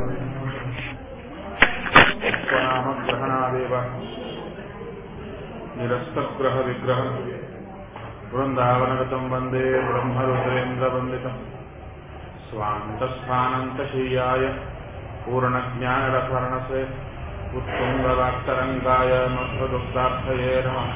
स्वनामग्रहणादेव निरस्तग्रहविग्रहम् वृन्दावनगतम् वन्दे ब्रह्मरुद्रेन्द्रवन्दितम् स्वान्तस्थानन्तशय्याय पूर्णज्ञानरसर्णसे उत्तुङ्गवाक्तरङ्गाय मध्वदुग्धार्थये नमः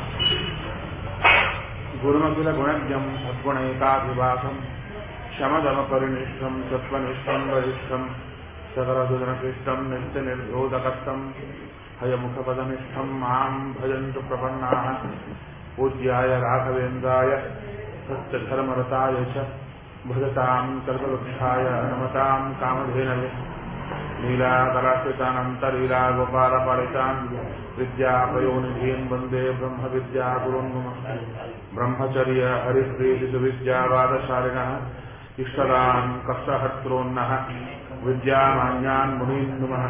गुरुमखिलगुणज्ञम् सद्गुणैकाभिवासम् शमदमपरिनिष्ठम् सत्त्वनिष्ठम् वरिष्ठम् सकलदुजनकृष्टम् नित्यनिर्धोदकष्टम् हयमुखपदनिष्ठम् माम् भजन्तु प्रपन्नाः पूज्याय राघवेन्द्राय सत्यधर्मरताय च भजताम् कल्पवृक्षाय नमताम् कामधेनवे लीलाकलाकृतानन्तलीलागोपालपालितान् विद्यापयोनिधीन् वन्दे ब्रह्मविद्यागुरुन् ब्रह्मचर्य हरिप्रीतिविद्यावादशालिनः इष्टदान् कष्टहर्तॄन्नः विद्यामान्यान् मुनीन् नुमः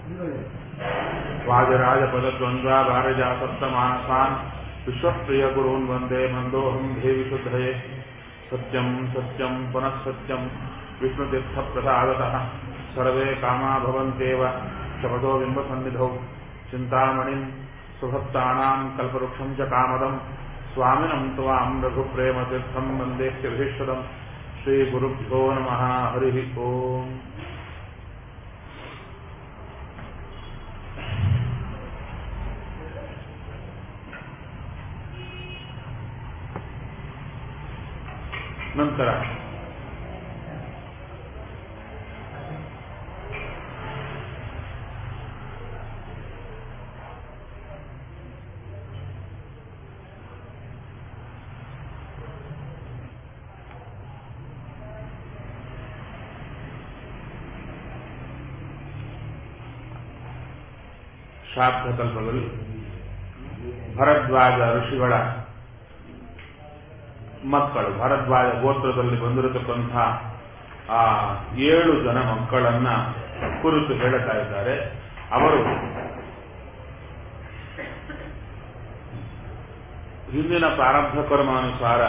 वाजराजपदद्वन्द्वाभारजासप्तमानसान् विश्वप्रियगुरून् वन्दे मन्दोऽहम् देवि शुद्धये सत्यम् सत्यम् पुनः सत्यम् विष्णुतीर्थप्रसादतः सर्वे कामा भवन्त्येव शपथो बिम्बसन्निधौ चिन्तामणिम् सुभक्तानाम् कल्पवृक्षम् च कामदम् स्वामिनम् त्वाम् रघुप्रेमतीर्थम् वन्देह्यभीष्वदम् श्रीगुरुभ्यो नमः हरिः ओम् ನಂತರ ಶಾಬ್ದಕಲ್ಪದಲ್ಲಿ ಭರದ್ವಾಜ ಋಷಿಗಳ ಮಕ್ಕಳು ಭರದ್ವಾಜ ಗೋತ್ರದಲ್ಲಿ ಬಂದಿರತಕ್ಕಂಥ ಆ ಏಳು ಜನ ಮಕ್ಕಳನ್ನ ಕುರಿತು ಹೇಳುತ್ತಾ ಇದ್ದಾರೆ ಅವರು ಹಿಂದಿನ ಪ್ರಾರಬ್ಧ ಕರ್ಮಾನುಸಾರ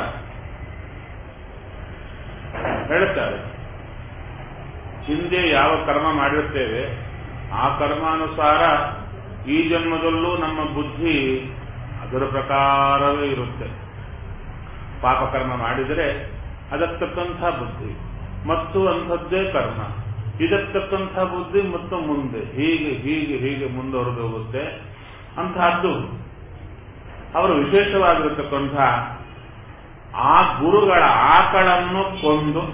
ಹೇಳುತ್ತಾರೆ ಹಿಂದೆ ಯಾವ ಕರ್ಮ ಮಾಡಿರುತ್ತೇವೆ ಆ ಕರ್ಮಾನುಸಾರ ಈ ಜನ್ಮದಲ್ಲೂ ನಮ್ಮ ಬುದ್ಧಿ ಅದರ ಪ್ರಕಾರವೇ ಇರುತ್ತೆ ಪಾಪಕರ್ಮ ಮಾಡಿದರೆ ಅದಕ್ಕೆ ತಕ್ಕಂಥ ಬುದ್ಧಿ ಮತ್ತು ಅಂಥದ್ದೇ ಕರ್ಮ ಇದಕ್ಕೆ ತಕ್ಕಂಥ ಬುದ್ಧಿ ಮತ್ತು ಮುಂದೆ ಹೀಗೆ ಹೀಗೆ ಹೀಗೆ ಮುಂದುವರೆದು ಹೋಗುತ್ತೆ ಅಂತಹದ್ದು ಅವರು ವಿಶೇಷವಾಗಿರತಕ್ಕಂಥ ಆ ಗುರುಗಳ ಆಕಳನ್ನು ಕೊಂದು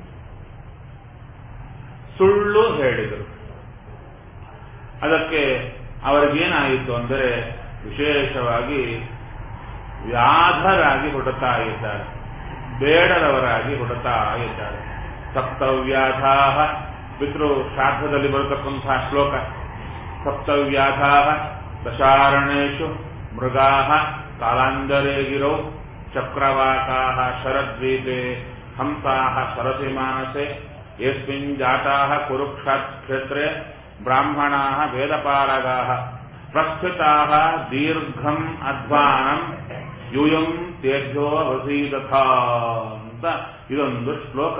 ಸುಳ್ಳು ಹೇಳಿದರು ಅದಕ್ಕೆ ಅವರಿಗೇನಾಯಿತು ಅಂದರೆ ವಿಶೇಷವಾಗಿ ವ್ಯಾಧರಾಗಿ ಹುಡುತಾ ಇದ್ದಾರೆ ಬೇಡರವರಾಗಿ ಹುಡುತಾ ಇದ್ದಾರೆ ಸಪ್ತವ್ಯಾಧಾ ಪಿತೃ ಶ್ರಾದ್ದದಲ್ಲಿ ಬರತಕ್ಕಂತಹ ಶ್ಲೋಕ ಸಪ್ತವ್ಯಾಧಾ ದಶಾರಣೇಶು ಮೃಗಾ ಕಾಲಾಂಜರೇ ಗಿರೌ ಚಕ್ರವಾಕಾ ಶರದ್ವೀಪೆ ಹಂಸಾ ಸರಸಿ ಮಾನಸೆ ಯಸ್ಮಿನ್ ಜಾತಾ ಕುರುಕ್ಷಾತ್ ಕ್ಷೇತ್ರೆ ಬ್ರಾಹ್ಮಣಾ ವೇದಪಾರಗಾ ಪ್ರಸ್ಥಿತಾ ದೀರ್ಘಂ ಅಧ್ವಾನಂ ಯೂಯಂ ತೇಭ್ಯೋ ವಸೀದಥ ಅಂತ ಇದೊಂದು ಶ್ಲೋಕ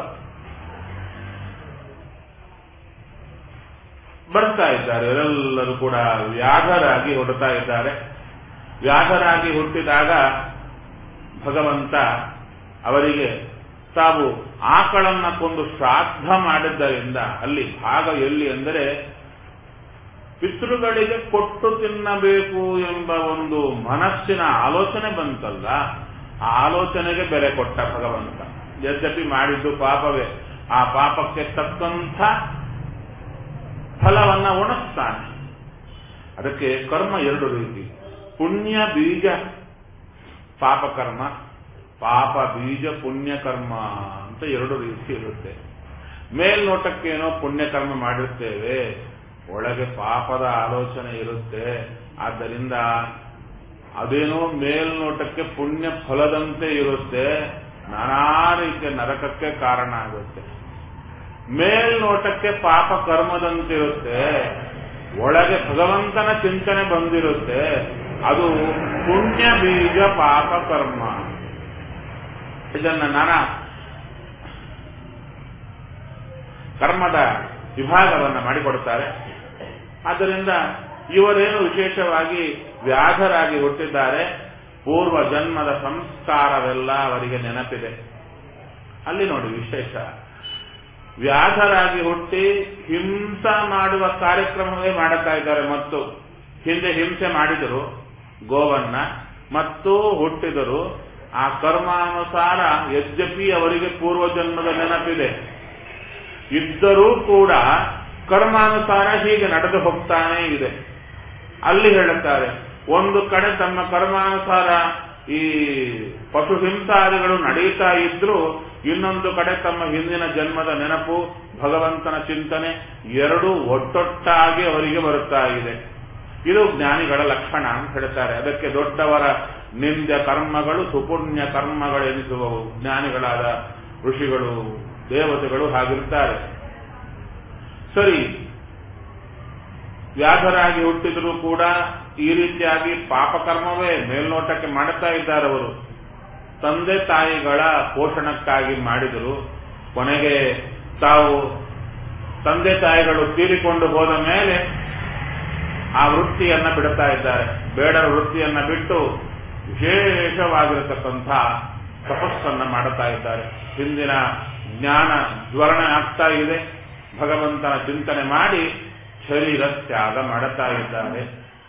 ಬರ್ತಾ ಇದ್ದಾರೆ ಇವರೆಲ್ಲರೂ ಕೂಡ ವ್ಯಾಧರಾಗಿ ಹೊರಡ್ತಾ ಇದ್ದಾರೆ ವ್ಯಾಧರಾಗಿ ಹುಟ್ಟಿದಾಗ ಭಗವಂತ ಅವರಿಗೆ ತಾವು ಆಕಳನ್ನ ಕೊಂದು ಶ್ರಾದ್ದ ಮಾಡಿದ್ದರಿಂದ ಅಲ್ಲಿ ಭಾಗ ಎಲ್ಲಿ ಅಂದರೆ ಪಿತೃಗಳಿಗೆ ಕೊಟ್ಟು ತಿನ್ನಬೇಕು ಎಂಬ ಒಂದು ಮನಸ್ಸಿನ ಆಲೋಚನೆ ಬಂತಲ್ಲ ಆ ಆಲೋಚನೆಗೆ ಬೆಲೆ ಕೊಟ್ಟ ಭಗವಂತ ಯದ್ಯಪಿ ಮಾಡಿದ್ದು ಪಾಪವೇ ಆ ಪಾಪಕ್ಕೆ ತಕ್ಕಂಥ ಫಲವನ್ನ ಉಣಿಸ್ತಾನೆ ಅದಕ್ಕೆ ಕರ್ಮ ಎರಡು ರೀತಿ ಪುಣ್ಯ ಬೀಜ ಪಾಪಕರ್ಮ ಪಾಪ ಬೀಜ ಪುಣ್ಯಕರ್ಮ ಅಂತ ಎರಡು ರೀತಿ ಇರುತ್ತೆ ಮೇಲ್ನೋಟಕ್ಕೇನೋ ಪುಣ್ಯಕರ್ಮ ಮಾಡಿರ್ತೇವೆ ಒಳಗೆ ಪಾಪದ ಆಲೋಚನೆ ಇರುತ್ತೆ ಆದ್ದರಿಂದ ಅದೇನೋ ಮೇಲ್ನೋಟಕ್ಕೆ ಪುಣ್ಯ ಫಲದಂತೆ ಇರುತ್ತೆ ನಾನಾ ರೀತಿಯ ನರಕಕ್ಕೆ ಕಾರಣ ಆಗುತ್ತೆ ಮೇಲ್ನೋಟಕ್ಕೆ ಪಾಪ ಕರ್ಮದಂತಿರುತ್ತೆ ಒಳಗೆ ಭಗವಂತನ ಚಿಂತನೆ ಬಂದಿರುತ್ತೆ ಅದು ಪುಣ್ಯ ಬೀಜ ಪಾಪ ಕರ್ಮ ಇದನ್ನ ನಾನಾ ಕರ್ಮದ ವಿಭಾಗವನ್ನು ಮಾಡಿಕೊಡುತ್ತಾರೆ ಆದ್ದರಿಂದ ಇವರೇನು ವಿಶೇಷವಾಗಿ ವ್ಯಾಧರಾಗಿ ಹುಟ್ಟಿದ್ದಾರೆ ಪೂರ್ವ ಜನ್ಮದ ಸಂಸ್ಕಾರವೆಲ್ಲ ಅವರಿಗೆ ನೆನಪಿದೆ ಅಲ್ಲಿ ನೋಡಿ ವಿಶೇಷ ವ್ಯಾಧರಾಗಿ ಹುಟ್ಟಿ ಹಿಂಸ ಮಾಡುವ ಕಾರ್ಯಕ್ರಮವೇ ಮಾಡುತ್ತಾ ಇದ್ದಾರೆ ಮತ್ತು ಹಿಂದೆ ಹಿಂಸೆ ಮಾಡಿದರು ಗೋವನ್ನ ಮತ್ತು ಹುಟ್ಟಿದರು ಆ ಕರ್ಮಾನುಸಾರ ಯದ್ಯಪಿ ಅವರಿಗೆ ಪೂರ್ವಜನ್ಮದ ನೆನಪಿದೆ ಇದ್ದರೂ ಕೂಡ ಕರ್ಮಾನುಸಾರ ಹೀಗೆ ನಡೆದು ಹೋಗ್ತಾನೇ ಇದೆ ಅಲ್ಲಿ ಹೇಳುತ್ತಾರೆ ಒಂದು ಕಡೆ ತಮ್ಮ ಕರ್ಮಾನುಸಾರ ಈ ಪಶು ಹಿಂಸಾದಿಗಳು ನಡೆಯುತ್ತಾ ಇದ್ರೂ ಇನ್ನೊಂದು ಕಡೆ ತಮ್ಮ ಹಿಂದಿನ ಜನ್ಮದ ನೆನಪು ಭಗವಂತನ ಚಿಂತನೆ ಎರಡೂ ಒಟ್ಟೊಟ್ಟಾಗಿ ಅವರಿಗೆ ಬರುತ್ತಾ ಇದೆ ಇದು ಜ್ಞಾನಿಗಳ ಲಕ್ಷಣ ಅಂತ ಹೇಳ್ತಾರೆ ಅದಕ್ಕೆ ದೊಡ್ಡವರ ನಿಂದ್ಯ ಕರ್ಮಗಳು ಸುಪುಣ್ಯ ಕರ್ಮಗಳೆನಿಸುವವು ಜ್ಞಾನಿಗಳಾದ ಋಷಿಗಳು ದೇವತೆಗಳು ಹಾಗಿರ್ತಾರೆ ಸರಿ ವ್ಯಾಧರಾಗಿ ಹುಟ್ಟಿದರೂ ಕೂಡ ಈ ರೀತಿಯಾಗಿ ಪಾಪಕರ್ಮವೇ ಮೇಲ್ನೋಟಕ್ಕೆ ಮಾಡುತ್ತಾ ಇದ್ದಾರೆ ಅವರು ತಂದೆ ತಾಯಿಗಳ ಪೋಷಣಕ್ಕಾಗಿ ಮಾಡಿದರು ಕೊನೆಗೆ ತಾವು ತಂದೆ ತಾಯಿಗಳು ತೀರಿಕೊಂಡು ಹೋದ ಮೇಲೆ ಆ ವೃತ್ತಿಯನ್ನ ಬಿಡುತ್ತಾ ಇದ್ದಾರೆ ಬೇಡರ ವೃತ್ತಿಯನ್ನ ಬಿಟ್ಟು ವಿಶೇಷವಾಗಿರತಕ್ಕಂಥ ತಪಸ್ಸನ್ನ ಮಾಡುತ್ತಾ ಇದ್ದಾರೆ ಹಿಂದಿನ ಜ್ಞಾನ ಜ್ವರಣ ಆಗ್ತಾ ಇದೆ ಭಗವಂತನ ಚಿಂತನೆ ಮಾಡಿ ಶರೀರ ತ್ಯಾಗ ಮಾಡುತ್ತಾ ಇದ್ದಾರೆ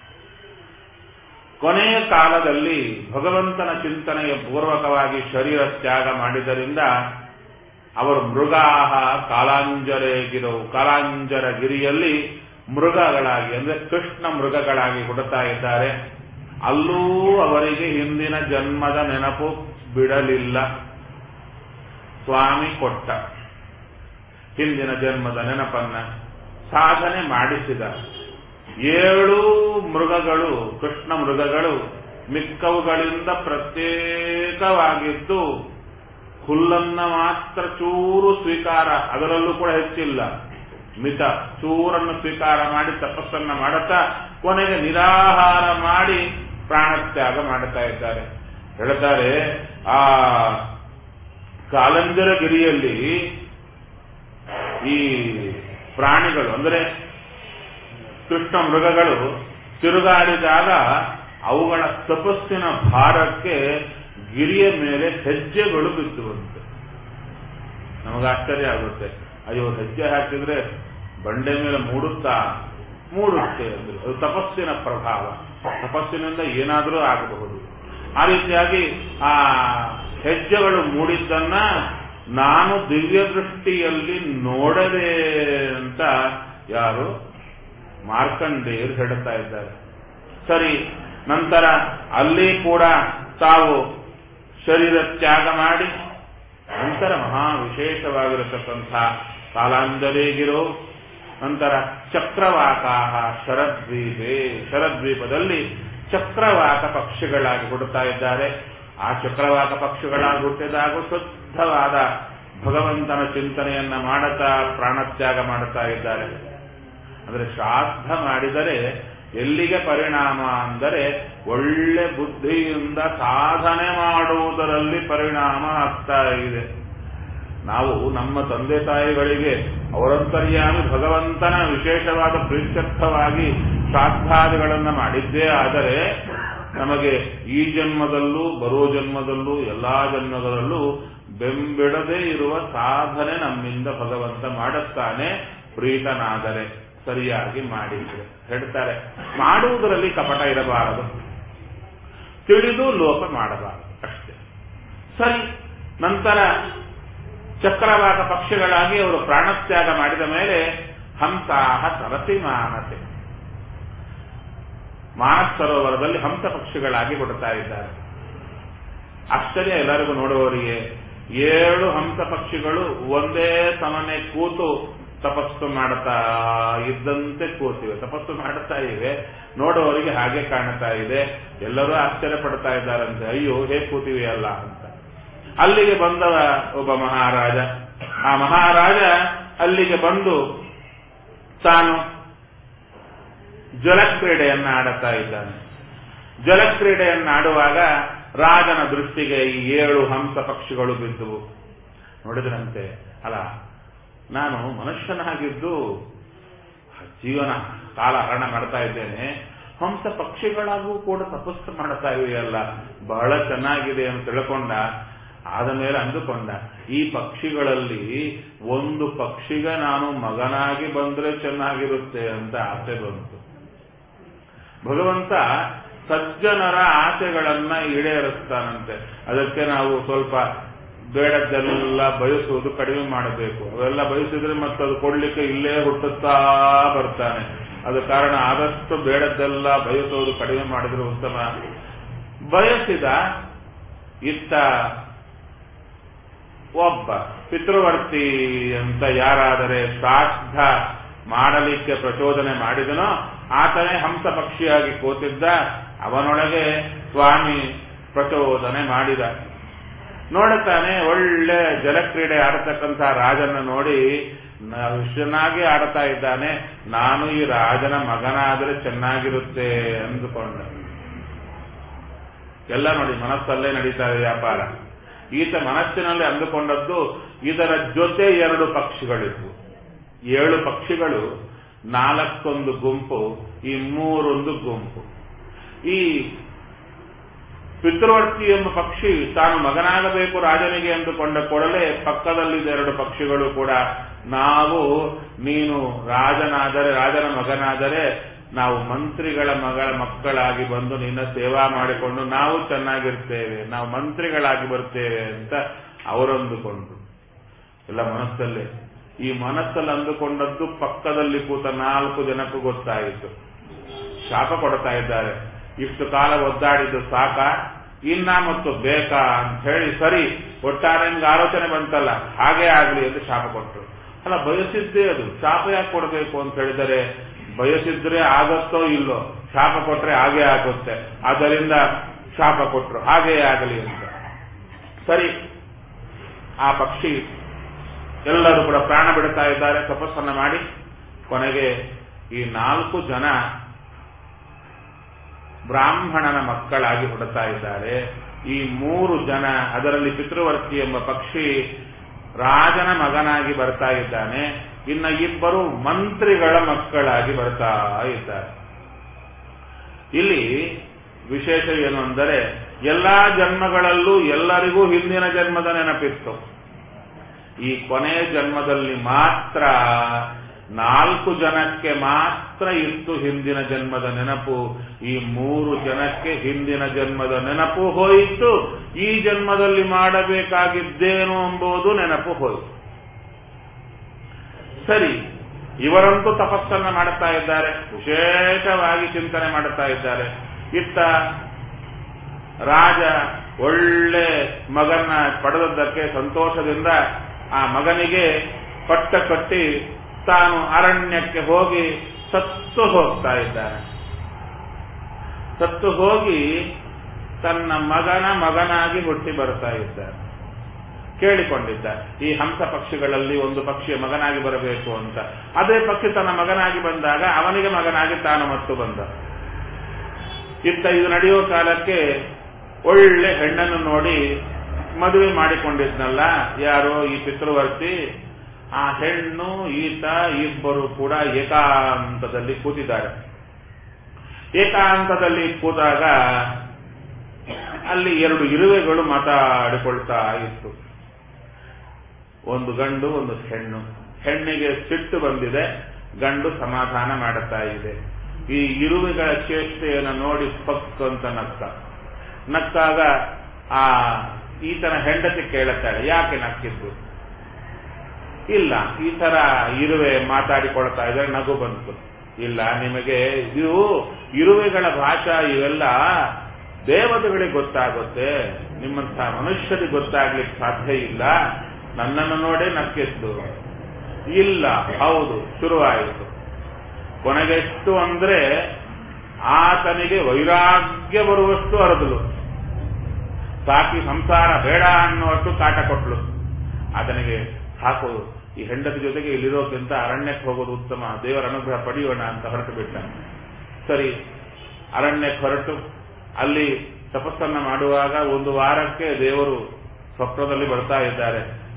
ಕೊನೆಯ ಕಾಲದಲ್ಲಿ ಭಗವಂತನ ಚಿಂತನೆಯ ಪೂರ್ವಕವಾಗಿ ಶರೀರ ತ್ಯಾಗ ಮಾಡಿದ್ದರಿಂದ ಅವರು ಮೃಗಾಹ ಕಾಲಾಂಜರೆಗಿರವು ಕಾಲಾಂಜರ ಗಿರಿಯಲ್ಲಿ ಮೃಗಗಳಾಗಿ ಅಂದ್ರೆ ಕೃಷ್ಣ ಮೃಗಗಳಾಗಿ ಹುಡುತ್ತಾ ಇದ್ದಾರೆ ಅಲ್ಲೂ ಅವರಿಗೆ ಹಿಂದಿನ ಜನ್ಮದ ನೆನಪು ಬಿಡಲಿಲ್ಲ ಸ್ವಾಮಿ ಕೊಟ್ಟ ಹಿಂದಿನ ಜನ್ಮದ ನೆನಪನ್ನ ಸಾಧನೆ ಮಾಡಿಸಿದ ಏಳು ಮೃಗಗಳು ಕೃಷ್ಣ ಮೃಗಗಳು ಮಿಕ್ಕವುಗಳಿಂದ ಪ್ರತ್ಯೇಕವಾಗಿದ್ದು ಹುಲ್ಲನ್ನ ಮಾತ್ರ ಚೂರು ಸ್ವೀಕಾರ ಅದರಲ್ಲೂ ಕೂಡ ಹೆಚ್ಚಿಲ್ಲ ಮಿತ ಚೂರನ್ನು ಸ್ವೀಕಾರ ಮಾಡಿ ತಪಸ್ಸನ್ನ ಮಾಡುತ್ತಾ ಕೊನೆಗೆ ನಿರಾಹಾರ ಮಾಡಿ ಪ್ರಾಣತ್ಯಾಗ ಮಾಡುತ್ತಾ ಇದ್ದಾರೆ ಹೇಳ್ತಾರೆ ಆ ಕಾಲಂಜರ ಗಿರಿಯಲ್ಲಿ ಈ ಪ್ರಾಣಿಗಳು ಅಂದರೆ ಕೃಷ್ಣ ಮೃಗಗಳು ತಿರುಗಾಡಿದಾಗ ಅವುಗಳ ತಪಸ್ಸಿನ ಭಾರಕ್ಕೆ ಗಿರಿಯ ಮೇಲೆ ಹೆಜ್ಜೆಗಳು ಬಿದ್ದುವಂತೆ ನಮಗೆ ಆಶ್ಚರ್ಯ ಆಗುತ್ತೆ ಅಯ್ಯೋ ಹೆಜ್ಜೆ ಹಾಕಿದ್ರೆ ಬಂಡೆ ಮೇಲೆ ಮೂಡುತ್ತಾ ಮೂಡುತ್ತೆ ಅಂದ್ರೆ ಅದು ತಪಸ್ಸಿನ ಪ್ರಭಾವ ತಪಸ್ಸಿನಿಂದ ಏನಾದರೂ ಆಗಬಹುದು ಆ ರೀತಿಯಾಗಿ ಆ ಹೆಜ್ಜೆಗಳು ಮೂಡಿದ್ದನ್ನ ನಾನು ದಿವ್ಯ ದೃಷ್ಟಿಯಲ್ಲಿ ನೋಡದೆ ಅಂತ ಯಾರು ಮಾರ್ಕಂಡೇಯರು ಹೇಳುತ್ತಾ ಇದ್ದಾರೆ ಸರಿ ನಂತರ ಅಲ್ಲಿ ಕೂಡ ತಾವು ಶರೀರ ತ್ಯಾಗ ಮಾಡಿ ನಂತರ ಮಹಾ ವಿಶೇಷವಾಗಿರತಕ್ಕಂಥ ಕಾಲಾಂಜಲಿಗಿರೋ ನಂತರ ಚಕ್ರವಾಕಾಹ ಶರದ್ವೀಪೆ ಶರದ್ವೀಪದಲ್ಲಿ ಚಕ್ರವಾಕ ಪಕ್ಷಿಗಳಾಗಿ ಹುಡುತ್ತಾ ಇದ್ದಾರೆ ಆ ಚಕ್ರವಾಕ ಪಕ್ಷಿಗಳಾಗಿ ಹುಟ್ಟಿದಾಗ ಶುದ್ಧವಾದ ಭಗವಂತನ ಚಿಂತನೆಯನ್ನ ಮಾಡುತ್ತಾ ಪ್ರಾಣತ್ಯಾಗ ಮಾಡುತ್ತಾ ಇದ್ದಾರೆ ಅಂದರೆ ಶ್ರಾದ್ದ ಮಾಡಿದರೆ ಎಲ್ಲಿಗೆ ಪರಿಣಾಮ ಅಂದರೆ ಒಳ್ಳೆ ಬುದ್ಧಿಯಿಂದ ಸಾಧನೆ ಮಾಡುವುದರಲ್ಲಿ ಪರಿಣಾಮ ಆಗ್ತಾ ಇದೆ ನಾವು ನಮ್ಮ ತಂದೆ ತಾಯಿಗಳಿಗೆ ಅವರಂತರ್ಯಾಮಿ ಭಗವಂತನ ವಿಶೇಷವಾದ ಪ್ರೀತ್ಯರ್ಥವಾಗಿ ಶ್ರಾದ್ದಾದಿಗಳನ್ನು ಮಾಡಿದ್ದೇ ಆದರೆ ನಮಗೆ ಈ ಜನ್ಮದಲ್ಲೂ ಬರುವ ಜನ್ಮದಲ್ಲೂ ಎಲ್ಲಾ ಜನ್ಮಗಳಲ್ಲೂ ಬೆಂಬಿಡದೇ ಇರುವ ಸಾಧನೆ ನಮ್ಮಿಂದ ಭಗವಂತ ಮಾಡುತ್ತಾನೆ ಪ್ರೀತನಾದರೆ ಸರಿಯಾಗಿ ಮಾಡಿದ್ರೆ ಹೇಳ್ತಾರೆ ಮಾಡುವುದರಲ್ಲಿ ಕಪಟ ಇರಬಾರದು ತಿಳಿದು ಲೋಪ ಮಾಡಬಾರದು ಅಷ್ಟೇ ಸರಿ ನಂತರ ಚಕ್ರವಾಕ ಪಕ್ಷಿಗಳಾಗಿ ಅವರು ಪ್ರಾಣತ್ಯಾಗ ಮಾಡಿದ ಮೇಲೆ ಹಂಸಾಹ ಸರಸಿ ಮಾನತೆ ಮಾನಸ ಸರೋವರದಲ್ಲಿ ಹಂಸ ಪಕ್ಷಿಗಳಾಗಿ ಬಿಡುತ್ತಾ ಇದ್ದಾರೆ ಆಶ್ಚರ್ಯ ಎಲ್ಲರಿಗೂ ನೋಡುವವರಿಗೆ ಏಳು ಹಂಸ ಪಕ್ಷಿಗಳು ಒಂದೇ ಸಮನೆ ಕೂತು ತಪಸ್ಸು ಮಾಡುತ್ತಾ ಇದ್ದಂತೆ ಕೂತಿವೆ ತಪಸ್ಸು ಮಾಡುತ್ತಾ ಇವೆ ನೋಡುವವರಿಗೆ ಹಾಗೆ ಕಾಣುತ್ತಾ ಇದೆ ಎಲ್ಲರೂ ಆಶ್ಚರ್ಯ ಪಡ್ತಾ ಇದ್ದಾರಂತೆ ಅಯ್ಯೋ ಹೇಗೆ ಕೂತಿವೆ ಅಲ್ಲ ಅಂತ ಅಲ್ಲಿಗೆ ಬಂದವ ಒಬ್ಬ ಮಹಾರಾಜ ಆ ಮಹಾರಾಜ ಅಲ್ಲಿಗೆ ಬಂದು ತಾನು ಜಲಕ್ರೀಡೆಯನ್ನ ಆಡುತ್ತಾ ಇದ್ದಾನೆ ಜಲಕ್ರೀಡೆಯನ್ನ ಆಡುವಾಗ ರಾಜನ ದೃಷ್ಟಿಗೆ ಈ ಏಳು ಹಂಸ ಪಕ್ಷಿಗಳು ಬಿದ್ದುವು ನೋಡಿದ್ರಂತೆ ಅಲ್ಲ ನಾನು ಮನುಷ್ಯನಾಗಿದ್ದು ಜೀವನ ಕಾಲ ಹರಣ ಮಾಡ್ತಾ ಇದ್ದೇನೆ ಹಂಸ ಪಕ್ಷಿಗಳಾಗೂ ಕೂಡ ತಪಸ್ಸು ಮಾಡ್ತಾ ಇವೆಯಲ್ಲ ಬಹಳ ಚೆನ್ನಾಗಿದೆ ಅಂತ ತಿಳ್ಕೊಂಡ ಆದ ಮೇಲೆ ಅಂದುಕೊಂಡ ಈ ಪಕ್ಷಿಗಳಲ್ಲಿ ಒಂದು ಪಕ್ಷಿಗೆ ನಾನು ಮಗನಾಗಿ ಬಂದ್ರೆ ಚೆನ್ನಾಗಿರುತ್ತೆ ಅಂತ ಆಸೆ ಬಂತು ಭಗವಂತ ಸಜ್ಜನರ ಆಸೆಗಳನ್ನ ಈಡೇರಿಸ್ತಾನಂತೆ ಅದಕ್ಕೆ ನಾವು ಸ್ವಲ್ಪ ಬೇಡದ್ದೆಲ್ಲ ಬಯಸುವುದು ಕಡಿಮೆ ಮಾಡಬೇಕು ಅವೆಲ್ಲ ಬಯಸಿದ್ರೆ ಮತ್ತೆ ಅದು ಕೊಡ್ಲಿಕ್ಕೆ ಇಲ್ಲೇ ಹುಟ್ಟುತ್ತಾ ಬರ್ತಾನೆ ಅದು ಕಾರಣ ಆದಷ್ಟು ಬೇಡದ್ದೆಲ್ಲ ಬಯಸುವುದು ಕಡಿಮೆ ಮಾಡಿದ್ರೆ ಉತ್ತಮ ಬಯಸಿದ ಇತ್ತ ಒಬ್ಬ ಪಿತೃವರ್ತಿ ಅಂತ ಯಾರಾದರೆ ಶ್ರಾದ್ದ ಮಾಡಲಿಕ್ಕೆ ಪ್ರಚೋದನೆ ಮಾಡಿದನೋ ಆತನೇ ಹಂಸ ಪಕ್ಷಿಯಾಗಿ ಕೂತಿದ್ದ ಅವನೊಳಗೆ ಸ್ವಾಮಿ ಪ್ರಚೋದನೆ ಮಾಡಿದ ನೋಡುತ್ತಾನೆ ಒಳ್ಳೆ ಜಲಕ್ರೀಡೆ ಆಡತಕ್ಕಂಥ ರಾಜನ ನೋಡಿ ವಿಷ್ಣನಾಗಿ ಆಡ್ತಾ ಇದ್ದಾನೆ ನಾನು ಈ ರಾಜನ ಮಗನಾದರೆ ಚೆನ್ನಾಗಿರುತ್ತೆ ಅಂದುಕೊಂಡ ಎಲ್ಲ ನೋಡಿ ಮನಸ್ಸಲ್ಲೇ ನಡೀತಾ ಇದೆ ವ್ಯಾಪಾರ ಈತ ಮನಸ್ಸಿನಲ್ಲಿ ಅಂದುಕೊಂಡದ್ದು ಇದರ ಜೊತೆ ಎರಡು ಪಕ್ಷಿಗಳಿದ್ವು ಏಳು ಪಕ್ಷಿಗಳು ನಾಲ್ಕೊಂದು ಗುಂಪು ಈ ಮೂರೊಂದು ಗುಂಪು ಈ ಪಿತೃವರ್ತಿ ಎಂಬ ಪಕ್ಷಿ ತಾನು ಮಗನಾಗಬೇಕು ರಾಜನಿಗೆ ಎಂದುಕೊಂಡ ಕೂಡಲೇ ಪಕ್ಕದಲ್ಲಿದ್ದ ಎರಡು ಪಕ್ಷಿಗಳು ಕೂಡ ನಾವು ನೀನು ರಾಜನಾದರೆ ರಾಜನ ಮಗನಾದರೆ ನಾವು ಮಂತ್ರಿಗಳ ಮಗಳ ಮಕ್ಕಳಾಗಿ ಬಂದು ನಿನ್ನ ಸೇವಾ ಮಾಡಿಕೊಂಡು ನಾವು ಚೆನ್ನಾಗಿರ್ತೇವೆ ನಾವು ಮಂತ್ರಿಗಳಾಗಿ ಬರ್ತೇವೆ ಅಂತ ಅವರಂದುಕೊಂಡ್ರು ಎಲ್ಲ ಮನಸ್ಸಲ್ಲೇ ಈ ಮನಸ್ಸಲ್ಲಿ ಅಂದುಕೊಂಡದ್ದು ಪಕ್ಕದಲ್ಲಿ ಕೂತ ನಾಲ್ಕು ಜನಕ್ಕೂ ಗೊತ್ತಾಯಿತು ಶಾಪ ಕೊಡ್ತಾ ಇದ್ದಾರೆ ಇಷ್ಟು ಕಾಲ ಒದ್ದಾಡಿದ್ದು ಸಾಕ ಇನ್ನ ಮತ್ತು ಬೇಕಾ ಅಂತ ಹೇಳಿ ಸರಿ ಒಟ್ಟಾರೆ ನಿಮ್ಗೆ ಆಲೋಚನೆ ಬಂತಲ್ಲ ಹಾಗೆ ಆಗ್ಲಿ ಅಂತ ಶಾಪ ಕೊಟ್ಟರು ಅಲ್ಲ ಬಯಸಿದ್ದೇ ಅದು ಶಾಪ ಯಾಕೆ ಕೊಡಬೇಕು ಅಂತ ಹೇಳಿದರೆ ಬಯಸಿದ್ರೆ ಆಗತ್ತೋ ಇಲ್ಲೋ ಶಾಪ ಕೊಟ್ರೆ ಹಾಗೆ ಆಗುತ್ತೆ ಆದ್ದರಿಂದ ಶಾಪ ಕೊಟ್ರು ಹಾಗೇ ಆಗಲಿ ಅಂತ ಸರಿ ಆ ಪಕ್ಷಿ ಎಲ್ಲರೂ ಕೂಡ ಪ್ರಾಣ ಬಿಡುತ್ತಾ ಇದ್ದಾರೆ ತಪಸ್ಸನ್ನ ಮಾಡಿ ಕೊನೆಗೆ ಈ ನಾಲ್ಕು ಜನ ಬ್ರಾಹ್ಮಣನ ಮಕ್ಕಳಾಗಿ ಹುಡುತ್ತಾ ಇದ್ದಾರೆ ಈ ಮೂರು ಜನ ಅದರಲ್ಲಿ ಪಿತೃವರ್ತಿ ಎಂಬ ಪಕ್ಷಿ ರಾಜನ ಮಗನಾಗಿ ಬರ್ತಾ ಇದ್ದಾನೆ ಇನ್ನ ಇಬ್ಬರು ಮಂತ್ರಿಗಳ ಮಕ್ಕಳಾಗಿ ಬರ್ತಾ ಇದ್ದಾರೆ ಇಲ್ಲಿ ವಿಶೇಷ ಏನು ಅಂದರೆ ಎಲ್ಲಾ ಜನ್ಮಗಳಲ್ಲೂ ಎಲ್ಲರಿಗೂ ಹಿಂದಿನ ಜನ್ಮದ ನೆನಪಿತ್ತು ಈ ಕೊನೆಯ ಜನ್ಮದಲ್ಲಿ ಮಾತ್ರ ನಾಲ್ಕು ಜನಕ್ಕೆ ಮಾತ್ರ ಇತ್ತು ಹಿಂದಿನ ಜನ್ಮದ ನೆನಪು ಈ ಮೂರು ಜನಕ್ಕೆ ಹಿಂದಿನ ಜನ್ಮದ ನೆನಪು ಹೋಯಿತು ಈ ಜನ್ಮದಲ್ಲಿ ಮಾಡಬೇಕಾಗಿದ್ದೇನು ಎಂಬುದು ನೆನಪು ಹೋಯಿತು ಸರಿ ಇವರಂತೂ ತಪಸ್ಸನ್ನ ಮಾಡುತ್ತಾ ಇದ್ದಾರೆ ವಿಶೇಷವಾಗಿ ಚಿಂತನೆ ಮಾಡುತ್ತಾ ಇದ್ದಾರೆ ಇತ್ತ ರಾಜ ಒಳ್ಳೆ ಮಗನ್ನ ಪಡೆದದ್ದಕ್ಕೆ ಸಂತೋಷದಿಂದ ಆ ಮಗನಿಗೆ ಪಟ್ಟ ಕಟ್ಟಿ ತಾನು ಅರಣ್ಯಕ್ಕೆ ಹೋಗಿ ಸತ್ತು ಹೋಗ್ತಾ ಇದ್ದಾನೆ ಸತ್ತು ಹೋಗಿ ತನ್ನ ಮಗನ ಮಗನಾಗಿ ಹುಟ್ಟಿ ಬರ್ತಾ ಇದ್ದಾನೆ ಕೇಳಿಕೊಂಡಿದ್ದ ಈ ಹಂಸ ಪಕ್ಷಿಗಳಲ್ಲಿ ಒಂದು ಪಕ್ಷಿಯ ಮಗನಾಗಿ ಬರಬೇಕು ಅಂತ ಅದೇ ಪಕ್ಷಿ ತನ್ನ ಮಗನಾಗಿ ಬಂದಾಗ ಅವನಿಗೆ ಮಗನಾಗಿ ತಾನು ಮತ್ತು ಬಂದ ಇತ್ತ ಇದು ನಡೆಯುವ ಕಾಲಕ್ಕೆ ಒಳ್ಳೆ ಹೆಣ್ಣನ್ನು ನೋಡಿ ಮದುವೆ ಮಾಡಿಕೊಂಡಿದ್ನಲ್ಲ ಯಾರೋ ಈ ಪಿತೃವರ್ತಿ ಆ ಹೆಣ್ಣು ಈತ ಇಬ್ಬರು ಕೂಡ ಏಕಾಂತದಲ್ಲಿ ಕೂತಿದ್ದಾರೆ ಏಕಾಂತದಲ್ಲಿ ಕೂತಾಗ ಅಲ್ಲಿ ಎರಡು ಇರುವೆಗಳು ಮಾತಾಡಿಕೊಳ್ತಾ ಇತ್ತು ಒಂದು ಗಂಡು ಒಂದು ಹೆಣ್ಣು ಹೆಣ್ಣಿಗೆ ಸಿಟ್ಟು ಬಂದಿದೆ ಗಂಡು ಸಮಾಧಾನ ಮಾಡುತ್ತಾ ಇದೆ ಈ ಇರುವೆಗಳ ಚೇಷ್ಟೆಯನ್ನು ನೋಡಿ ಪಕ್ ಅಂತ ನಕ್ಕ ನಕ್ಕಾಗ ಆ ಈತನ ಹೆಂಡತಿ ಕೇಳುತ್ತಾಳೆ ಯಾಕೆ ನಕ್ಕಿದ್ದು ಇಲ್ಲ ಈ ತರ ಇರುವೆ ಮಾತಾಡಿಕೊಳ್ತಾ ಇದ್ರೆ ನಗು ಬಂತು ಇಲ್ಲ ನಿಮಗೆ ಇದು ಇರುವೆಗಳ ಭಾಷಾ ಇವೆಲ್ಲ ದೇವತೆಗಳಿಗೆ ಗೊತ್ತಾಗುತ್ತೆ ನಿಮ್ಮಂಥ ಮನುಷ್ಯರಿಗೆ ಗೊತ್ತಾಗ್ಲಿಕ್ಕೆ ಸಾಧ್ಯ ಇಲ್ಲ ನನ್ನನ್ನು ನೋಡೇ ನಕ್ಕಿದ್ದು ಇಲ್ಲ ಹೌದು ಶುರುವಾಯಿತು ಕೊನೆಗೆಷ್ಟು ಅಂದ್ರೆ ಆತನಿಗೆ ವೈರಾಗ್ಯ ಬರುವಷ್ಟು ಅರದಲು ಸಾಕಿ ಸಂಸಾರ ಬೇಡ ಅನ್ನುವಷ್ಟು ಕಾಟ ಕೊಟ್ಲು ಆತನಿಗೆ ಸಾಕು ಈ ಹೆಂಡತಿ ಜೊತೆಗೆ ಇಲ್ಲಿರೋಕ್ಕಿಂತ ಅರಣ್ಯಕ್ಕೆ ಹೋಗೋದು ಉತ್ತಮ ದೇವರ ಅನುಗ್ರಹ ಪಡೆಯೋಣ ಅಂತ ಹೊರಟು ಬಿಟ್ಟ ಸರಿ ಅರಣ್ಯಕ್ಕೆ ಹೊರಟು ಅಲ್ಲಿ ತಪಸ್ಸನ್ನ ಮಾಡುವಾಗ ಒಂದು ವಾರಕ್ಕೆ ದೇವರು ಸ್ವಪ್ನದಲ್ಲಿ ಬರ್ತಾ ಇದ್ದಾರೆ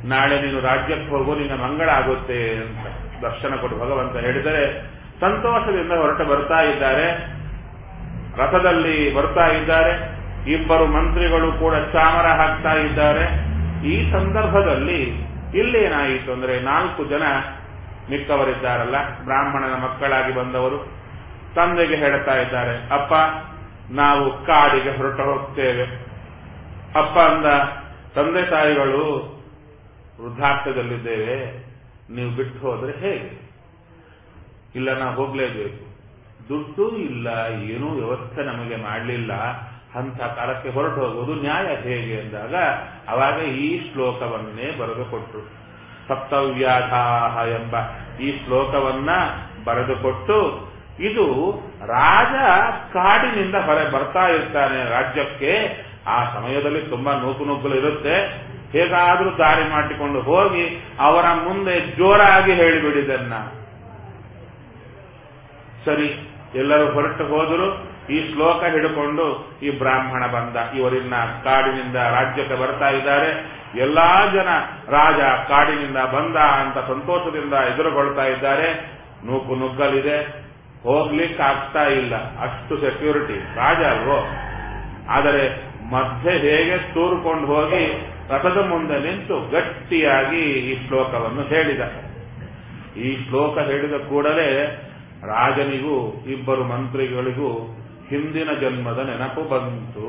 ನಾಳೆ ನೀನು ರಾಜ್ಯಕ್ಕೆ ಹೋಗು ನಿನ್ನ ಮಂಗಳ ಆಗುತ್ತೆ ಅಂತ ದರ್ಶನ ಕೊಟ್ಟು ಭಗವಂತ ಹೇಳಿದರೆ ಸಂತೋಷದಿಂದ ಹೊರಟು ಬರ್ತಾ ಇದ್ದಾರೆ ರಥದಲ್ಲಿ ಬರ್ತಾ ಇದ್ದಾರೆ ಇಬ್ಬರು ಮಂತ್ರಿಗಳು ಕೂಡ ಚಾಮರ ಹಾಕ್ತಾ ಇದ್ದಾರೆ ಈ ಸಂದರ್ಭದಲ್ಲಿ ಇಲ್ಲೇನಾಯಿತು ಅಂದ್ರೆ ನಾಲ್ಕು ಜನ ಮಿಕ್ಕವರಿದ್ದಾರಲ್ಲ ಬ್ರಾಹ್ಮಣನ ಮಕ್ಕಳಾಗಿ ಬಂದವರು ತಂದೆಗೆ ಹೇಳ್ತಾ ಇದ್ದಾರೆ ಅಪ್ಪ ನಾವು ಕಾಡಿಗೆ ಹೊರಟು ಹೋಗ್ತೇವೆ ಅಪ್ಪ ಅಂದ ತಂದೆ ತಾಯಿಗಳು ವೃದ್ಧಾಪ್ಯದಲ್ಲಿದ್ದೇವೆ ನೀವು ಬಿಟ್ಟು ಹೋದ್ರೆ ಹೇಗೆ ಇಲ್ಲ ನಾವು ಹೋಗ್ಲೇಬೇಕು ದುಡ್ಡು ಇಲ್ಲ ಏನೂ ವ್ಯವಸ್ಥೆ ನಮಗೆ ಮಾಡಲಿಲ್ಲ ಅಂತ ಕಾಲಕ್ಕೆ ಹೊರಟು ಹೋಗುವುದು ನ್ಯಾಯ ಹೇಗೆ ಎಂದಾಗ ಅವಾಗ ಈ ಶ್ಲೋಕವನ್ನೇ ಬರೆದುಕೊಟ್ರು ಸಪ್ತವ್ಯಾಧಾಹ ಎಂಬ ಈ ಶ್ಲೋಕವನ್ನ ಬರೆದುಕೊಟ್ಟು ಇದು ರಾಜ ಕಾಡಿನಿಂದ ಹೊರ ಬರ್ತಾ ಇರ್ತಾನೆ ರಾಜ್ಯಕ್ಕೆ ಆ ಸಮಯದಲ್ಲಿ ತುಂಬಾ ನೂಕು ನುಗ್ಗಲು ಇರುತ್ತೆ ಹೇಗಾದ್ರೂ ದಾರಿ ಮಾಡಿಕೊಂಡು ಹೋಗಿ ಅವರ ಮುಂದೆ ಜೋರಾಗಿ ಹೇಳಿಬಿಡಿದನ್ನ ಸರಿ ಎಲ್ಲರೂ ಹೊರಟು ಹೋದರು ಈ ಶ್ಲೋಕ ಹಿಡ್ಕೊಂಡು ಈ ಬ್ರಾಹ್ಮಣ ಬಂದ ಇವರಿನ್ನ ಕಾಡಿನಿಂದ ರಾಜ್ಯಕ್ಕೆ ಬರ್ತಾ ಇದ್ದಾರೆ ಎಲ್ಲಾ ಜನ ರಾಜ ಕಾಡಿನಿಂದ ಬಂದ ಅಂತ ಸಂತೋಷದಿಂದ ಎದುರುಗೊಳ್ತಾ ಇದ್ದಾರೆ ನೂಕು ನುಗ್ಗಲಿದೆ ಹೋಗ್ಲಿಕ್ಕೆ ಆಗ್ತಾ ಇಲ್ಲ ಅಷ್ಟು ಸೆಕ್ಯೂರಿಟಿ ರಾಜ ಅಲ್ವೋ ಆದರೆ ಮಧ್ಯೆ ಹೇಗೆ ತೂರ್ಕೊಂಡು ಹೋಗಿ ರಥದ ಮುಂದೆ ನಿಂತು ಗಟ್ಟಿಯಾಗಿ ಈ ಶ್ಲೋಕವನ್ನು ಹೇಳಿದ ಈ ಶ್ಲೋಕ ಹೇಳಿದ ಕೂಡಲೇ ರಾಜನಿಗೂ ಇಬ್ಬರು ಮಂತ್ರಿಗಳಿಗೂ ಹಿಂದಿನ ಜನ್ಮದ ನೆನಪು ಬಂತು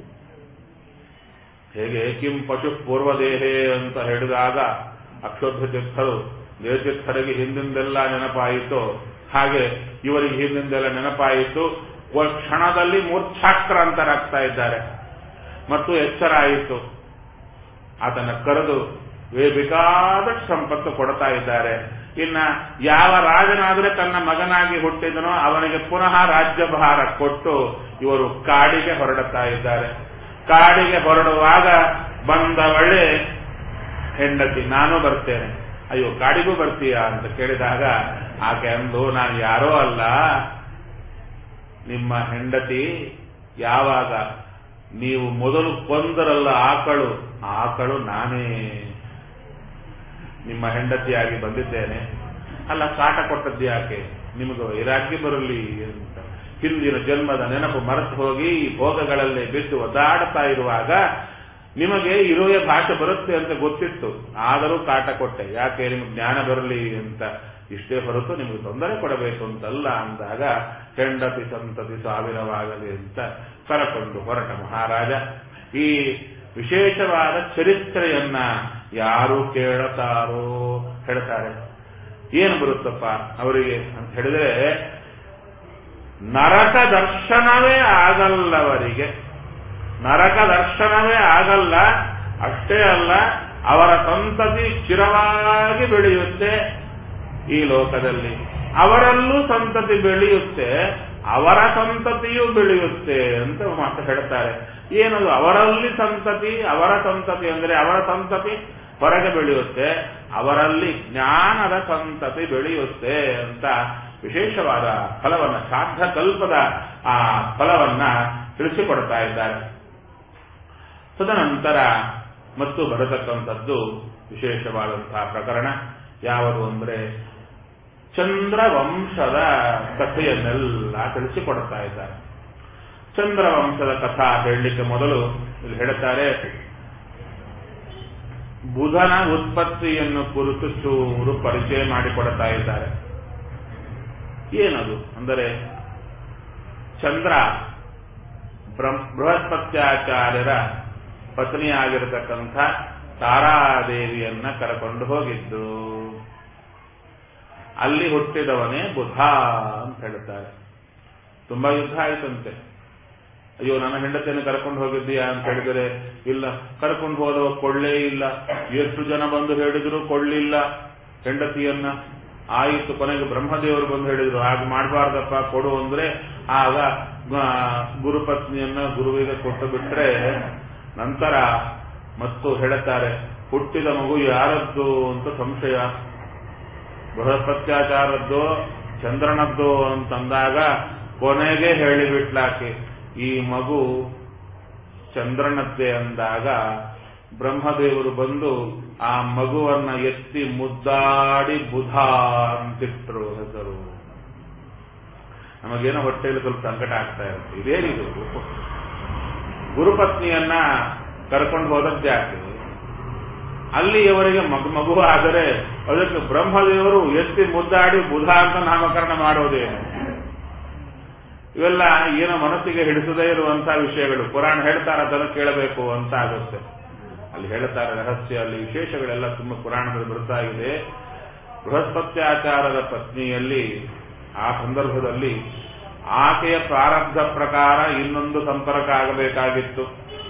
ಹೇಗೆ ಕಿಂ ಪಶು ಪೂರ್ವದೇಹೇ ಅಂತ ಹೇಳಿದಾಗ ಅಕ್ಷೋಭ್ಯ ತೀರ್ಥರು ದೇವತೀರ್ಥರಿಗೆ ಹಿಂದಿಂದೆಲ್ಲ ನೆನಪಾಯಿತು ಹಾಗೆ ಇವರಿಗೆ ಹಿಂದಿಂದೆಲ್ಲ ನೆನಪಾಯಿತು ಒಂದು ಕ್ಷಣದಲ್ಲಿ ಮೂರ್ಛಾಕ್ರಾಂತರಾಗ್ತಾ ಇದ್ದಾರೆ ಮತ್ತು ಎಚ್ಚರ ಆಯಿತು ಆತನ ಕರೆದು ಬೇಕಾದ ಸಂಪತ್ತು ಕೊಡ್ತಾ ಇದ್ದಾರೆ ಇನ್ನ ಯಾವ ರಾಜನಾದ್ರೆ ತನ್ನ ಮಗನಾಗಿ ಹುಟ್ಟಿದನೋ ಅವನಿಗೆ ಪುನಃ ರಾಜ್ಯಭಾರ ಕೊಟ್ಟು ಇವರು ಕಾಡಿಗೆ ಹೊರಡುತ್ತಾ ಇದ್ದಾರೆ ಕಾಡಿಗೆ ಹೊರಡುವಾಗ ಬಂದವಳೆ ಹೆಂಡತಿ ನಾನು ಬರ್ತೇನೆ ಅಯ್ಯೋ ಕಾಡಿಗೂ ಬರ್ತೀಯಾ ಅಂತ ಕೇಳಿದಾಗ ಆಕೆ ಅಂದು ನಾನು ಯಾರೋ ಅಲ್ಲ ನಿಮ್ಮ ಹೆಂಡತಿ ಯಾವಾಗ ನೀವು ಮೊದಲು ಕೊಂದರಲ್ಲ ಆಕಳು ಆಕಳು ನಾನೇ ನಿಮ್ಮ ಹೆಂಡತಿಯಾಗಿ ಬಂದಿದ್ದೇನೆ ಅಲ್ಲ ಕಾಟ ಕೊಟ್ಟದ್ದು ಯಾಕೆ ನಿಮಗೂ ವೈರಾಗ್ಯ ಬರಲಿ ಅಂತ ಹಿಂದಿನ ಜನ್ಮದ ನೆನಪು ಮರೆತು ಹೋಗಿ ಈ ಭೋಗಗಳಲ್ಲಿ ಬಿದ್ದು ಒದ್ದಾಡ್ತಾ ಇರುವಾಗ ನಿಮಗೆ ಇರುವ ಭಾಷೆ ಬರುತ್ತೆ ಅಂತ ಗೊತ್ತಿತ್ತು ಆದರೂ ಕಾಟ ಕೊಟ್ಟೆ ಯಾಕೆ ನಿಮ್ಗೆ ಜ್ಞಾನ ಬರಲಿ ಅಂತ ಇಷ್ಟೇ ಹೊರತು ನಿಮಗೆ ತೊಂದರೆ ಕೊಡಬೇಕು ಅಂತಲ್ಲ ಅಂದಾಗ ಹೆಂಡತಿ ಸಂತತಿ ಸಾವಿರವಾಗಲಿ ಅಂತ ಕರಕೊಂಡು ಹೊರಟ ಮಹಾರಾಜ ಈ ವಿಶೇಷವಾದ ಚರಿತ್ರೆಯನ್ನ ಯಾರು ಕೇಳುತ್ತಾರೋ ಹೇಳ್ತಾರೆ ಏನು ಬರುತ್ತಪ್ಪ ಅವರಿಗೆ ಅಂತ ಹೇಳಿದ್ರೆ ನರಕ ದರ್ಶನವೇ ಆಗಲ್ಲವರಿಗೆ ನರಕ ದರ್ಶನವೇ ಆಗಲ್ಲ ಅಷ್ಟೇ ಅಲ್ಲ ಅವರ ಸಂತತಿ ಚಿರವಾಗಿ ಬೆಳೆಯುತ್ತೆ ಈ ಲೋಕದಲ್ಲಿ ಅವರಲ್ಲೂ ಸಂತತಿ ಬೆಳೆಯುತ್ತೆ ಅವರ ಸಂತತಿಯೂ ಬೆಳೆಯುತ್ತೆ ಅಂತ ಮಾತು ಹೇಳ್ತಾರೆ ಏನದು ಅವರಲ್ಲಿ ಸಂತತಿ ಅವರ ಸಂತತಿ ಅಂದ್ರೆ ಅವರ ಸಂತತಿ ಹೊರಗೆ ಬೆಳೆಯುತ್ತೆ ಅವರಲ್ಲಿ ಜ್ಞಾನದ ಸಂತತಿ ಬೆಳೆಯುತ್ತೆ ಅಂತ ವಿಶೇಷವಾದ ಫಲವನ್ನ ಶ್ರಾದ್ದ ಕಲ್ಪದ ಆ ಫಲವನ್ನ ತಿಳಿಸಿಕೊಡ್ತಾ ಇದ್ದಾರೆ ತದನಂತರ ಮತ್ತು ಬರತಕ್ಕಂಥದ್ದು ವಿಶೇಷವಾದಂತಹ ಪ್ರಕರಣ ಯಾವುದು ಅಂದ್ರೆ ಚಂದ್ರವಂಶದ ಕಥೆಯನ್ನೆಲ್ಲ ತಿಳಿಸಿಕೊಡ್ತಾ ಇದ್ದಾರೆ ಚಂದ್ರವಂಶದ ಕಥಾ ಹೇಳಲಿಕ್ಕೆ ಮೊದಲು ಇಲ್ಲಿ ಹೇಳ್ತಾರೆ ಬುಧನ ಉತ್ಪತ್ತಿಯನ್ನು ಕುರಿತು ಚೂರು ಪರಿಚಯ ಮಾಡಿಕೊಡ್ತಾ ಇದ್ದಾರೆ ಏನದು ಅಂದರೆ ಚಂದ್ರ ಬೃಹಸ್ಪತ್ಯಾಚಾರ್ಯರ ಪತ್ನಿಯಾಗಿರತಕ್ಕಂಥ ತಾರಾದೇವಿಯನ್ನ ಕರಕೊಂಡು ಹೋಗಿದ್ದು ಅಲ್ಲಿ ಹುಟ್ಟಿದವನೇ ಬುಧ ಅಂತ ಹೇಳ್ತಾರೆ ತುಂಬಾ ಯುದ್ಧ ಆಯ್ತಂತೆ ಅಯ್ಯೋ ನನ್ನ ಹೆಂಡತಿಯನ್ನು ಕರ್ಕೊಂಡು ಹೋಗಿದ್ದೀಯಾ ಅಂತ ಹೇಳಿದರೆ ಇಲ್ಲ ಕರ್ಕೊಂಡು ಹೋದವ ಕೊಳ್ಳೇ ಇಲ್ಲ ಎಷ್ಟು ಜನ ಬಂದು ಹೇಳಿದ್ರು ಕೊಳ್ಳಿಲ್ಲ ಹೆಂಡತಿಯನ್ನ ಆಯಿತು ಕೊನೆಗೆ ಬ್ರಹ್ಮದೇವರು ಬಂದು ಹೇಳಿದ್ರು ಹಾಗೆ ಮಾಡಬಾರ್ದಪ್ಪ ಕೊಡು ಅಂದ್ರೆ ಆಗ ಗುರುಪತ್ನಿಯನ್ನ ಗುರುವಿಗೆ ಕೊಟ್ಟು ಬಿಟ್ರೆ ನಂತರ ಮತ್ತು ಹೇಳುತ್ತಾರೆ ಹುಟ್ಟಿದ ಮಗು ಯಾರದ್ದು ಅಂತ ಸಂಶಯ ಬೃಹಸ್ಪತ್ಯಾಚಾರದ್ದು ಚಂದ್ರನದ್ದು ಅಂತಂದಾಗ ಕೊನೆಗೆ ಹೇಳಿಬಿಟ್ಲಾಕೆ ಈ ಮಗು ಚಂದ್ರನದ್ದೇ ಅಂದಾಗ ಬ್ರಹ್ಮದೇವರು ಬಂದು ಆ ಮಗುವನ್ನ ಎತ್ತಿ ಮುದ್ದಾಡಿ ಬುಧ ಅಂತಿಟ್ರು ಹೆಸರು ನಮಗೇನೋ ಹೊಟ್ಟೆಯಲ್ಲಿ ಸ್ವಲ್ಪ ಸಂಕಟ ಆಗ್ತಾ ಇರುತ್ತೆ ಇದೇನಿದು ಗುರುಪತ್ನಿಯನ್ನ ಕರ್ಕೊಂಡು ಹೋದದ್ದ್ಯಾಕೆ ಅಲ್ಲಿಯವರೆಗೆ ಮಗು ಮಗು ಆದರೆ ಅದಕ್ಕೆ ಬ್ರಹ್ಮದೇವರು ಎತ್ತಿ ಮುದ್ದಾಡಿ ಬುಧ ಅಂತ ನಾಮಕರಣ ಮಾಡೋದೇನು ಇವೆಲ್ಲ ಏನೋ ಮನಸ್ಸಿಗೆ ಹಿಡಿಸದೇ ಇರುವಂತಹ ವಿಷಯಗಳು ಪುರಾಣ ಹೇಳ್ತಾರ ಅದನ್ನು ಕೇಳಬೇಕು ಅಂತ ಆಗುತ್ತೆ ಅಲ್ಲಿ ಹೇಳ್ತಾರೆ ರಹಸ್ಯ ಅಲ್ಲಿ ವಿಶೇಷಗಳೆಲ್ಲ ತುಂಬಾ ಪುರಾಣದಲ್ಲಿ ಬರ್ತಾ ಇದೆ ಬೃಹಸ್ಪತ್ಯಾಚಾರದ ಪತ್ನಿಯಲ್ಲಿ ಆ ಸಂದರ್ಭದಲ್ಲಿ ಆಕೆಯ ಪ್ರಾರಬ್ಧ ಪ್ರಕಾರ ಇನ್ನೊಂದು ಸಂಪರ್ಕ ಆಗಬೇಕಾಗಿತ್ತು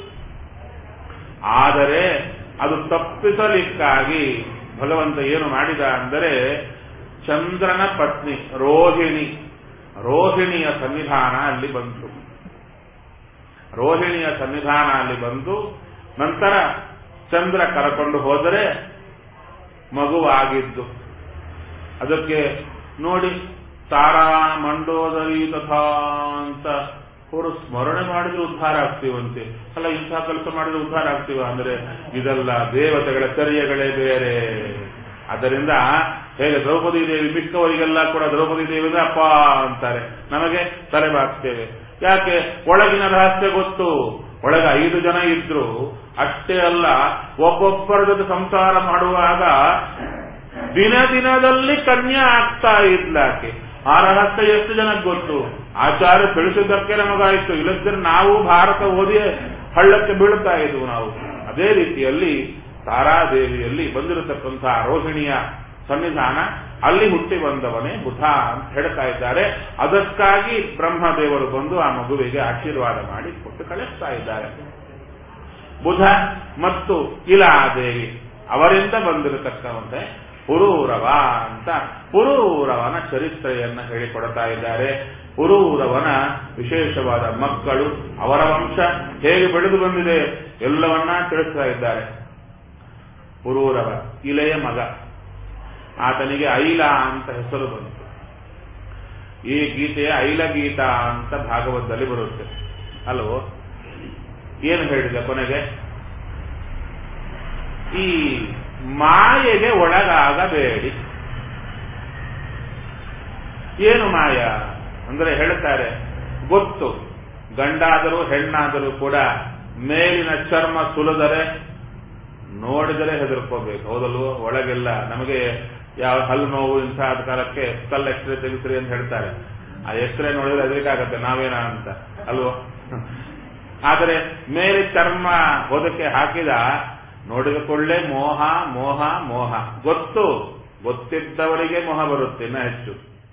ಆದರೆ ಅದು ತಪ್ಪಿಸಲಿಕ್ಕಾಗಿ ಭಗವಂತ ಏನು ಮಾಡಿದ ಅಂದರೆ ಚಂದ್ರನ ಪತ್ನಿ ರೋಹಿಣಿ ರೋಹಿಣಿಯ ಸನ್ನಿಧಾನ ಅಲ್ಲಿ ಬಂತು ರೋಹಿಣಿಯ ಸನ್ನಿಧಾನ ಅಲ್ಲಿ ಬಂದು ನಂತರ ಚಂದ್ರ ಕರಕೊಂಡು ಹೋದರೆ ಮಗುವಾಗಿದ್ದು ಅದಕ್ಕೆ ನೋಡಿ ತಾರಾ ಮಂಡೋದರಿ ತಥಾ ಅಂತ ಅವರು ಸ್ಮರಣೆ ಮಾಡಿದ್ರೆ ಉದ್ಧಾರ ಆಗ್ತೀವಂತೆ ಅಲ್ಲ ಇಂಥ ಕೆಲಸ ಮಾಡಿದ್ರೆ ಉದ್ಧಾರ ಆಗ್ತೀವ ಅಂದ್ರೆ ಇದೆಲ್ಲ ದೇವತೆಗಳ ಚರ್ಯಗಳೇ ಬೇರೆ ಅದರಿಂದ ಹೇಗೆ ದ್ರೌಪದಿ ದೇವಿ ಮಿಕ್ಕವರಿಗೆಲ್ಲ ಕೂಡ ದ್ರೌಪದಿ ದೇವಿ ಅಪ್ಪ ಅಂತಾರೆ ನಮಗೆ ತಲೆ ಬಾಗ್ತೇವೆ ಯಾಕೆ ಒಳಗಿನ ರಹಸ್ಯ ಗೊತ್ತು ಒಳಗೆ ಐದು ಜನ ಇದ್ರು ಅಷ್ಟೇ ಅಲ್ಲ ಒಬ್ಬೊಬ್ಬರ ಜೊತೆ ಸಂಸಾರ ಮಾಡುವಾಗ ದಿನ ದಿನದಲ್ಲಿ ಕನ್ಯಾ ಆಗ್ತಾ ಇದ್ಲಾಕೆ ಆ ರಹಸ್ಯ ಎಷ್ಟು ಜನಕ್ಕೆ ಗೊತ್ತು ಆಚಾರ್ಯ ತಿಳಿಸಿದ್ದಕ್ಕೆ ನಮಗಾಯಿತು ಇಲ್ಲದಿದ್ದರೆ ನಾವು ಭಾರತ ಓದಿ ಹಳ್ಳಕ್ಕೆ ಬೀಳುತ್ತಾ ಇದ್ವು ನಾವು ಅದೇ ರೀತಿಯಲ್ಲಿ ತಾರಾದೇವಿಯಲ್ಲಿ ಬಂದಿರತಕ್ಕಂತಹ ರೋಹಿಣಿಯ ಸನ್ನಿಧಾನ ಅಲ್ಲಿ ಹುಟ್ಟಿ ಬಂದವನೇ ಬುಧ ಅಂತ ಹೇಳ್ತಾ ಇದ್ದಾರೆ ಅದಕ್ಕಾಗಿ ಬ್ರಹ್ಮದೇವರು ಬಂದು ಆ ಮಗುವಿಗೆ ಆಶೀರ್ವಾದ ಮಾಡಿ ಕೊಟ್ಟು ಕಳಿಸ್ತಾ ಇದ್ದಾರೆ ಬುಧ ಮತ್ತು ಇಲಾದೇವಿ ಅವರಿಂದ ಬಂದಿರತಕ್ಕಂತೆ ಪುರೂರವ ಅಂತ ಪುರೂರವನ ಚರಿತ್ರೆಯನ್ನ ಹೇಳಿಕೊಡ್ತಾ ಇದ್ದಾರೆ ಪುರೂರವನ ವಿಶೇಷವಾದ ಮಕ್ಕಳು ಅವರ ವಂಶ ಹೇಗೆ ಬೆಳೆದು ಬಂದಿದೆ ಎಲ್ಲವನ್ನ ತಿಳಿಸ್ತಾ ಇದ್ದಾರೆ ಪುರೂರವ ಇಲೆಯ ಮಗ ಆತನಿಗೆ ಐಲ ಅಂತ ಹೆಸರು ಬಂತು ಈ ಗೀತೆಯ ಐಲ ಗೀತ ಅಂತ ಭಾಗವತದಲ್ಲಿ ಬರುತ್ತೆ ಅಲ್ವೋ ಏನು ಹೇಳಿದೆ ಕೊನೆಗೆ ಈ ಮಾಯೆಗೆ ಒಳಗಾಗಬೇಡಿ ಏನು ಮಾಯ ಅಂದ್ರೆ ಹೇಳ್ತಾರೆ ಗೊತ್ತು ಗಂಡಾದರೂ ಹೆಣ್ಣಾದರೂ ಕೂಡ ಮೇಲಿನ ಚರ್ಮ ಸುಲಿದರೆ ನೋಡಿದರೆ ಹೆದರ್ಕೋಬೇಕು ಹೌದಲ್ವೋ ಒಳಗೆಲ್ಲ ನಮಗೆ ಯಾವ ಹಲ್ಲು ನೋವು ಇಂತಹ ಕಾಲಕ್ಕೆ ಕಲ್ ಎಕ್ಸ್ರೇ ತೆಗಿಸ್ರಿ ಅಂತ ಹೇಳ್ತಾರೆ ಆ ಎಕ್ಸ್ರೇ ನೋಡಿದ್ರೆ ಅದಕ್ಕಾಗತ್ತೆ ನಾವೇನ ಅಂತ ಅಲ್ವೋ ಆದರೆ ಮೇಲೆ ಚರ್ಮ ಹೊದಕ್ಕೆ ಹಾಕಿದ ನೋಡಿದ ಕೊಳ್ಳೆ ಮೋಹ ಮೋಹ ಮೋಹ ಗೊತ್ತು ಗೊತ್ತಿದ್ದವರಿಗೆ ಮೋಹ ಬರುತ್ತೆ ಇನ್ನ ಹೆಚ್ಚು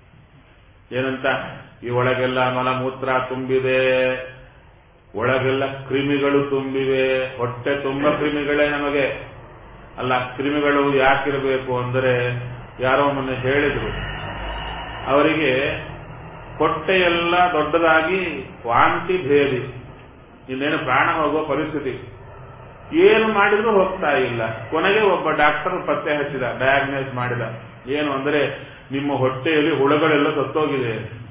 ಏನಂತ ಈ ಒಳಗೆಲ್ಲ ಮಲಮೂತ್ರ ತುಂಬಿದೆ ಒಳಗೆಲ್ಲ ಕ್ರಿಮಿಗಳು ತುಂಬಿವೆ ಹೊಟ್ಟೆ ತುಂಬ ಕ್ರಿಮಿಗಳೇ ನಮಗೆ ಅಲ್ಲ ಕ್ರಿಮಿಗಳು ಯಾಕಿರಬೇಕು ಅಂದರೆ ಯಾರೋ ಮೊನ್ನೆ ಹೇಳಿದ್ರು ಅವರಿಗೆ ಹೊಟ್ಟೆಯೆಲ್ಲ ದೊಡ್ಡದಾಗಿ ವಾಂತಿ ಭೇದಿ ಇನ್ನೇನು ಪ್ರಾಣ ಹೋಗುವ ಪರಿಸ್ಥಿತಿ ಏನು ಮಾಡಿದ್ರೂ ಹೋಗ್ತಾ ಇಲ್ಲ ಕೊನೆಗೆ ಒಬ್ಬ ಡಾಕ್ಟರ್ ಪತ್ತೆ ಹಚ್ಚಿದ ಡಯಾಗ್ನೈಸ್ ಮಾಡಿದ ಏನು ಅಂದ್ರೆ ನಿಮ್ಮ ಹೊಟ್ಟೆಯಲ್ಲಿ ಹುಳಗಳೆಲ್ಲ ಸತ್ತೋಗಿದೆ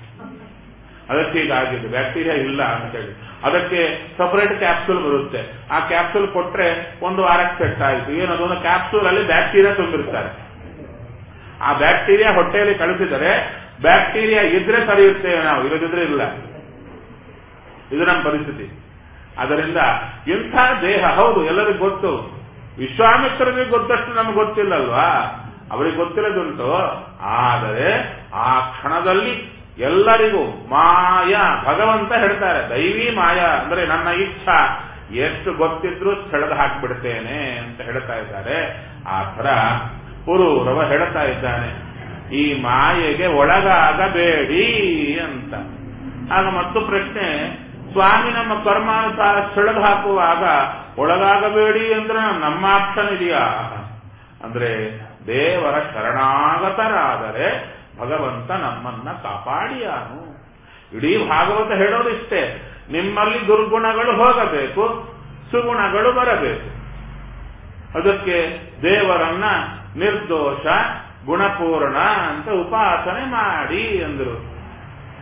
ಅದಕ್ಕೆ ಹೀಗಾಗಿದೆ ಬ್ಯಾಕ್ಟೀರಿಯಾ ಇಲ್ಲ ಅಂತೇಳಿ ಅದಕ್ಕೆ ಸಪರೇಟ್ ಕ್ಯಾಪ್ಸೂಲ್ ಬರುತ್ತೆ ಆ ಕ್ಯಾಪ್ಸೂಲ್ ಕೊಟ್ರೆ ಒಂದು ವಾರಕ್ಕೆ ಸೆಟ್ ಆಯಿತು ಏನದೊಂದು ಕ್ಯಾಪ್ಸೂಲ್ ಅಲ್ಲಿ ಬ್ಯಾಕ್ಟೀರಿಯಾ ತುಂಬಿರ್ತಾರೆ ಆ ಬ್ಯಾಕ್ಟೀರಿಯಾ ಹೊಟ್ಟೆಯಲ್ಲಿ ಕಳಿಸಿದರೆ ಬ್ಯಾಕ್ಟೀರಿಯಾ ಇದ್ರೆ ಸರಿಯುತ್ತೇವೆ ನಾವು ಇಲ್ಲದಿದ್ರೆ ಇಲ್ಲ ಇದು ನಮ್ಮ ಪರಿಸ್ಥಿತಿ ಅದರಿಂದ ಇಂಥ ದೇಹ ಹೌದು ಎಲ್ಲರಿಗೂ ಗೊತ್ತು ವಿಶ್ವಾಮಿತ್ರರಿಗೆ ಗೊತ್ತಷ್ಟು ನಮ್ಗೆ ಗೊತ್ತಿಲ್ಲಲ್ವಾ ಅವರಿಗೆ ಗೊತ್ತಿರೋದುಂಟು ಆದರೆ ಆ ಕ್ಷಣದಲ್ಲಿ ಎಲ್ಲರಿಗೂ ಮಾಯ ಭಗವಂತ ಹೇಳ್ತಾರೆ ದೈವಿ ಮಾಯ ಅಂದ್ರೆ ನನ್ನ ಇಚ್ಛಾ ಎಷ್ಟು ಗೊತ್ತಿದ್ರು ಸೆಳೆದು ಹಾಕಿಬಿಡ್ತೇನೆ ಅಂತ ಹೇಳ್ತಾ ಇದ್ದಾರೆ ಆ ಥರ ಪುರೂರವ ಹೇಳ್ತಾ ಇದ್ದಾನೆ ಈ ಮಾಯೆಗೆ ಒಳಗಾಗಬೇಡಿ ಅಂತ ಆಗ ಮತ್ತು ಪ್ರಶ್ನೆ ಸ್ವಾಮಿ ನಮ್ಮ ಕರ್ಮಾನುಸಾರ ಸೆಳೆದು ಹಾಕುವಾಗ ಒಳಗಾಗಬೇಡಿ ಅಂದ್ರೆ ನಮ್ಮ ಆಪ್ಷನ್ ಇದೆಯಾ ಅಂದ್ರೆ ದೇವರ ಶರಣಾಗತರಾದರೆ ಭಗವಂತ ನಮ್ಮನ್ನ ಕಾಪಾಡಿಯಾನು ಇಡೀ ಭಾಗವತ ಹೇಳೋದಿಷ್ಟೇ ನಿಮ್ಮಲ್ಲಿ ದುರ್ಗುಣಗಳು ಹೋಗಬೇಕು ಸುಗುಣಗಳು ಬರಬೇಕು ಅದಕ್ಕೆ ದೇವರನ್ನ ನಿರ್ದೋಷ ಗುಣಪೂರ್ಣ ಅಂತ ಉಪಾಸನೆ ಮಾಡಿ ಅಂದರು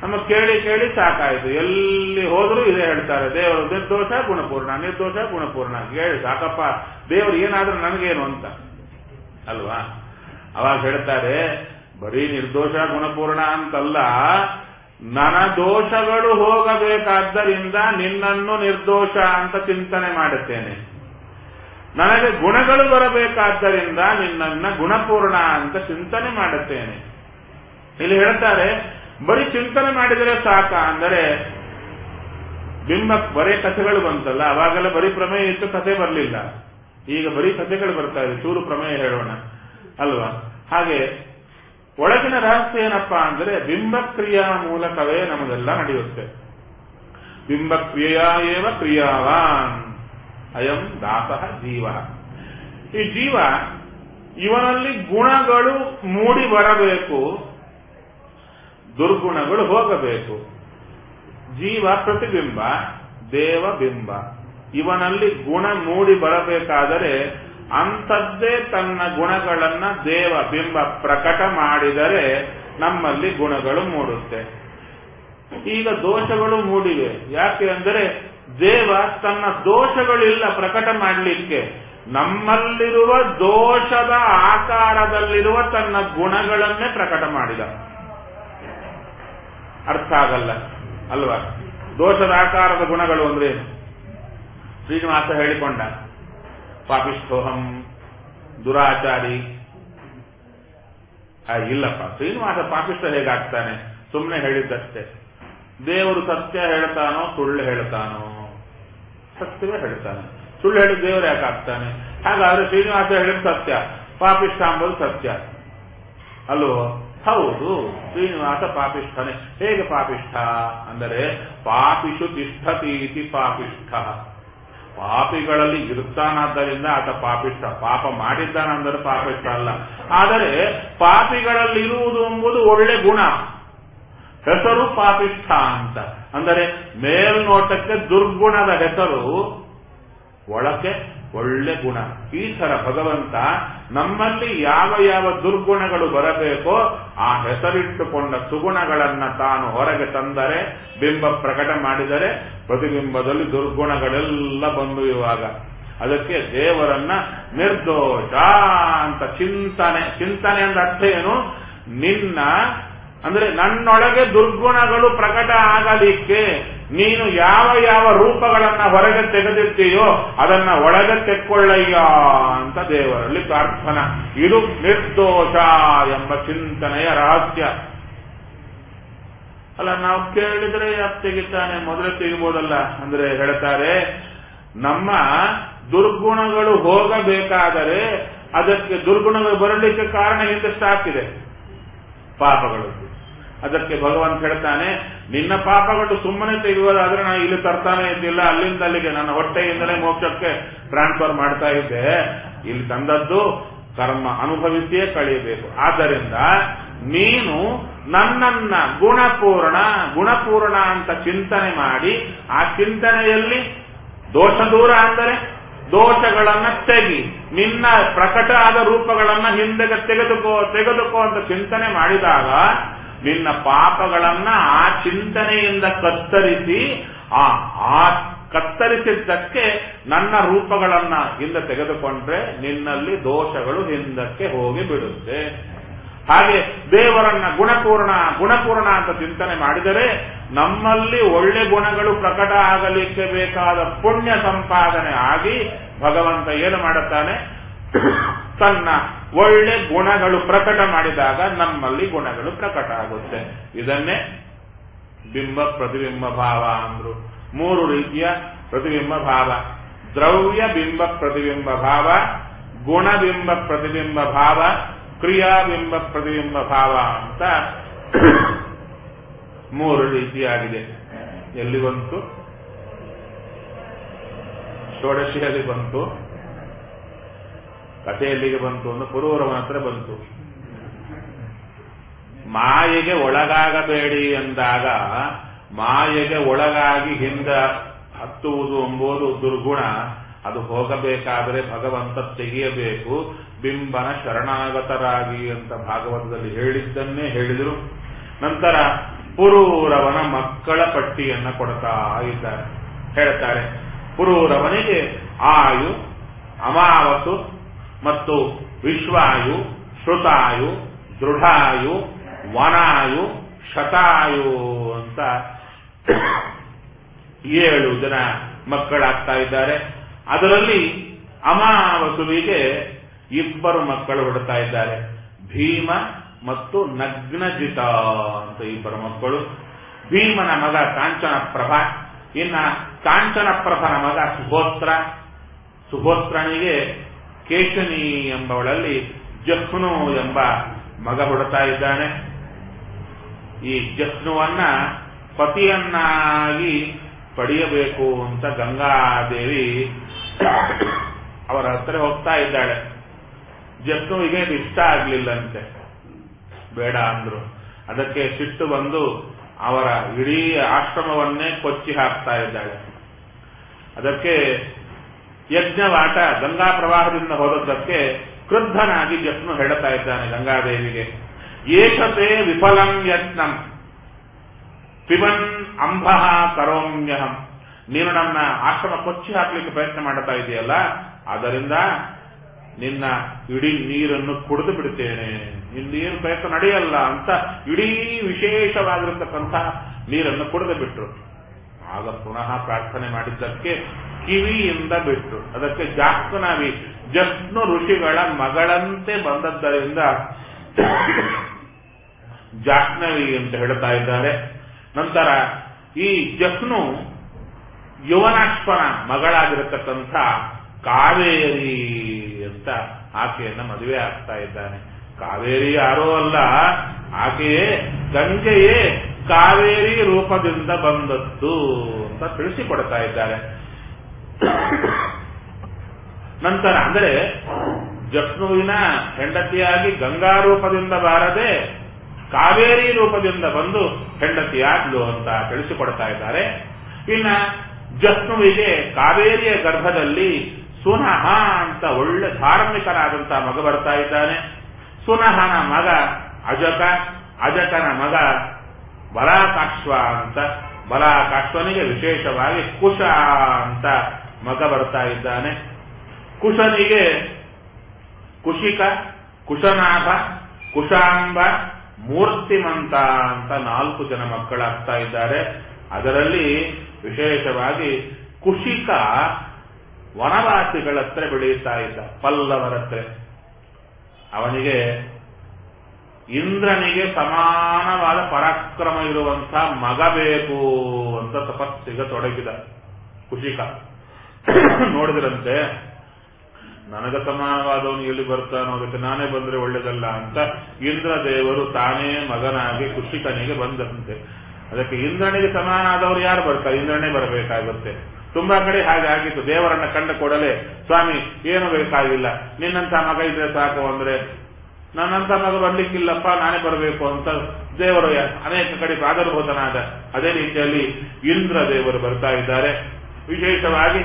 ನಮ್ಮ ಕೇಳಿ ಕೇಳಿ ಸಾಕಾಯ್ತು ಎಲ್ಲಿ ಹೋದ್ರು ಇದೇ ಹೇಳ್ತಾರೆ ದೇವರು ನಿರ್ದೋಷ ಗುಣಪೂರ್ಣ ನಿರ್ದೋಷ ಗುಣಪೂರ್ಣ ಕೇಳಿ ಸಾಕಪ್ಪ ದೇವರು ಏನಾದ್ರೂ ನನಗೇನು ಅಂತ ಅಲ್ವಾ ಅವಾಗ ಹೇಳ್ತಾರೆ ಬರೀ ನಿರ್ದೋಷ ಗುಣಪೂರ್ಣ ಅಂತಲ್ಲ ನನ್ನ ದೋಷಗಳು ಹೋಗಬೇಕಾದ್ದರಿಂದ ನಿನ್ನನ್ನು ನಿರ್ದೋಷ ಅಂತ ಚಿಂತನೆ ಮಾಡುತ್ತೇನೆ ನನಗೆ ಗುಣಗಳು ಬರಬೇಕಾದ್ದರಿಂದ ನಿನ್ನನ್ನ ಗುಣಪೂರ್ಣ ಅಂತ ಚಿಂತನೆ ಮಾಡುತ್ತೇನೆ ಇಲ್ಲಿ ಹೇಳ್ತಾರೆ ಬರೀ ಚಿಂತನೆ ಮಾಡಿದರೆ ಸಾಕ ಅಂದರೆ ಬಿಂಬ ಬರೀ ಕಥೆಗಳು ಬಂತಲ್ಲ ಅವಾಗೆಲ್ಲ ಬರೀ ಪ್ರಮೇಯ ಇತ್ತು ಕಥೆ ಬರಲಿಲ್ಲ ಈಗ ಬರೀ ಕಥೆಗಳು ಬರ್ತಾ ಇದೆ ಚೂರು ಪ್ರಮೇಯ ಹೇಳೋಣ ಅಲ್ವಾ ಹಾಗೆ ಒಳಗಿನ ರಹಸ್ಯ ಏನಪ್ಪಾ ಅಂದರೆ ಬಿಂಬಕ್ರಿಯಾ ಮೂಲಕವೇ ನಮಗೆಲ್ಲ ನಡೆಯುತ್ತೆ ಬಿಂಬಕ್ರಿಯಾ ಏವ ಕ್ರಿಯಾವಾನ್ ಅಯಂ ದಾಸಃ ಜೀವ ಈ ಜೀವ ಇವನಲ್ಲಿ ಗುಣಗಳು ಮೂಡಿ ಬರಬೇಕು ದುರ್ಗುಣಗಳು ಹೋಗಬೇಕು ಜೀವ ಪ್ರತಿಬಿಂಬ ದೇವ ಬಿಂಬ ಇವನಲ್ಲಿ ಗುಣ ಮೂಡಿ ಬರಬೇಕಾದರೆ ಅಂಥದ್ದೇ ತನ್ನ ಗುಣಗಳನ್ನ ದೇವ ಬಿಂಬ ಪ್ರಕಟ ಮಾಡಿದರೆ ನಮ್ಮಲ್ಲಿ ಗುಣಗಳು ಮೂಡುತ್ತೆ ಈಗ ದೋಷಗಳು ಮೂಡಿವೆ ಯಾಕೆ ಅಂದರೆ ದೇವ ತನ್ನ ದೋಷಗಳಿಲ್ಲ ಪ್ರಕಟ ಮಾಡಲಿಕ್ಕೆ ನಮ್ಮಲ್ಲಿರುವ ದೋಷದ ಆಕಾರದಲ್ಲಿರುವ ತನ್ನ ಗುಣಗಳನ್ನೇ ಪ್ರಕಟ ಮಾಡಿದ ಅರ್ಥ ಆಗಲ್ಲ ಅಲ್ವಾ ದೋಷದ ಆಕಾರದ ಗುಣಗಳು ಅಂದ್ರೆ ಶ್ರೀನಿವಾಸ ಹೇಳಿಕೊಂಡ ಪಾಪಿಷ್ಠೋಹಂ ದುರಾಚಾರಿ ಆ, ಇಲ್ಲಪ್ಪ ಶ್ರೀನಿವಾಸ ಪಾಪಿಷ್ಠ ಹೇಗಾಗ್ತಾನೆ ಸುಮ್ಮನೆ ಹೇಳಿದ್ದಷ್ಟೇ ದೇವರು ಸತ್ಯ ಹೇಳ್ತಾನೋ ಸುಳ್ಳು ಹೇಳ್ತಾನೋ ಸತ್ಯವೇ ಹೇಳ್ತಾನೆ ಸುಳ್ಳು ಹೇಳಿ ದೇವರು ಯಾಕೆ ಆಗ್ತಾನೆ ಹಾಗಾದ್ರೆ ಶ್ರೀನಿವಾಸ ಹೇಳಿದ ಸತ್ಯ ಪಾಪಿಷ್ಠ ಅಂಬೋದು ಸತ್ಯ ಅಲ್ವೋ ಹೌದು ಶ್ರೀನಿವಾಸ ಪಾಪಿಷ್ಠನೇ ಹೇಗೆ ಪಾಪಿಷ್ಠ ಅಂದರೆ ಪಾಪಿಷು ತಿಷ್ಠತೀತಿ ಪಾಪಿಷ್ಠ ಪಾಪಿಗಳಲ್ಲಿ ಇರ್ತಾನಾದ್ದರಿಂದ ಆತ ಪಾಪಿಷ್ಠ ಪಾಪ ಮಾಡಿದ್ದಾನಂದರೆ ಪಾಪಿಷ್ಠ ಅಲ್ಲ ಆದರೆ ಪಾಪಿಗಳಲ್ಲಿ ಇರುವುದು ಎಂಬುದು ಒಳ್ಳೆ ಗುಣ ಹೆಸರು ಪಾಪಿಷ್ಠ ಅಂತ ಅಂದರೆ ಮೇಲ್ನೋಟಕ್ಕೆ ದುರ್ಗುಣದ ಹೆಸರು ಒಳಕ್ಕೆ ಒಳ್ಳೆ ಗುಣ ಈ ತರ ಭಗವಂತ ನಮ್ಮಲ್ಲಿ ಯಾವ ಯಾವ ದುರ್ಗುಣಗಳು ಬರಬೇಕೋ ಆ ಹೆಸರಿಟ್ಟುಕೊಂಡ ಸುಗುಣಗಳನ್ನ ತಾನು ಹೊರಗೆ ತಂದರೆ ಬಿಂಬ ಪ್ರಕಟ ಮಾಡಿದರೆ ಪ್ರತಿಬಿಂಬದಲ್ಲಿ ದುರ್ಗುಣಗಳೆಲ್ಲ ಬಂದು ಇವಾಗ ಅದಕ್ಕೆ ದೇವರನ್ನ ನಿರ್ದೋಷ ಅಂತ ಚಿಂತನೆ ಚಿಂತನೆ ಅಂದ ಅರ್ಥ ಏನು ನಿನ್ನ ಅಂದ್ರೆ ನನ್ನೊಳಗೆ ದುರ್ಗುಣಗಳು ಪ್ರಕಟ ಆಗಲಿಕ್ಕೆ ನೀನು ಯಾವ ಯಾವ ರೂಪಗಳನ್ನ ಹೊರಗೆ ತೆಗೆದಿರ್ತೀಯೋ ಅದನ್ನ ಒಳಗೆ ತೆಕ್ಕೊಳ್ಳಯ್ಯ ಅಂತ ದೇವರಲ್ಲಿ ಪ್ರಾರ್ಥನಾ ಇದು ನಿರ್ದೋಷ ಎಂಬ ಚಿಂತನೆಯ ರಹಸ್ಯ ಅಲ್ಲ ನಾವು ಕೇಳಿದ್ರೆ ಯಾಕೆ ತೆಗಿತಾನೆ ಮೊದಲೇ ತೆಗಿಬೋದಲ್ಲ ಅಂದ್ರೆ ಹೇಳ್ತಾರೆ ನಮ್ಮ ದುರ್ಗುಣಗಳು ಹೋಗಬೇಕಾದರೆ ಅದಕ್ಕೆ ದುರ್ಗುಣಗಳು ಬರಲಿಕ್ಕೆ ಕಾರಣ ಹಿಂದೆ ಸ್ಟಾಕ್ ಪಾಪಗಳು ಅದಕ್ಕೆ ಭಗವಂತ ಹೇಳ್ತಾನೆ ನಿನ್ನ ಪಾಪಗಳು ಸುಮ್ಮನೆ ತೆಗೆಯುವುದಾದ್ರೆ ನಾನು ಇಲ್ಲಿ ತರ್ತಾನೆ ಇದ್ದಿಲ್ಲ ಅಲ್ಲಿಂದ ಅಲ್ಲಿಗೆ ನನ್ನ ಹೊಟ್ಟೆಯಿಂದಲೇ ಮೋಕ್ಷಕ್ಕೆ ಟ್ರಾನ್ಸ್ಫರ್ ಮಾಡ್ತಾ ಇದ್ದೆ ಇಲ್ಲಿ ತಂದದ್ದು ಕರ್ಮ ಅನುಭವಿಸಿಯೇ ಕಳೆಯಬೇಕು ಆದ್ದರಿಂದ ನೀನು ನನ್ನನ್ನ ಗುಣಪೂರ್ಣ ಗುಣಪೂರ್ಣ ಅಂತ ಚಿಂತನೆ ಮಾಡಿ ಆ ಚಿಂತನೆಯಲ್ಲಿ ದೋಷ ದೂರ ಅಂದರೆ ದೋಷಗಳನ್ನ ತೆಗಿ ನಿನ್ನ ಪ್ರಕಟ ಆದ ರೂಪಗಳನ್ನ ಹಿಂದೆಗೆ ತೆಗೆದುಕೋ ತೆಗೆದುಕೋ ಅಂತ ಚಿಂತನೆ ಮಾಡಿದಾಗ ನಿನ್ನ ಪಾಪಗಳನ್ನ ಆ ಚಿಂತನೆಯಿಂದ ಕತ್ತರಿಸಿ ಆ ಆ ಕತ್ತರಿಸಿದ್ದಕ್ಕೆ ನನ್ನ ರೂಪಗಳನ್ನ ಹಿಂದೆ ತೆಗೆದುಕೊಂಡ್ರೆ ನಿನ್ನಲ್ಲಿ ದೋಷಗಳು ಹಿಂದಕ್ಕೆ ಹೋಗಿ ಬಿಡುತ್ತೆ ಹಾಗೆ ದೇವರನ್ನ ಗುಣಪೂರ್ಣ ಗುಣಪೂರ್ಣ ಅಂತ ಚಿಂತನೆ ಮಾಡಿದರೆ ನಮ್ಮಲ್ಲಿ ಒಳ್ಳೆ ಗುಣಗಳು ಪ್ರಕಟ ಆಗಲಿಕ್ಕೆ ಬೇಕಾದ ಪುಣ್ಯ ಸಂಪಾದನೆ ಆಗಿ ಭಗವಂತ ಏನು ಮಾಡುತ್ತಾನೆ ತನ್ನ ಒಳ್ಳೆ ಗುಣಗಳು ಪ್ರಕಟ ಮಾಡಿದಾಗ ನಮ್ಮಲ್ಲಿ ಗುಣಗಳು ಪ್ರಕಟ ಆಗುತ್ತೆ ಇದನ್ನೇ ಬಿಂಬ ಪ್ರತಿಬಿಂಬ ಭಾವ ಅಂದ್ರು ಮೂರು ರೀತಿಯ ಪ್ರತಿಬಿಂಬ ಭಾವ ದ್ರವ್ಯ ಬಿಂಬ ಪ್ರತಿಬಿಂಬ ಭಾವ ಗುಣಬಿಂಬ ಪ್ರತಿಬಿಂಬ ಭಾವ ಕ್ರಿಯಾಬಿಂಬ ಪ್ರತಿಬಿಂಬ ಭಾವ ಅಂತ ಮೂರು ರೀತಿಯಾಗಿದೆ ಎಲ್ಲಿ ಬಂತು ಷೋಡಶಿಯಲ್ಲಿ ಬಂತು ಕಥೆ ಎಲ್ಲಿಗೆ ಬಂತು ಅಂದ್ರೆ ಪುರೂರವನ ಹತ್ರ ಬಂತು ಮಾಯೆಗೆ ಒಳಗಾಗಬೇಡಿ ಎಂದಾಗ ಮಾಯೆಗೆ ಒಳಗಾಗಿ ಹಿಂದ ಹತ್ತುವುದು ಎಂಬುದು ದುರ್ಗುಣ ಅದು ಹೋಗಬೇಕಾದರೆ ಭಗವಂತ ತೆಗೆಯಬೇಕು ಬಿಂಬನ ಶರಣಾಗತರಾಗಿ ಅಂತ ಭಾಗವತದಲ್ಲಿ ಹೇಳಿದ್ದನ್ನೇ ಹೇಳಿದರು ನಂತರ ಪುರೂರವನ ಮಕ್ಕಳ ಪಟ್ಟಿಯನ್ನ ಕೊಡ್ತಾ ಇದ್ದಾರೆ ಹೇಳ್ತಾರೆ ಪುರೂರವನಿಗೆ ಆಯು ಅಮಾವತು ಮತ್ತು ವಿಶ್ವಾಯು ಶ್ರುತಾಯು ದೃಢಾಯು ವನಾಯು ಶತಾಯು ಅಂತ ಏಳು ಜನ ಮಕ್ಕಳಾಗ್ತಾ ಇದ್ದಾರೆ ಅದರಲ್ಲಿ ಅಮಾವಸುವಿಗೆ ಇಬ್ಬರು ಮಕ್ಕಳು ಹುಡುಕ್ತಾ ಇದ್ದಾರೆ ಭೀಮ ಮತ್ತು ನಗ್ನಜಿತ ಅಂತ ಇಬ್ಬರು ಮಕ್ಕಳು ಭೀಮನ ಮಗ ಕಾಂಚನ ಪ್ರಭಾ ಇನ್ನ ಕಾಂಚನ ಪ್ರಭನ ಮಗ ಸುಹೋತ್ರ ಸುಹೋತ್ರನಿಗೆ ಕೇಶನಿ ಎಂಬವಳಲ್ಲಿ ಜಹ್ನು ಎಂಬ ಮಗ ಹುಡುಕ್ತಾ ಇದ್ದಾನೆ ಈ ಜಹ್ನುವನ್ನ ಪತಿಯನ್ನಾಗಿ ಪಡೆಯಬೇಕು ಅಂತ ಗಂಗಾದೇವಿ ಅವರ ಹತ್ರ ಹೋಗ್ತಾ ಇದ್ದಾಳೆ ಜಹ್ನುವಿಗೆ ಇದು ಇಷ್ಟ ಆಗ್ಲಿಲ್ಲಂತೆ ಬೇಡ ಅಂದ್ರು ಅದಕ್ಕೆ ಸಿಟ್ಟು ಬಂದು ಅವರ ಇಡೀ ಆಶ್ರಮವನ್ನೇ ಕೊಚ್ಚಿ ಹಾಕ್ತಾ ಇದ್ದಾಳೆ ಅದಕ್ಕೆ ಯಜ್ಞವಾಟ ಗಂಗಾ ಪ್ರವಾಹದಿಂದ ಹೋದದ್ದಕ್ಕೆ ಕ್ರುದ್ಧನಾಗಿ ಜಸ್ನು ಹೇಳ್ತಾ ಇದ್ದಾನೆ ಗಂಗಾದೇವಿಗೆ ಏಷತೆ ವಿಫಲಂ ಯತ್ನಂ ಪಿಬನ್ ಅಂಬಃ ಕರೋಮ್ಯಹಂ ನೀನು ನನ್ನ ಆಶ್ರಮ ಕೊಚ್ಚಿ ಹಾಕ್ಲಿಕ್ಕೆ ಪ್ರಯತ್ನ ಮಾಡ್ತಾ ಇದೆಯಲ್ಲ ಆದ್ದರಿಂದ ನಿನ್ನ ಇಡೀ ನೀರನ್ನು ಕುಡಿದು ಬಿಡುತ್ತೇನೆ ನಿನ್ನೇನು ಪ್ರಯತ್ನ ನಡೆಯಲ್ಲ ಅಂತ ಇಡೀ ವಿಶೇಷವಾಗಿರತಕ್ಕಂಥ ನೀರನ್ನು ಕುಡಿದು ಬಿಟ್ರು ಆಗ ಪುನಃ ಪ್ರಾರ್ಥನೆ ಮಾಡಿದ್ದಕ್ಕೆ ಕಿವಿಯಿಂದ ಬಿಟ್ರು ಅದಕ್ಕೆ ಜಾಸ್ಕನಾವಿ ಜಸ್ನು ಋಷಿಗಳ ಮಗಳಂತೆ ಬಂದದ್ದರಿಂದ ಜಾಹ್ನವಿ ಅಂತ ಹೇಳ್ತಾ ಇದ್ದಾರೆ ನಂತರ ಈ ಜಸ್ನು ಯುವನಾಶ್ವನ ಮಗಳಾಗಿರತಕ್ಕಂಥ ಕಾವೇರಿ ಅಂತ ಆಕೆಯನ್ನ ಮದುವೆ ಆಗ್ತಾ ಇದ್ದಾನೆ ಕಾವೇರಿ ಯಾರೋ ಅಲ್ಲ ಆಕೆಯೇ ಗಂಗೆಯೇ ಕಾವೇರಿ ರೂಪದಿಂದ ಬಂದದ್ದು ಅಂತ ತಿಳಿಸಿಕೊಡ್ತಾ ಇದ್ದಾರೆ ನಂತರ ಅಂದರೆ ಜಪ್ನುವಿನ ಹೆಂಡತಿಯಾಗಿ ಗಂಗಾ ರೂಪದಿಂದ ಬಾರದೆ ಕಾವೇರಿ ರೂಪದಿಂದ ಬಂದು ಹೆಂಡತಿಯಾದ್ಲು ಅಂತ ತಿಳಿಸಿಕೊಡ್ತಾ ಇದ್ದಾರೆ ಇನ್ನ ಜಸ್ನುವಿಗೆ ಕಾವೇರಿಯ ಗರ್ಭದಲ್ಲಿ ಸುನಹ ಅಂತ ಒಳ್ಳೆ ಧಾರ್ಮಿಕನಾದಂತಹ ಮಗ ಬರ್ತಾ ಇದ್ದಾನೆ ಸುನಹನ ಮಗ ಅಜಕ ಅಜಕನ ಮಗ ಬಲಾಕಾಶ್ವ ಅಂತ ಬಲಾಕಾಶ್ವನಿಗೆ ವಿಶೇಷವಾಗಿ ಕುಶ ಅಂತ ಮಗ ಬರ್ತಾ ಇದ್ದಾನೆ ಕುಶನಿಗೆ ಕುಶಿಕ ಕುಶನಾಭ ಕುಶಾಂಬ ಮೂರ್ತಿಮಂತ ಅಂತ ನಾಲ್ಕು ಜನ ಮಕ್ಕಳಾಗ್ತಾ ಇದ್ದಾರೆ ಅದರಲ್ಲಿ ವಿಶೇಷವಾಗಿ ಕುಶಿಕ ವನವಾಸಿಗಳ ಹತ್ರ ಬೆಳೆಯುತ್ತಾ ಇದ್ದ ಪಲ್ಲವರ ಹತ್ರ ಅವನಿಗೆ ಇಂದ್ರನಿಗೆ ಸಮಾನವಾದ ಪರಾಕ್ರಮ ಇರುವಂಥ ಮಗ ಬೇಕು ಅಂತ ತಪಸ್ಸಿಗೆ ತೊಡಗಿದ ಕುಶಿಕ ನೋಡಿದ್ರಂತೆ ನನಗ ಸಮಾನವಾದವನು ಎಲ್ಲಿ ಬರ್ತಾನೋ ಅದಕ್ಕೆ ನಾನೇ ಬಂದ್ರೆ ಒಳ್ಳೇದಲ್ಲ ಅಂತ ಇಂದ್ರ ದೇವರು ತಾನೇ ಮಗನಾಗಿ ಕುಶಿಕನಿಗೆ ಬಂದಂತೆ ಅದಕ್ಕೆ ಇಂದ್ರನಿಗೆ ಸಮಾನಾದವರು ಯಾರು ಬರ್ತಾರೆ ಇಂದ್ರನೇ ಬರಬೇಕಾಗುತ್ತೆ ತುಂಬಾ ಕಡೆ ಹಾಗೆ ಆಗಿತ್ತು ದೇವರನ್ನ ಕಂಡ ಕೂಡಲೇ ಸ್ವಾಮಿ ಏನು ಬೇಕಾಗಿಲ್ಲ ನಿನ್ನಂತ ಮಗ ಇದ್ರೆ ಸಾಕು ಅಂದ್ರೆ ನನ್ನಂತ ಮಗ ಬರ್ಲಿಕ್ಕಿಲ್ಲಪ್ಪ ನಾನೇ ಬರಬೇಕು ಅಂತ ದೇವರು ಅನೇಕ ಕಡೆ ಪ್ರಾದುರ್ಭೂತನಾದ ಅದೇ ರೀತಿಯಲ್ಲಿ ಇಂದ್ರ ದೇವರು ಬರ್ತಾ ಇದ್ದಾರೆ ವಿಶೇಷವಾಗಿ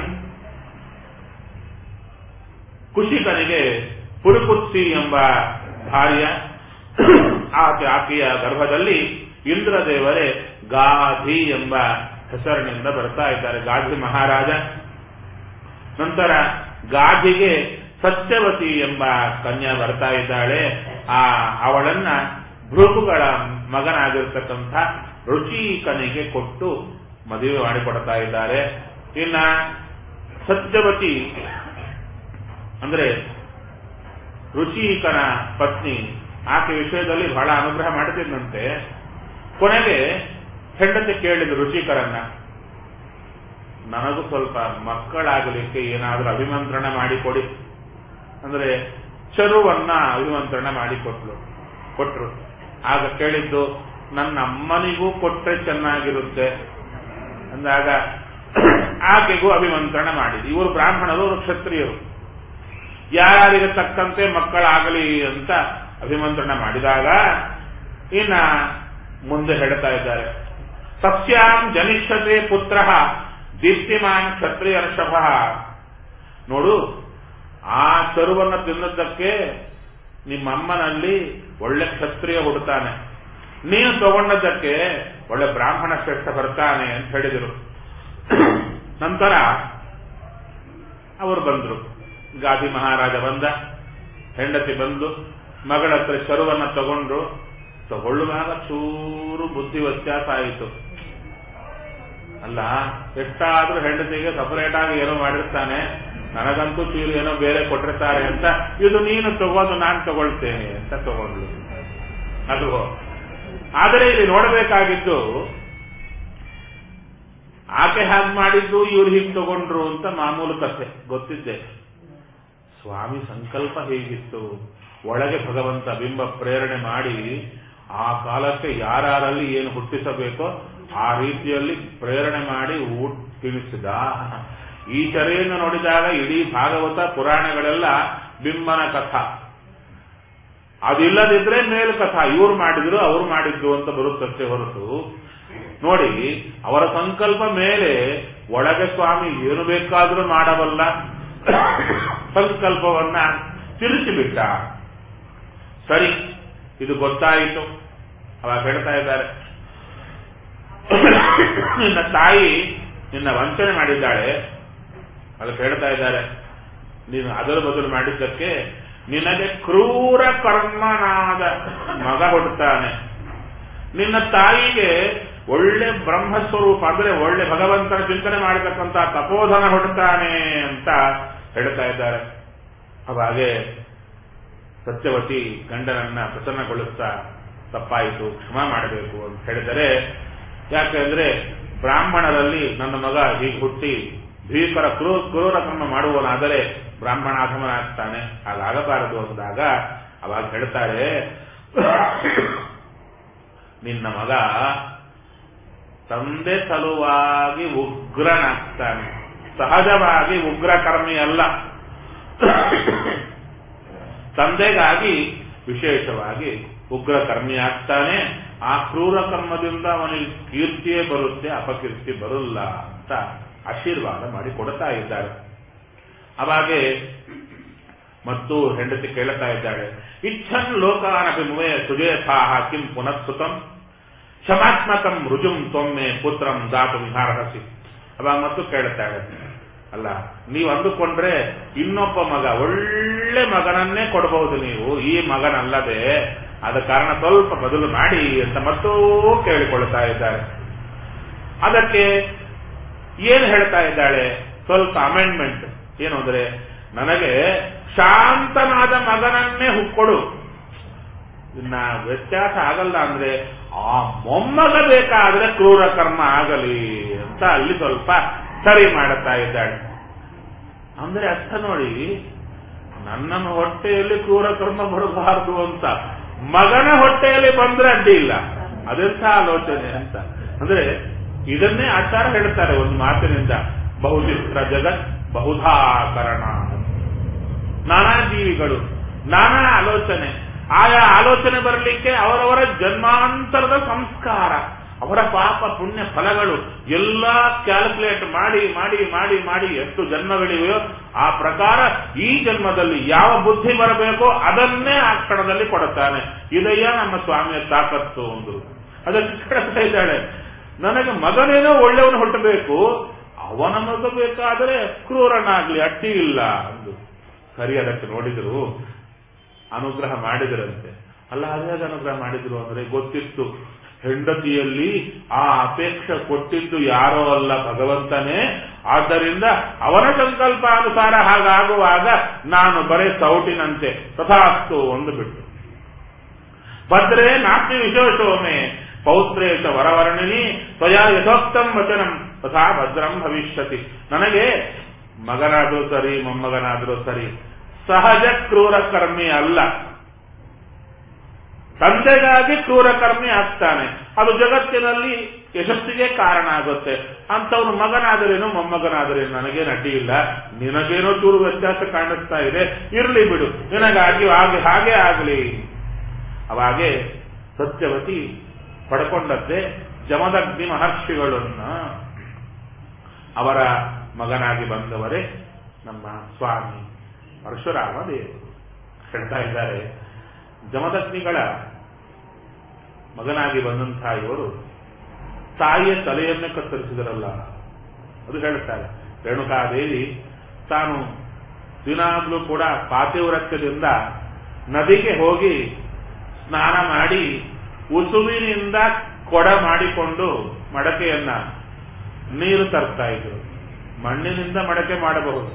ಕುಶಿಕನಿಗೆ ಪುರುಕುತ್ಸಿ ಎಂಬ ಭಾರ್ಯ ಆಕೆ ಆಕೆಯ ಗರ್ಭದಲ್ಲಿ ಇಂದ್ರದೇವರೇ ಗಾಧಿ ಎಂಬ ಹೆಸರಿನಿಂದ ಬರ್ತಾ ಇದ್ದಾರೆ ಗಾಧಿ ಮಹಾರಾಜ ನಂತರ ಗಾಧಿಗೆ ಸತ್ಯವತಿ ಎಂಬ ಕನ್ಯಾ ಬರ್ತಾ ಇದ್ದಾಳೆ ಆ ಅವಳನ್ನ ಭೃಗುಗಳ ಮಗನಾಗಿರ್ತಕ್ಕಂಥ ರುಚಿಕನಿಗೆ ಕೊಟ್ಟು ಮದುವೆ ಮಾಡಿಕೊಡ್ತಾ ಇದ್ದಾರೆ ಇನ್ನ ಸತ್ಯವತಿ ಅಂದ್ರೆ ರುಚಿಕನ ಪತ್ನಿ ಆಕೆ ವಿಷಯದಲ್ಲಿ ಬಹಳ ಅನುಗ್ರಹ ಮಾಡುತ್ತಿದ್ದಂತೆ ಕೊನೆಗೆ ಹೆಂಡತಿ ಕೇಳಿದ ರುಚಿಕರನ್ನ ನನಗೂ ಸ್ವಲ್ಪ ಮಕ್ಕಳಾಗಲಿಕ್ಕೆ ಏನಾದರೂ ಅಭಿಮಂತ್ರಣ ಮಾಡಿಕೊಡಿ ಅಂದ್ರೆ ಚರುವನ್ನ ಅಭಿಮಂತ್ರಣ ಮಾಡಿಕೊಟ್ಲು ಕೊಟ್ರು ಆಗ ಕೇಳಿದ್ದು ನನ್ನ ಅಮ್ಮನಿಗೂ ಕೊಟ್ರೆ ಚೆನ್ನಾಗಿರುತ್ತೆ ಅಂದಾಗ ಆಕೆಗೂ ಅಭಿಮಂತ್ರಣ ಮಾಡಿದ್ರು ಇವರು ಬ್ರಾಹ್ಮಣರು ಅವರು ಕ್ಷತ್ರಿಯರು ಯಾರಿಗೆ ತಕ್ಕಂತೆ ಮಕ್ಕಳಾಗಲಿ ಅಂತ ಅಭಿಮಂತ್ರಣ ಮಾಡಿದಾಗ ಇನ್ನ ಮುಂದೆ ಹೇಳ್ತಾ ಇದ್ದಾರೆ ಸಸ್ಯಾಂ ಜನಿಷ್ಯತೆ ಪುತ್ರ ದೀಪ್ತಿಮಾನ್ ಕ್ಷತ್ರಿಯರ್ಷಭ ನೋಡು ಆ ಚರುವನ್ನು ತಿನ್ನೋದಕ್ಕೆ ನಿಮ್ಮಮ್ಮನಲ್ಲಿ ಒಳ್ಳೆ ಕ್ಷತ್ರಿಯ ಹುಡ್ತಾನೆ ನೀನು ತಗೊಂಡದ್ದಕ್ಕೆ ಒಳ್ಳೆ ಬ್ರಾಹ್ಮಣ ಶ್ರೇಷ್ಠ ಬರ್ತಾನೆ ಅಂತ ಹೇಳಿದರು ನಂತರ ಅವರು ಬಂದರು ಗಾದಿ ಮಹಾರಾಜ ಬಂದ ಹೆಂಡತಿ ಬಂದು ಮಗಳ ಹತ್ರ ಶರುವನ್ನ ತಗೊಂಡ್ರು ತಗೊಳ್ಳುವಾಗ ಚೂರು ಬುದ್ಧಿ ವ್ಯತ್ಯಾಸ ಆಯಿತು ಅಲ್ಲ ಎಷ್ಟಾದ್ರೂ ಹೆಂಡತಿಗೆ ಸಪರೇಟ್ ಆಗಿ ಏನೋ ಮಾಡಿರ್ತಾನೆ ನನಗಂತೂ ಚೂರು ಏನೋ ಬೇರೆ ಕೊಟ್ಟಿರ್ತಾರೆ ಅಂತ ಇದು ನೀನು ತಗೋದು ನಾನು ತಗೊಳ್ತೇನೆ ಅಂತ ತಗೊಂಡ್ಲು ಅದು ಆದರೆ ಇಲ್ಲಿ ನೋಡಬೇಕಾಗಿದ್ದು ಆಕೆ ಹಾಗೆ ಮಾಡಿದ್ದು ಇವ್ರು ಹೀಗೆ ತಗೊಂಡ್ರು ಅಂತ ಮಾಮೂಲು ಕಥೆ ಗೊತ್ತಿದ್ದೆ ಸ್ವಾಮಿ ಸಂಕಲ್ಪ ಹೇಗಿತ್ತು ಒಳಗೆ ಭಗವಂತ ಬಿಂಬ ಪ್ರೇರಣೆ ಮಾಡಿ ಆ ಕಾಲಕ್ಕೆ ಯಾರಲ್ಲಿ ಏನು ಹುಟ್ಟಿಸಬೇಕೋ ಆ ರೀತಿಯಲ್ಲಿ ಪ್ರೇರಣೆ ಮಾಡಿ ಊಟ ತಿಳಿಸಿದ ಈ ಚರೆಯನ್ನು ನೋಡಿದಾಗ ಇಡೀ ಭಾಗವತ ಪುರಾಣಗಳೆಲ್ಲ ಬಿಂಬನ ಕಥಾ ಅದಿಲ್ಲದಿದ್ರೆ ಮೇಲು ಕಥಾ ಇವ್ರು ಮಾಡಿದ್ರು ಅವ್ರು ಮಾಡಿದ್ರು ಅಂತ ಬರುತ್ತಷ್ಟೇ ಹೊರತು ನೋಡಿ ಅವರ ಸಂಕಲ್ಪ ಮೇಲೆ ಒಳಗೆ ಸ್ವಾಮಿ ಏನು ಬೇಕಾದರೂ ಮಾಡಬಲ್ಲ ಸಂಕಲ್ಪವನ್ನ ತಿಳಿಸಿಬಿಟ್ಟ ಸರಿ ಇದು ಗೊತ್ತಾಯಿತು ಅವಾಗ ಹೇಳ್ತಾ ಇದ್ದಾರೆ ನಿನ್ನ ತಾಯಿ ನಿನ್ನ ವಂಚನೆ ಮಾಡಿದ್ದಾಳೆ ಅದಕ್ಕೆ ಹೇಳ್ತಾ ಇದ್ದಾರೆ ನೀನು ಅದರ ಬದಲು ಮಾಡಿದ್ದಕ್ಕೆ ನಿನಗೆ ಕ್ರೂರ ಕರ್ಮನಾದ ಮಗ ಹುಟ್ಟುತ್ತಾನೆ ನಿನ್ನ ತಾಯಿಗೆ ಒಳ್ಳೆ ಬ್ರಹ್ಮಸ್ವರೂಪ ಅಂದ್ರೆ ಒಳ್ಳೆ ಭಗವಂತನ ಚಿಂತನೆ ಮಾಡತಕ್ಕಂಥ ತಪೋಧನ ಹುಟ್ಟುತ್ತಾನೆ ಅಂತ ಹೇಳ್ತಾ ಇದ್ದಾರೆ ಅವಾಗೆ ಸತ್ಯವತಿ ಗಂಡನನ್ನ ಪ್ರಸನ್ನಗೊಳಿಸ್ತಾ ತಪ್ಪಾಯಿತು ಕ್ಷಮ ಮಾಡಬೇಕು ಅಂತ ಹೇಳಿದರೆ ಯಾಕೆಂದ್ರೆ ಬ್ರಾಹ್ಮಣರಲ್ಲಿ ನನ್ನ ಮಗ ಹೀಗೆ ಹುಟ್ಟಿ ಭೀಕರ ಕ್ರೂ ಕ್ರೂರ ಕರ್ಮ ಮಾಡುವನಾದರೆ ಬ್ರಾಹ್ಮಣಾಧಮನಾಗ್ತಾನೆ ಹಾಗಾಗಬಾರದು ಅಂದಾಗ ಅವಾಗ ಹೇಳ್ತಾರೆ ನಿನ್ನ ಮಗ ತಂದೆ ಸಲುವಾಗಿ ಉಗ್ರನಾಗ್ತಾನೆ ಸಹಜವಾಗಿ ಉಗ್ರ ಕರ್ಮಿ ಅಲ್ಲ ತಂದೆಗಾಗಿ ವಿಶೇಷವಾಗಿ ಉಗ್ರ ಕರ್ಮಿ ಆಗ್ತಾನೆ ಆ ಕ್ರೂರ ಕರ್ಮದಿಂದ ಅವನಿಗೆ ಕೀರ್ತಿಯೇ ಬರುತ್ತೆ ಅಪಕೀರ್ತಿ ಬರಲ್ಲ ಅಂತ ಆಶೀರ್ವಾದ ಮಾಡಿ ಕೊಡ್ತಾ ಇದ್ದಾರೆ ಅವಾಗೆ ಮತ್ತು ಹೆಂಡತಿ ಕೇಳ್ತಾ ಇದ್ದಾಳೆ ಇಚ್ಛನ್ ಲೋಕಾನಪಿ ಮುವೆ ಸುಜೇಥಾಹ ಕಿಂ ಪುನಃಸುತಂ ಕ್ಷಮಾತ್ಮಕಂ ರುಜುಂ ತೊಮ್ಮೆ ಪುತ್ರಂ ದಾತು ವಿಹಾರಹಸಿ ಅವಾಗ ಮತ್ತು ಕೇಳುತ್ತಾಳೆ ಅಲ್ಲ ನೀವು ಅಂದುಕೊಂಡ್ರೆ ಇನ್ನೊಬ್ಬ ಮಗ ಒಳ್ಳೆ ಮಗನನ್ನೇ ಕೊಡಬಹುದು ನೀವು ಈ ಮಗನಲ್ಲದೆ ಆದ ಕಾರಣ ಸ್ವಲ್ಪ ಬದಲು ಮಾಡಿ ಅಂತ ಮತ್ತೂ ಕೇಳಿಕೊಳ್ತಾ ಇದ್ದಾರೆ ಅದಕ್ಕೆ ಏನು ಹೇಳ್ತಾ ಇದ್ದಾಳೆ ಸ್ವಲ್ಪ ಅಮೆಂಡ್ಮೆಂಟ್ ಏನು ಅಂದ್ರೆ ನನಗೆ ಶಾಂತನಾದ ಮಗನನ್ನೇ ಹುಕ್ಕೊಡು ಇನ್ನ ವ್ಯತ್ಯಾಸ ಆಗಲ್ಲ ಅಂದ್ರೆ ಆ ಮೊಮ್ಮಗ ಬೇಕಾದ್ರೆ ಕ್ರೂರ ಕರ್ಮ ಆಗಲಿ ಅಂತ ಅಲ್ಲಿ ಸ್ವಲ್ಪ ಸರಿ ಮಾಡುತ್ತಾ ಇದ್ದಾಳೆ ಅಂದ್ರೆ ಅರ್ಥ ನೋಡಿ ನನ್ನ ಹೊಟ್ಟೆಯಲ್ಲಿ ಕ್ರೂರ ಕರ್ಮ ಬರಬಾರದು ಅಂತ ಮಗನ ಹೊಟ್ಟೆಯಲ್ಲಿ ಬಂದ್ರೆ ಅಡ್ಡಿ ಇಲ್ಲ ಅದೆಂಥ ಆಲೋಚನೆ ಅಂತ ಅಂದ್ರೆ ಇದನ್ನೇ ಆಚಾರ ಹೇಳ್ತಾರೆ ಒಂದು ಮಾತಿನಿಂದ ಬಹುಚಿತ್ರ ಜಗತ್ ಬಹುಧಾಕರಣ ನಾನಾ ಜೀವಿಗಳು ನಾನಾ ಆಲೋಚನೆ ಆಯಾ ಆಲೋಚನೆ ಬರಲಿಕ್ಕೆ ಅವರವರ ಜನ್ಮಾಂತರದ ಸಂಸ್ಕಾರ ಅವರ ಪಾಪ ಪುಣ್ಯ ಫಲಗಳು ಎಲ್ಲ ಕ್ಯಾಲ್ಕುಲೇಟ್ ಮಾಡಿ ಮಾಡಿ ಮಾಡಿ ಮಾಡಿ ಎಷ್ಟು ಜನ್ಮಗಳಿವೆಯೋ ಆ ಪ್ರಕಾರ ಈ ಜನ್ಮದಲ್ಲಿ ಯಾವ ಬುದ್ಧಿ ಬರಬೇಕೋ ಅದನ್ನೇ ಆ ಕ್ಷಣದಲ್ಲಿ ಕೊಡುತ್ತಾನೆ ಇದೆಯಾ ನಮ್ಮ ಸ್ವಾಮಿಯ ತಾಕತ್ತು ಅಂದ್ರು ಅದಕ್ಕೆ ಕೇಳ್ತಾ ಇದ್ದಾಳೆ ನನಗೆ ಮಗನೇನೋ ಒಳ್ಳೆಯವನು ಹುಟ್ಟಬೇಕು ಅವನ ಮಗ ಬೇಕಾದರೆ ಕ್ರೂರನಾಗ್ಲಿ ಅಡ್ಡಿ ಇಲ್ಲ ಅಂದು ಸರಿ ಅದಕ್ಕೆ ನೋಡಿದ್ರು ಅನುಗ್ರಹ ಮಾಡಿದರಂತೆ ಅಲ್ಲ ಅದೇ ಅನುಗ್ರಹ ಮಾಡಿದ್ರು ಅಂದ್ರೆ ಗೊತ್ತಿತ್ತು ಹೆಂಡತಿಯಲ್ಲಿ ಆ ಅಪೇಕ್ಷೆ ಕೊಟ್ಟಿದ್ದು ಯಾರೋ ಅಲ್ಲ ಭಗವಂತನೇ ಆದ್ದರಿಂದ ಅವನ ಸಂಕಲ್ಪಾನುಸಾರ ಹಾಗಾಗುವಾಗ ನಾನು ಬರೇ ಸೌಟಿನಂತೆ ತಥಾಸ್ತು ಒಂದು ಬಿಟ್ಟು ಭದ್ರೇ ನಾಸ್ತಿ ವಿಶೇಷೋಮೆ ಪೌತ್ರೇಶ ವರವರ್ಣಿನಿ ತ್ವಯಾ ಯಥೋಕ್ತಂ ವಚನಂ ತಥಾ ಭದ್ರಂ ಭವಿಷ್ಯತಿ ನನಗೆ ಮಗನಾದರೂ ಸರಿ ಮೊಮ್ಮಗನಾದರೂ ಸರಿ ಸಹಜ ಕ್ರೂರ ಕರ್ಮಿ ಅಲ್ಲ ತಂದೆಗಾಗಿ ಕ್ರೂರ ಕರ್ಮಿ ಆಗ್ತಾನೆ ಅದು ಜಗತ್ತಿನಲ್ಲಿ ಯಶಸ್ಸಿಗೆ ಕಾರಣ ಆಗುತ್ತೆ ಅಂತವನು ಮಗನಾದರೇನು ಮೊಮ್ಮಗನಾದರೇನು ನನಗೇನು ಅಡ್ಡಿ ಇಲ್ಲ ನಿನಗೇನೋ ಚೂರು ವ್ಯತ್ಯಾಸ ಕಾಣಿಸ್ತಾ ಇದೆ ಇರಲಿ ಬಿಡು ನಿನಗಾಗಿ ಹಾಗೆ ಹಾಗೆ ಆಗಲಿ ಅವಾಗೆ ಸತ್ಯವತಿ ಪಡ್ಕೊಂಡದ್ದೇ ಜಮದಗ್ನಿ ಮಹರ್ಷಿಗಳನ್ನ ಅವರ ಮಗನಾಗಿ ಬಂದವರೇ ನಮ್ಮ ಸ್ವಾಮಿ ಪರಶುರಾಮ ದೇವರು ಹೇಳ್ತಾ ಇದ್ದಾರೆ ಜಮದಗ್ನಿಗಳ ಮಗನಾಗಿ ಬಂದಂತಹ ಇವರು ತಾಯಿಯ ತಲೆಯನ್ನೇ ಕತ್ತರಿಸಿದರಲ್ಲ ಅದು ಹೇಳ್ತಾರೆ ರೇಣುಕಾದೇವಿ ತಾನು ದಿನಾಗ್ಲೂ ಕೂಡ ಪಾತಿವ್ರತ್ಯದಿಂದ ನದಿಗೆ ಹೋಗಿ ಸ್ನಾನ ಮಾಡಿ ಉಸುವಿನಿಂದ ಕೊಡ ಮಾಡಿಕೊಂಡು ಮಡಕೆಯನ್ನ ನೀರು ತರ್ತಾ ಇದ್ರು ಮಣ್ಣಿನಿಂದ ಮಡಕೆ ಮಾಡಬಹುದು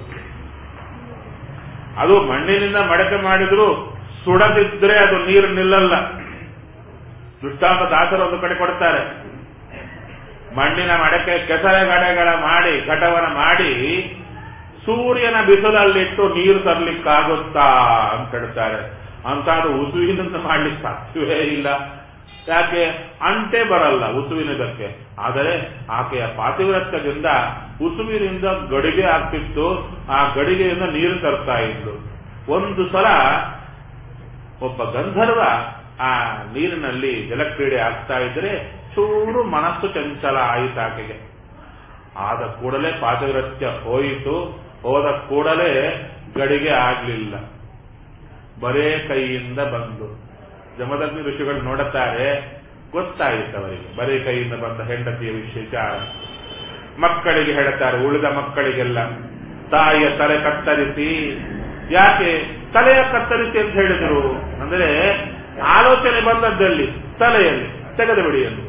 ಅದು ಮಣ್ಣಿನಿಂದ ಮಡಕೆ ಮಾಡಿದ್ರು ಸುಡದಿದ್ರೆ ಅದು ನೀರು ನಿಲ್ಲಲ್ಲ ದುಷ್ಟಾಂತ ದಾಸರು ಒಂದು ಕಡೆ ಕೊಡ್ತಾರೆ ಮಣ್ಣಿನ ಮಡಕೆ ಕೆಸರೆಗಡೆಗಳ ಮಾಡಿ ಘಟವನ ಮಾಡಿ ಸೂರ್ಯನ ಬಿಸಿಲಲ್ಲಿಟ್ಟು ನೀರು ತರ್ಲಿಕ್ಕಾಗುತ್ತಾ ಅಂತ ಹೇಳ್ತಾರೆ ಅಂತದ್ದು ಉಸುವಿನಿಂದ ಮಾಡ್ಲಿಕ್ಕೆ ಸಾಧ್ಯವೇ ಇಲ್ಲ ಯಾಕೆ ಅಂಟೆ ಬರಲ್ಲ ಉಸುವಿನದಕ್ಕೆ ಆದರೆ ಆಕೆಯ ಪಾತಿವ್ರತ್ಯದಿಂದ ಉಸುವಿನಿಂದ ಗಡಿಗೆ ಆಗ್ತಿತ್ತು ಆ ಗಡಿಗೆಯಿಂದ ನೀರು ತರ್ತಾ ಇದ್ಲು ಒಂದು ಸಲ ಒಬ್ಬ ಗಂಧರ್ವ ಆ ನೀರಿನಲ್ಲಿ ಜಲಕ್ರೀಡೆ ಆಗ್ತಾ ಇದ್ರೆ ಚೂರು ಮನಸ್ಸು ಚಂಚಲ ಆಯಿತು ಆಕೆಗೆ ಆದ ಕೂಡಲೇ ಪಾತಿವ್ರತ್ಯ ಹೋಯಿತು ಹೋದ ಕೂಡಲೇ ಗಡಿಗೆ ಆಗ್ಲಿಲ್ಲ ಬರೇ ಕೈಯಿಂದ ಬಂದು ಜಮದಗ್ನಿ ಋಷಿಗಳು ನೋಡುತ್ತಾರೆ ಗೊತ್ತಾಯಿತು ಅವರಿಗೆ ಬರೀ ಕೈಯಿಂದ ಬಂದ ಹೆಂಡತಿಯ ವಿಚಾರ ಮಕ್ಕಳಿಗೆ ಹೇಳುತ್ತಾರೆ ಉಳಿದ ಮಕ್ಕಳಿಗೆಲ್ಲ ತಾಯಿಯ ತಲೆ ಕತ್ತರಿಸಿ ಯಾಕೆ ತಲೆಯ ಕತ್ತರಿಸಿ ಅಂತ ಹೇಳಿದರು ಅಂದ್ರೆ ಆಲೋಚನೆ ಬಂದದ್ದಲ್ಲಿ ತಲೆಯಲ್ಲಿ ತೆಗೆದು ಬಿಡಿ ಎಂದು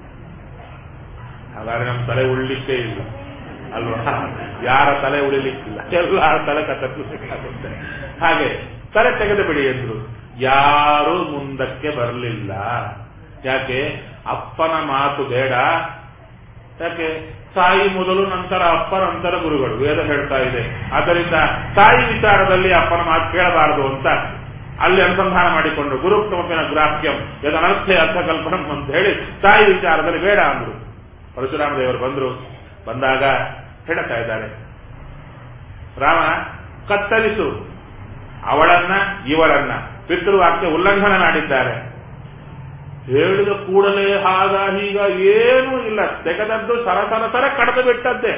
ಹಾಗಾದ್ರೆ ನಮ್ಮ ತಲೆ ಉಳಿಲಿಕ್ಕೆ ಇಲ್ಲ ಅಲ್ವಾ ಯಾರ ತಲೆ ಉಳಿಲಿಕ್ಕಿಲ್ಲ ಎಲ್ಲರ ತಲೆ ಕತ್ತರಿಸಬೇಕಾಗುತ್ತೆ ಹಾಗೆ ತಲೆ ತೆಗೆದು ಬಿಡಿ ಎಂದ್ರು ಯಾರೂ ಮುಂದಕ್ಕೆ ಬರಲಿಲ್ಲ ಯಾಕೆ ಅಪ್ಪನ ಮಾತು ಬೇಡ ಯಾಕೆ ತಾಯಿ ಮೊದಲು ನಂತರ ಅಪ್ಪ ನಂತರ ಗುರುಗಳು ವೇದ ಹೇಳ್ತಾ ಇದೆ ಆದ್ದರಿಂದ ತಾಯಿ ವಿಚಾರದಲ್ಲಿ ಅಪ್ಪನ ಮಾತು ಕೇಳಬಾರದು ಅಂತ ಅಲ್ಲಿ ಅನುಸಂಧಾನ ಮಾಡಿಕೊಂಡು ಗುರುಕ್ರಮಪಿನ ಗ್ರಾಹ್ಯಂ ಯದನರ್ಥೆ ಅರ್ಥಕಲ್ಪನಂ ಅಂತ ಹೇಳಿ ತಾಯಿ ವಿಚಾರದಲ್ಲಿ ಬೇಡ ಅಂದ್ರು ಪರಶುರಾಮ ದೇವರು ಬಂದ್ರು ಬಂದಾಗ ಹೇಳ್ತಾ ಇದ್ದಾರೆ ರಾಮ ಕತ್ತರಿಸು ಅವಳನ್ನ ಇವಳನ್ನ ಪಿತೃವಾಕ್ಯ ಉಲ್ಲಂಘನ ಮಾಡಿದ್ದಾರೆ ಹೇಳಿದ ಕೂಡಲೇ ಹಾಗ ಹೀಗ ಏನೂ ಇಲ್ಲ ತೆಗೆದದ್ದು ಸರಸರ ಸರ ಕಡದು ಬಿಟ್ಟದ್ದೇ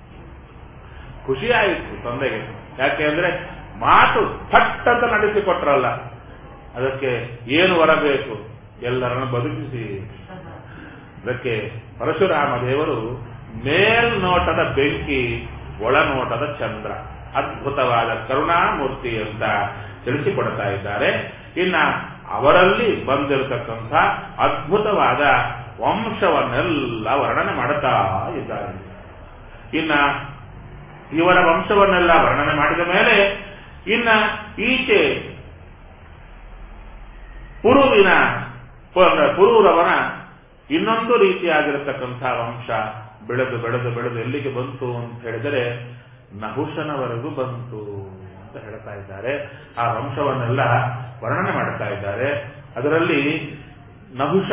ಖುಷಿ ಆಯಿತು ತಂದೆಗೆ ಯಾಕೆ ಅಂದ್ರೆ ಮಾತು ಥಟ್ ಅಂತ ನಡೆಸಿಕೊಟ್ರಲ್ಲ ಅದಕ್ಕೆ ಏನು ಬರಬೇಕು ಎಲ್ಲರನ್ನು ಬದುಕಿಸಿ ಅದಕ್ಕೆ ಪರಶುರಾಮ ದೇವರು ಮೇಲ್ನೋಟದ ಬೆಂಕಿ ಒಳನೋಟದ ಚಂದ್ರ ಅದ್ಭುತವಾದ ಕರುಣಾಮೂರ್ತಿ ಅಂತ ತಿಳಿಸಿಕೊಡ್ತಾ ಇದ್ದಾರೆ ಇನ್ನ ಅವರಲ್ಲಿ ಬಂದಿರತಕ್ಕಂಥ ಅದ್ಭುತವಾದ ವಂಶವನ್ನೆಲ್ಲ ವರ್ಣನೆ ಮಾಡುತ್ತಾ ಇದ್ದಾರೆ ಇನ್ನ ಇವರ ವಂಶವನ್ನೆಲ್ಲ ವರ್ಣನೆ ಮಾಡಿದ ಮೇಲೆ ಇನ್ನ ಈಚೆ ಪುರುವಿನ ಪುರೂರವನ ಇನ್ನೊಂದು ರೀತಿಯಾಗಿರತಕ್ಕಂಥ ವಂಶ ಬೆಳೆದು ಬೆಳೆದು ಬೆಳೆದು ಎಲ್ಲಿಗೆ ಬಂತು ಅಂತ ಹೇಳಿದರೆ ನಹುಶನವರೆಗೂ ಬಂತು ಅಂತ ಹೇಳ್ತಾ ಇದ್ದಾರೆ ಆ ವಂಶವನ್ನೆಲ್ಲ ವರ್ಣನೆ ಮಾಡ್ತಾ ಇದ್ದಾರೆ ಅದರಲ್ಲಿ ನಹುಷ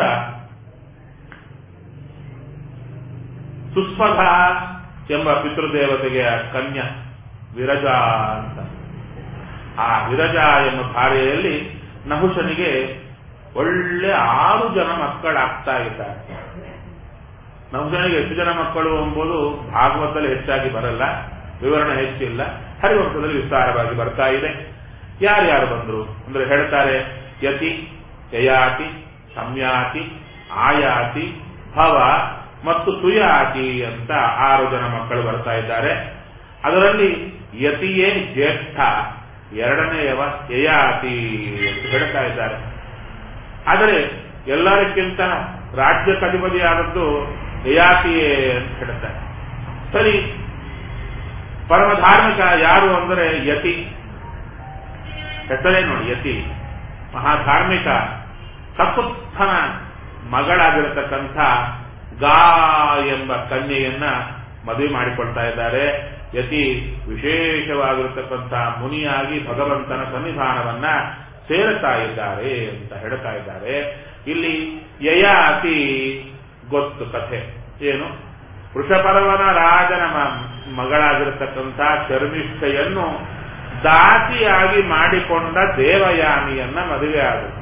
ಸುಸ್ಪಧ ಎಂಬ ಪಿತೃದೇವತೆಗೆ ಕನ್ಯ ವಿರಜ ಅಂತ ಆ ವಿರಜ ಎಂಬ ಭಾರ್ಯೆಯಲ್ಲಿ ನಹುಷನಿಗೆ ಒಳ್ಳೆ ಆರು ಜನ ಮಕ್ಕಳಾಗ್ತಾ ಇದ್ದಾರೆ ನಹುಷನಿಗೆ ಎಷ್ಟು ಜನ ಮಕ್ಕಳು ಎಂಬುದು ಭಾಗವತದಲ್ಲಿ ಹೆಚ್ಚಾಗಿ ಬರಲ್ಲ ವಿವರಣೆ ಹೆಚ್ಚಿಲ್ಲ ಹರಿವಂಶದಲ್ಲಿ ವಿಸ್ತಾರವಾಗಿ ಬರ್ತಾ ಇದೆ ಯಾರ್ಯಾರು ಬಂದರು ಅಂದ್ರೆ ಹೇಳ್ತಾರೆ ಯತಿ ಯಯಾತಿ ಸಂಯಾತಿ ಆಯಾತಿ ಭವ ಮತ್ತು ಸುಯಾತಿ ಅಂತ ಆರು ಜನ ಮಕ್ಕಳು ಬರ್ತಾ ಇದ್ದಾರೆ ಅದರಲ್ಲಿ ಯತಿಯೇ ಜ್ಯೇಷ್ಠ ಎರಡನೆಯವ ಯಯಾತಿ ಅಂತ ಹೇಳ್ತಾ ಇದ್ದಾರೆ ಆದರೆ ಎಲ್ಲರಿಗಿಂತ ರಾಜ್ಯಕ್ಕೆ ಅಧಿಪತಿಯಾದದ್ದು ಯಯಾತಿಯೇ ಅಂತ ಹೇಳ್ತಾರೆ ಸರಿ ಪರಮ ಧಾರ್ಮಿಕ ಯಾರು ಅಂದರೆ ಯತಿ ಹೆಸರೇ ನೋಡಿ ಯತಿ ಮಹಾಧಾರ್ಮಿಕ ಕಪುತ್ಥನ ಮಗಳಾಗಿರತಕ್ಕಂಥ ಗಾ ಎಂಬ ಕನ್ಯೆಯನ್ನ ಮದುವೆ ಮಾಡಿಕೊಳ್ತಾ ಇದ್ದಾರೆ ಯತಿ ವಿಶೇಷವಾಗಿರತಕ್ಕಂಥ ಮುನಿಯಾಗಿ ಭಗವಂತನ ಸನ್ನಿಧಾನವನ್ನ ಸೇರುತ್ತಾ ಇದ್ದಾರೆ ಅಂತ ಹೇಳ್ತಾ ಇದ್ದಾರೆ ಇಲ್ಲಿ ಯಯಾತಿ ಗೊತ್ತು ಕಥೆ ಏನು ವೃಷಪರ್ವನ ರಾಜನ ಮಗಳಾಗಿರತಕ್ಕಂಥ ಶರ್ಮಿಷ್ಠೆಯನ್ನು ದಾಸಿಯಾಗಿ ಮಾಡಿಕೊಂಡ ದೇವಯಾನಿಯನ್ನ ಮದುವೆ ಆದರು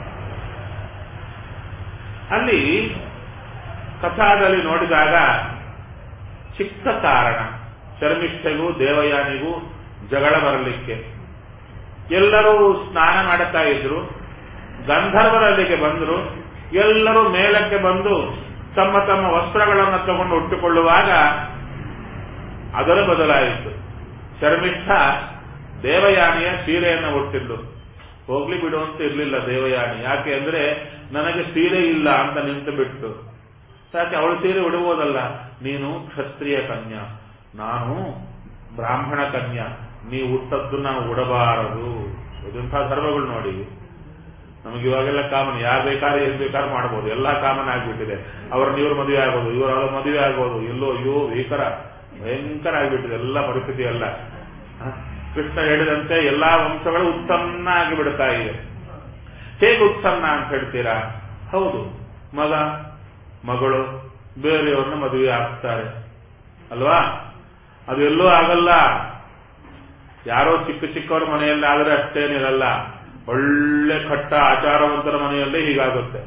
ಅಲ್ಲಿ ಕಥಾದಲ್ಲಿ ನೋಡಿದಾಗ ಚಿಕ್ಕ ಕಾರಣ ಶರ್ಮಿಷ್ಠೆಗೂ ದೇವಯಾನಿಗೂ ಜಗಳ ಬರಲಿಕ್ಕೆ ಎಲ್ಲರೂ ಸ್ನಾನ ಮಾಡುತ್ತಾ ಇದ್ರು ಗಂಧರ್ವರಲ್ಲಿಗೆ ಬಂದರು ಎಲ್ಲರೂ ಮೇಲಕ್ಕೆ ಬಂದು ತಮ್ಮ ತಮ್ಮ ವಸ್ತ್ರಗಳನ್ನು ತಗೊಂಡು ಉಟ್ಟುಕೊಳ್ಳುವಾಗ ಅದರ ಬದಲಾಯಿತು ಶರ್ಮಿಷ್ಠ ದೇವಯಾನಿಯ ಸೀರೆಯನ್ನು ಉಟ್ಟಿದ್ದು ಹೋಗ್ಲಿ ಬಿಡು ಅಂತ ಇರ್ಲಿಲ್ಲ ದೇವಯಾನಿ ಯಾಕೆ ಅಂದ್ರೆ ನನಗೆ ಸೀರೆ ಇಲ್ಲ ಅಂತ ನಿಂತು ಬಿಟ್ಟು ಯಾಕೆ ಅವಳು ಸೀರೆ ಉಡುವುದಲ್ಲ ನೀನು ಕ್ಷತ್ರಿಯ ಕನ್ಯಾ ನಾನು ಬ್ರಾಹ್ಮಣ ಕನ್ಯಾ ನೀವು ಉಟ್ಟದ್ದು ನಾವು ಉಡಬಾರದು ಇದಂಥ ಧರ್ಮಗಳು ನೋಡಿ ನಮಗೆ ಇವಾಗೆಲ್ಲ ಕಾಮನ್ ಯಾರು ಬೇಕಾದ್ರೆ ಏನ್ ಬೇಕಾದ್ರೂ ಮಾಡ್ಬೋದು ಎಲ್ಲಾ ಕಾಮನ್ ಆಗ್ಬಿಟ್ಟಿದೆ ಅವ್ರನ್ನ ಇವ್ರ ಮದುವೆ ಆಗೋದು ಇವ್ರ ಅವ್ರ ಮದುವೆ ಆಗೋದು ಎಲ್ಲೋ ಅಯ್ಯೋ ಭೀಕರ ಭಯಂಕರ ಆಗ್ಬಿಟ್ಟಿದೆ ಎಲ್ಲ ಪರಿಸ್ಥಿತಿ ಎಲ್ಲ ಹ? ಕೃಷ್ಣ ಹೇಳಿದಂತೆ ಎಲ್ಲಾ ವಂಶಗಳು ಉತ್ಪನ್ನ ಆಗಿಬಿಡ್ತಾ ಇದೆ ಹೇಗೆ ಉತ್ಪನ್ನ ಅಂತ ಹೇಳ್ತೀರಾ ಹೌದು ಮಗ ಮಗಳು ಬೇರೆಯವ್ರನ್ನ ಮದುವೆ ಆಗ್ತಾರೆ ಅಲ್ವಾ ಅದು ಎಲ್ಲೂ ಆಗಲ್ಲ ಯಾರೋ ಚಿಕ್ಕ ಚಿಕ್ಕವ್ರ ಮನೆಯಲ್ಲಿ ಆದ್ರೆ ಅಷ್ಟೇನಿರಲ್ಲ ಒಳ್ಳೆ ಕಟ್ಟ ಆಚಾರವಂತರ ಮನೆಯಲ್ಲೇ ಹೀಗಾಗುತ್ತೆ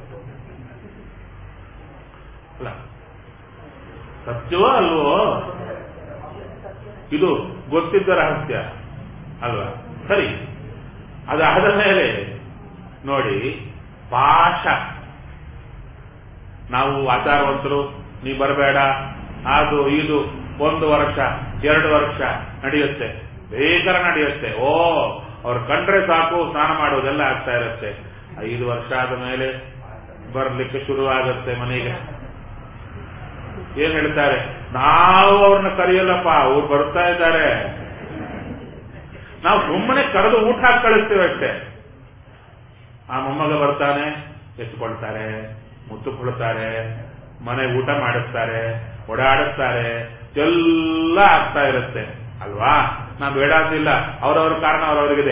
ಅಲ್ಲ ಸತ್ಯವೋ ಅಲ್ವೋ ಇದು ಗೊತ್ತಿದ್ದ ರಹಸ್ಯ ಅಲ್ವಾ ಸರಿ ಅದಾದ ಮೇಲೆ ನೋಡಿ ಪಾಶ ನಾವು ಆಚಾರವಂತರು ನೀ ಬರಬೇಡ ಅದು ಇದು ಒಂದು ವರ್ಷ ಎರಡು ವರ್ಷ ನಡೆಯುತ್ತೆ ಬೇಕರ ನಡೆಯುತ್ತೆ ಓ ಅವ್ರು ಕಂಡ್ರೆ ಸಾಕು ಸ್ನಾನ ಮಾಡೋದೆಲ್ಲ ಆಗ್ತಾ ಇರುತ್ತೆ ಐದು ವರ್ಷ ಆದ ಮೇಲೆ ಬರ್ಲಿಕ್ಕೆ ಶುರುವಾಗುತ್ತೆ ಮನೆಗೆ ಏನ್ ಹೇಳ್ತಾರೆ ನಾವು ಅವ್ರನ್ನ ಕರೆಯಲ್ಲಪ್ಪ ಅವ್ರು ಬರ್ತಾ ಇದ್ದಾರೆ ನಾವು ಸುಮ್ಮನೆ ಕರೆದು ಊಟ ಹಾಕಿ ಕಳಿಸ್ತೀವಿ ಅಷ್ಟೇ ಆ ಮೊಮ್ಮಗ ಬರ್ತಾನೆ ಎತ್ಕೊಳ್ತಾರೆ ಮುತ್ತು ಕೊಡ್ತಾರೆ ಮನೆ ಊಟ ಮಾಡಿಸ್ತಾರೆ ಓಡಾಡಿಸ್ತಾರೆ ಎಲ್ಲ ಆಗ್ತಾ ಇರುತ್ತೆ ಅಲ್ವಾ ನಾ ಬೇಡ ಅಂದಿಲ್ಲ ಅವರವ್ರ ಕಾರಣ ಅವರವರಿಗಿದೆ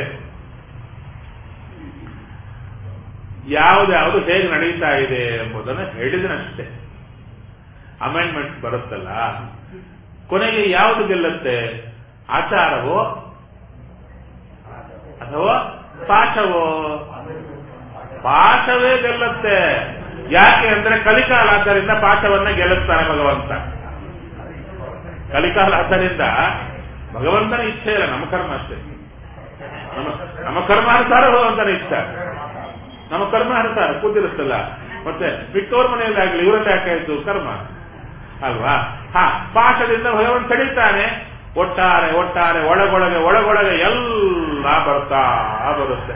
ಯಾವ್ದ್ಯಾವುದು ಹೇಗೆ ನಡೀತಾ ಇದೆ ಎಂಬುದನ್ನು ಹೇಳಿದನಷ್ಟೇ ಅಮೆಂಡ್ಮೆಂಟ್ ಬರುತ್ತಲ್ಲ ಕೊನೆಗೆ ಯಾವುದು ಗೆಲ್ಲುತ್ತೆ ಆಚಾರವೋ ಅಥವಾ ಪಾಠವೋ ಪಾಠವೇ ಗೆಲ್ಲುತ್ತೆ ಯಾಕೆ ಅಂದ್ರೆ ಕಲಿಕಾಲ ಆದ್ದರಿಂದ ಪಾಠವನ್ನ ಗೆಲ್ಲಿಸ್ತಾನೆ ಭಗವಂತ ಕಲಿಕಾಲ ಆದ್ದರಿಂದ ಭಗವಂತನ ಇಚ್ಛೆ ಇಲ್ಲ ನಮ್ಮ ಕರ್ಮ ಅಷ್ಟೇ ನಮ್ಮ ನಮ್ಮ ಕರ್ಮಾನುಸಾರ ಭಗವಂತನ ಇಚ್ಛೆ ನಮ್ಮ ಕರ್ಮಾನುಸಾರ ಕೂತಿರುತ್ತಲ್ಲ ಮತ್ತೆ ಬಿಟ್ಟವ್ರ ಮನೆಯಲ್ಲಿ ಆಗ್ಲಿ ಇವರಲ್ಲಿ ಯಾಕಾಯ್ತು ಕರ್ಮ ಅಲ್ವಾ ಹಾ ಪಾಠದಿಂದ ಭಗವಂತ ತಡೀತಾನೆ ಒಟ್ಟಾರೆ ಒಟ್ಟಾರೆ ಒಳಗೊಳಗೆ ಒಳಗೊಳಗೆ ಎಲ್ಲ ಬರ್ತಾ ಬರುತ್ತೆ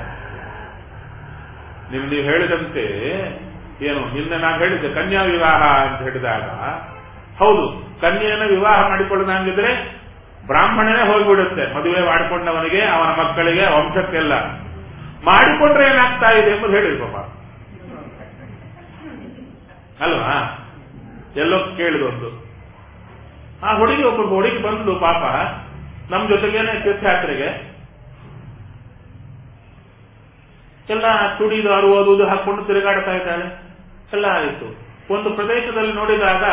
ನಿಮ್ ನೀವು ಹೇಳಿದಂತೆ ಏನು ನಿನ್ನೆ ನಾನು ಹೇಳಿದ್ದೆ ಕನ್ಯಾ ವಿವಾಹ ಅಂತ ಹೇಳಿದಾಗ ಹೌದು ಕನ್ಯೆಯನ್ನು ವಿವಾಹ ಮಾಡಿಕೊಳ್ಳದಂಗಿದ್ರೆ ಬ್ರಾಹ್ಮಣನೇ ಹೋಗ್ಬಿಡುತ್ತೆ ಮದುವೆ ಮಾಡಿಕೊಂಡವನಿಗೆ ಅವನ ಮಕ್ಕಳಿಗೆ ವಂಶಕ್ಕೆಲ್ಲ ಮಾಡಿಕೊಂಡ್ರೆ ಏನಾಗ್ತಾ ಇದೆ ಎಂಬುದು ಹೇಳಿ ಪಾಪ ಅಲ್ವಾ ಎಲ್ಲೋ ಕೇಳಿದೊಂದು ಆ ಹುಡುಗಿ ಒಬ್ಬ ಹುಡುಗಿ ಬಂದು ಪಾಪ ನಮ್ ಜೊತೆಗೇನೆ ತೀರ್ಥಯಾತ್ರೆಗೆ ಎಲ್ಲ ತುಡಿದು ಅರುವುದು ಇದು ಹಾಕೊಂಡು ತಿರುಗಾಡ್ತಾ ಇದ್ದಾಳೆ ಎಲ್ಲ ಆಯಿತು ಒಂದು ಪ್ರದೇಶದಲ್ಲಿ ನೋಡಿದಾಗ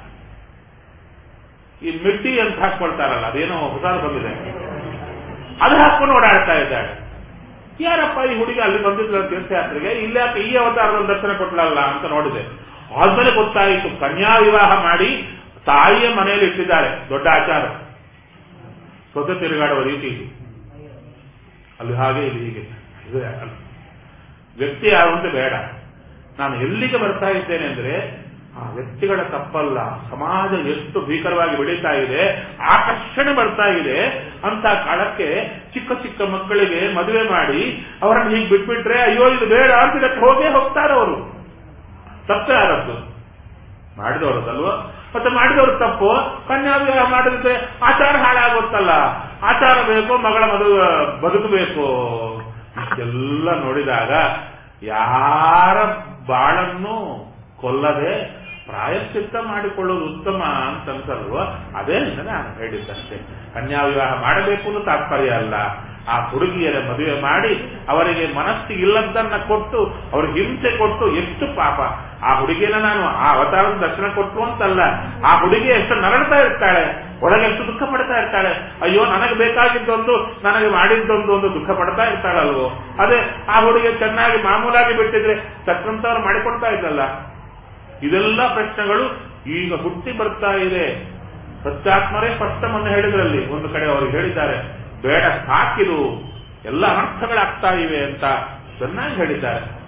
ಈ ಮಿಟ್ಟಿ ಅಂತ ಹಾಕೊಳ್ತಾರಲ್ಲ ಅದೇನೋ ಹೊಸದು ಬಂದಿದೆ ಅದು ಹಾಕೊಂಡು ಓಡಾಡ್ತಾ ಇದ್ದಾಳೆ ಯಾರಪ್ಪ ಈ ಹುಡುಗಿ ಅಲ್ಲಿ ಬಂದಿದ್ಲ ತೀರ್ಥಯಾತ್ರೆಗೆ ಇಲ್ಲ ಯಾಕೆ ಈ ಅವತಾರದಲ್ಲಿ ದರ್ಶನ ಕೊಟ್ಲಲ್ಲ ಅಂತ ನೋಡಿದೆ ಆದ್ಮೇಲೆ ಗೊತ್ತಾಯಿತು ಕನ್ಯಾ ವಿವಾಹ ಮಾಡಿ ತಾಯಿಯ ಮನೆಯಲ್ಲಿ ಇಟ್ಟಿದ್ದಾರೆ ದೊಡ್ಡ ಆಚಾರ ಸ್ವತಃ ತಿರುಗಾಡುವ ರೀತಿ ಇದು ಅಲ್ಲಿ ಹಾಗೆ ಇಲ್ಲಿ ಹೀಗೆ ಇದು ಅಲ್ಲ. ವ್ಯಕ್ತಿ ಯಾರು ಅಂತ ಬೇಡ ನಾನು ಎಲ್ಲಿಗೆ ಬರ್ತಾ ಇದ್ದೇನೆ ಅಂದ್ರೆ ಆ ವ್ಯಕ್ತಿಗಳ ತಪ್ಪಲ್ಲ ಸಮಾಜ ಎಷ್ಟು ಭೀಕರವಾಗಿ ಬೆಳೀತಾ ಇದೆ ಆಕರ್ಷಣೆ ಬರ್ತಾ ಇದೆ ಅಂತ ಕಾಲಕ್ಕೆ ಚಿಕ್ಕ ಚಿಕ್ಕ ಮಕ್ಕಳಿಗೆ ಮದುವೆ ಮಾಡಿ ಅವರನ್ನು ಹೀಗೆ ಬಿಟ್ಬಿಟ್ರೆ ಅಯ್ಯೋ ಇದು ಬೇಡ ಅಂತ ಇದಕ್ಕೆ ಹೋಗೇ ಹೋಗ್ತಾರೆ ಅವರು ತಪ್ಪೇ ಆದದ್ದು ಮಾಡಿದವರದಲ್ವ ಮತ್ತೆ ಮಾಡಿದವರು ತಪ್ಪು ಕನ್ಯಾ ವಿವಾಹ ಮಾಡಿದ್ರೆ ಆಚಾರ ಹಾಳಾಗುತ್ತಲ್ಲ ಆಚಾರ ಬೇಕು ಮಗಳ ಮದುವೆ ಬದುಕಬೇಕು ಎಲ್ಲ ನೋಡಿದಾಗ ಯಾರ ಬಾಳನ್ನು ಕೊಲ್ಲದೆ ಪ್ರಾಯಶ್ಚಿತ್ತ ಮಾಡಿಕೊಳ್ಳೋದು ಉತ್ತಮ ಅಂತ ಅನ್ಸಲ್ವ ಅದೇ ನಾನು ಹೇಳಿದ್ದಷ್ಟೇ ಕನ್ಯಾ ವಿವಾಹ ಮಾಡಬೇಕು ಅನ್ನೋ ತಾತ್ಪರ್ಯ ಅಲ್ಲ ಆ ಹುಡುಗಿಯರ ಮದುವೆ ಮಾಡಿ ಅವರಿಗೆ ಮನಸ್ಸಿಗೆ ಇಲ್ಲದನ್ನ ಕೊಟ್ಟು ಅವ್ರಿಗೆ ಹಿಂಸೆ ಕೊಟ್ಟು ಎಷ್ಟು ಪಾಪ ಆ ಹುಡುಗಿಯನ್ನ ನಾನು ಆ ಅವತಾರದ ದರ್ಶನ ಕೊಟ್ಟು ಅಂತಲ್ಲ ಆ ಹುಡುಗಿ ಎಷ್ಟು ನರಳ್ತಾ ಇರ್ತಾಳೆ ಒಳಗೆ ಎಷ್ಟು ದುಃಖ ಪಡ್ತಾ ಇರ್ತಾಳೆ ಅಯ್ಯೋ ನನಗೆ ಬೇಕಾಗಿದ್ದೊಂದು ನನಗೆ ಮಾಡಿದ್ದೊಂದು ಒಂದು ದುಃಖ ಪಡ್ತಾ ಇರ್ತಾಳಲ್ವೋ ಅದೇ ಆ ಹುಡುಗಿ ಚೆನ್ನಾಗಿ ಮಾಮೂಲಾಗಿ ಬಿಟ್ಟಿದ್ರೆ ತಕ್ಕಂತವ್ರು ಮಾಡಿಕೊಡ್ತಾ ಇದ್ದಲ್ಲ ಇದೆಲ್ಲ ಪ್ರಶ್ನೆಗಳು ಈಗ ಹುಟ್ಟಿ ಬರ್ತಾ ಇದೆ ಸತ್ಯಾತ್ಮರೇ ಸ್ಪಷ್ಟವನ್ನು ಹೇಳಿದ್ರಲ್ಲಿ ಒಂದು ಕಡೆ ಅವರು ಹೇಳಿದ್ದಾರೆ ಬೇಡ ಸಾಕಿದು ಎಲ್ಲ ಅನರ್ಥಗಳಾಗ್ತಾ ಇವೆ ಅಂತ ಚೆನ್ನಾಗಿ ಹೇಳಿದ್ದಾರೆ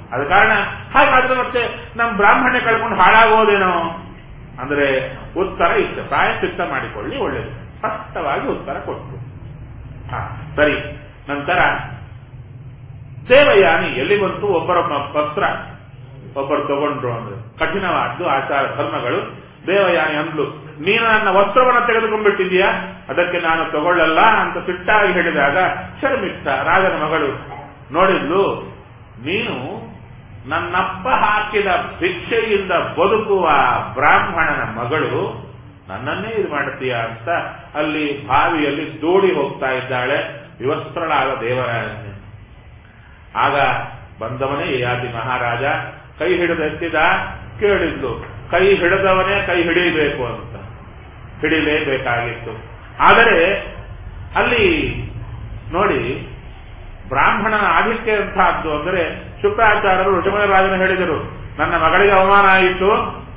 ಅದ ಕಾರಣ ಹಾಗಾದ್ರೆ ಮತ್ತೆ ನಮ್ಮ ಬ್ರಾಹ್ಮಣ್ಯ ಕಳ್ಕೊಂಡು ಹಾಳಾಗೋದೇನೋ ಅಂದ್ರೆ ಉತ್ತರ ಇಷ್ಟ ಪ್ರಾಯಶ್ಚಿತ್ತ ಮಾಡಿಕೊಳ್ಳಿ ಒಳ್ಳೆಯದು ಸ್ಪಷ್ಟವಾಗಿ ಉತ್ತರ ಕೊಟ್ಟು ಹಾ ಸರಿ ನಂತರ ದೇವಯಾನಿ ಎಲ್ಲಿ ಬಂತು ಒಬ್ಬರ ಮ- ವಸ್ತ್ರ ಒಬ್ಬರು ತಗೊಂಡ್ರು ಅಂದ್ರೆ ಕಠಿಣವಾದ್ದು ಆಚಾರ ಧರ್ಮಗಳು ದೇವಯಾನಿ ಅಂದ್ಲು ನೀನು ನನ್ನ ವಸ್ತ್ರವನ್ನ ತೆಗೆದುಕೊಂಡ್ಬಿಟ್ಟಿದೀಯಾ ಅದಕ್ಕೆ ನಾನು ತಗೊಳ್ಳಲ್ಲ ಅಂತ ಸಿಟ್ಟಾಗಿ ಹೇಳಿದಾಗ ಶರ್ಮಿಷ್ಠ ರಾಜನ ಮಗಳು ನೋಡಿದ್ಲು ನೀನು ನನ್ನಪ್ಪ ಹಾಕಿದ ಭಿಕ್ಷೆಯಿಂದ ಬದುಕುವ ಬ್ರಾಹ್ಮಣನ ಮಗಳು ನನ್ನನ್ನೇ ಇದು ಮಾಡುತ್ತೀಯ ಅಂತ ಅಲ್ಲಿ ಬಾವಿಯಲ್ಲಿ ದೂಡಿ ಹೋಗ್ತಾ ಇದ್ದಾಳೆ ವಿವಸ್ತ್ರಳಾದ ದೇವರಾಜನೇ ಆಗ ಬಂದವನೇ ಯಯಾತಿ ಮಹಾರಾಜ ಕೈ ಹಿಡಿದು ಎತ್ತಿದ ಕೇಳಿದ್ಲು ಕೈ ಹಿಡಿದವನೇ ಕೈ ಹಿಡಿಯಬೇಕು ಅಂತ ಹಿಡಿಲೇಬೇಕಾಗಿತ್ತು ಆದರೆ ಅಲ್ಲಿ ನೋಡಿ ಬ್ರಾಹ್ಮಣನ ಆದಿತ್ಯ ಅಂತಹದ್ದು ಅಂದರೆ ಶುಕ್ರಾಚಾರ್ಯರು ಋಷಭರಾಜನ ಹೇಳಿದರು ನನ್ನ ಮಗಳಿಗೆ ಅವಮಾನ ಆಯಿತು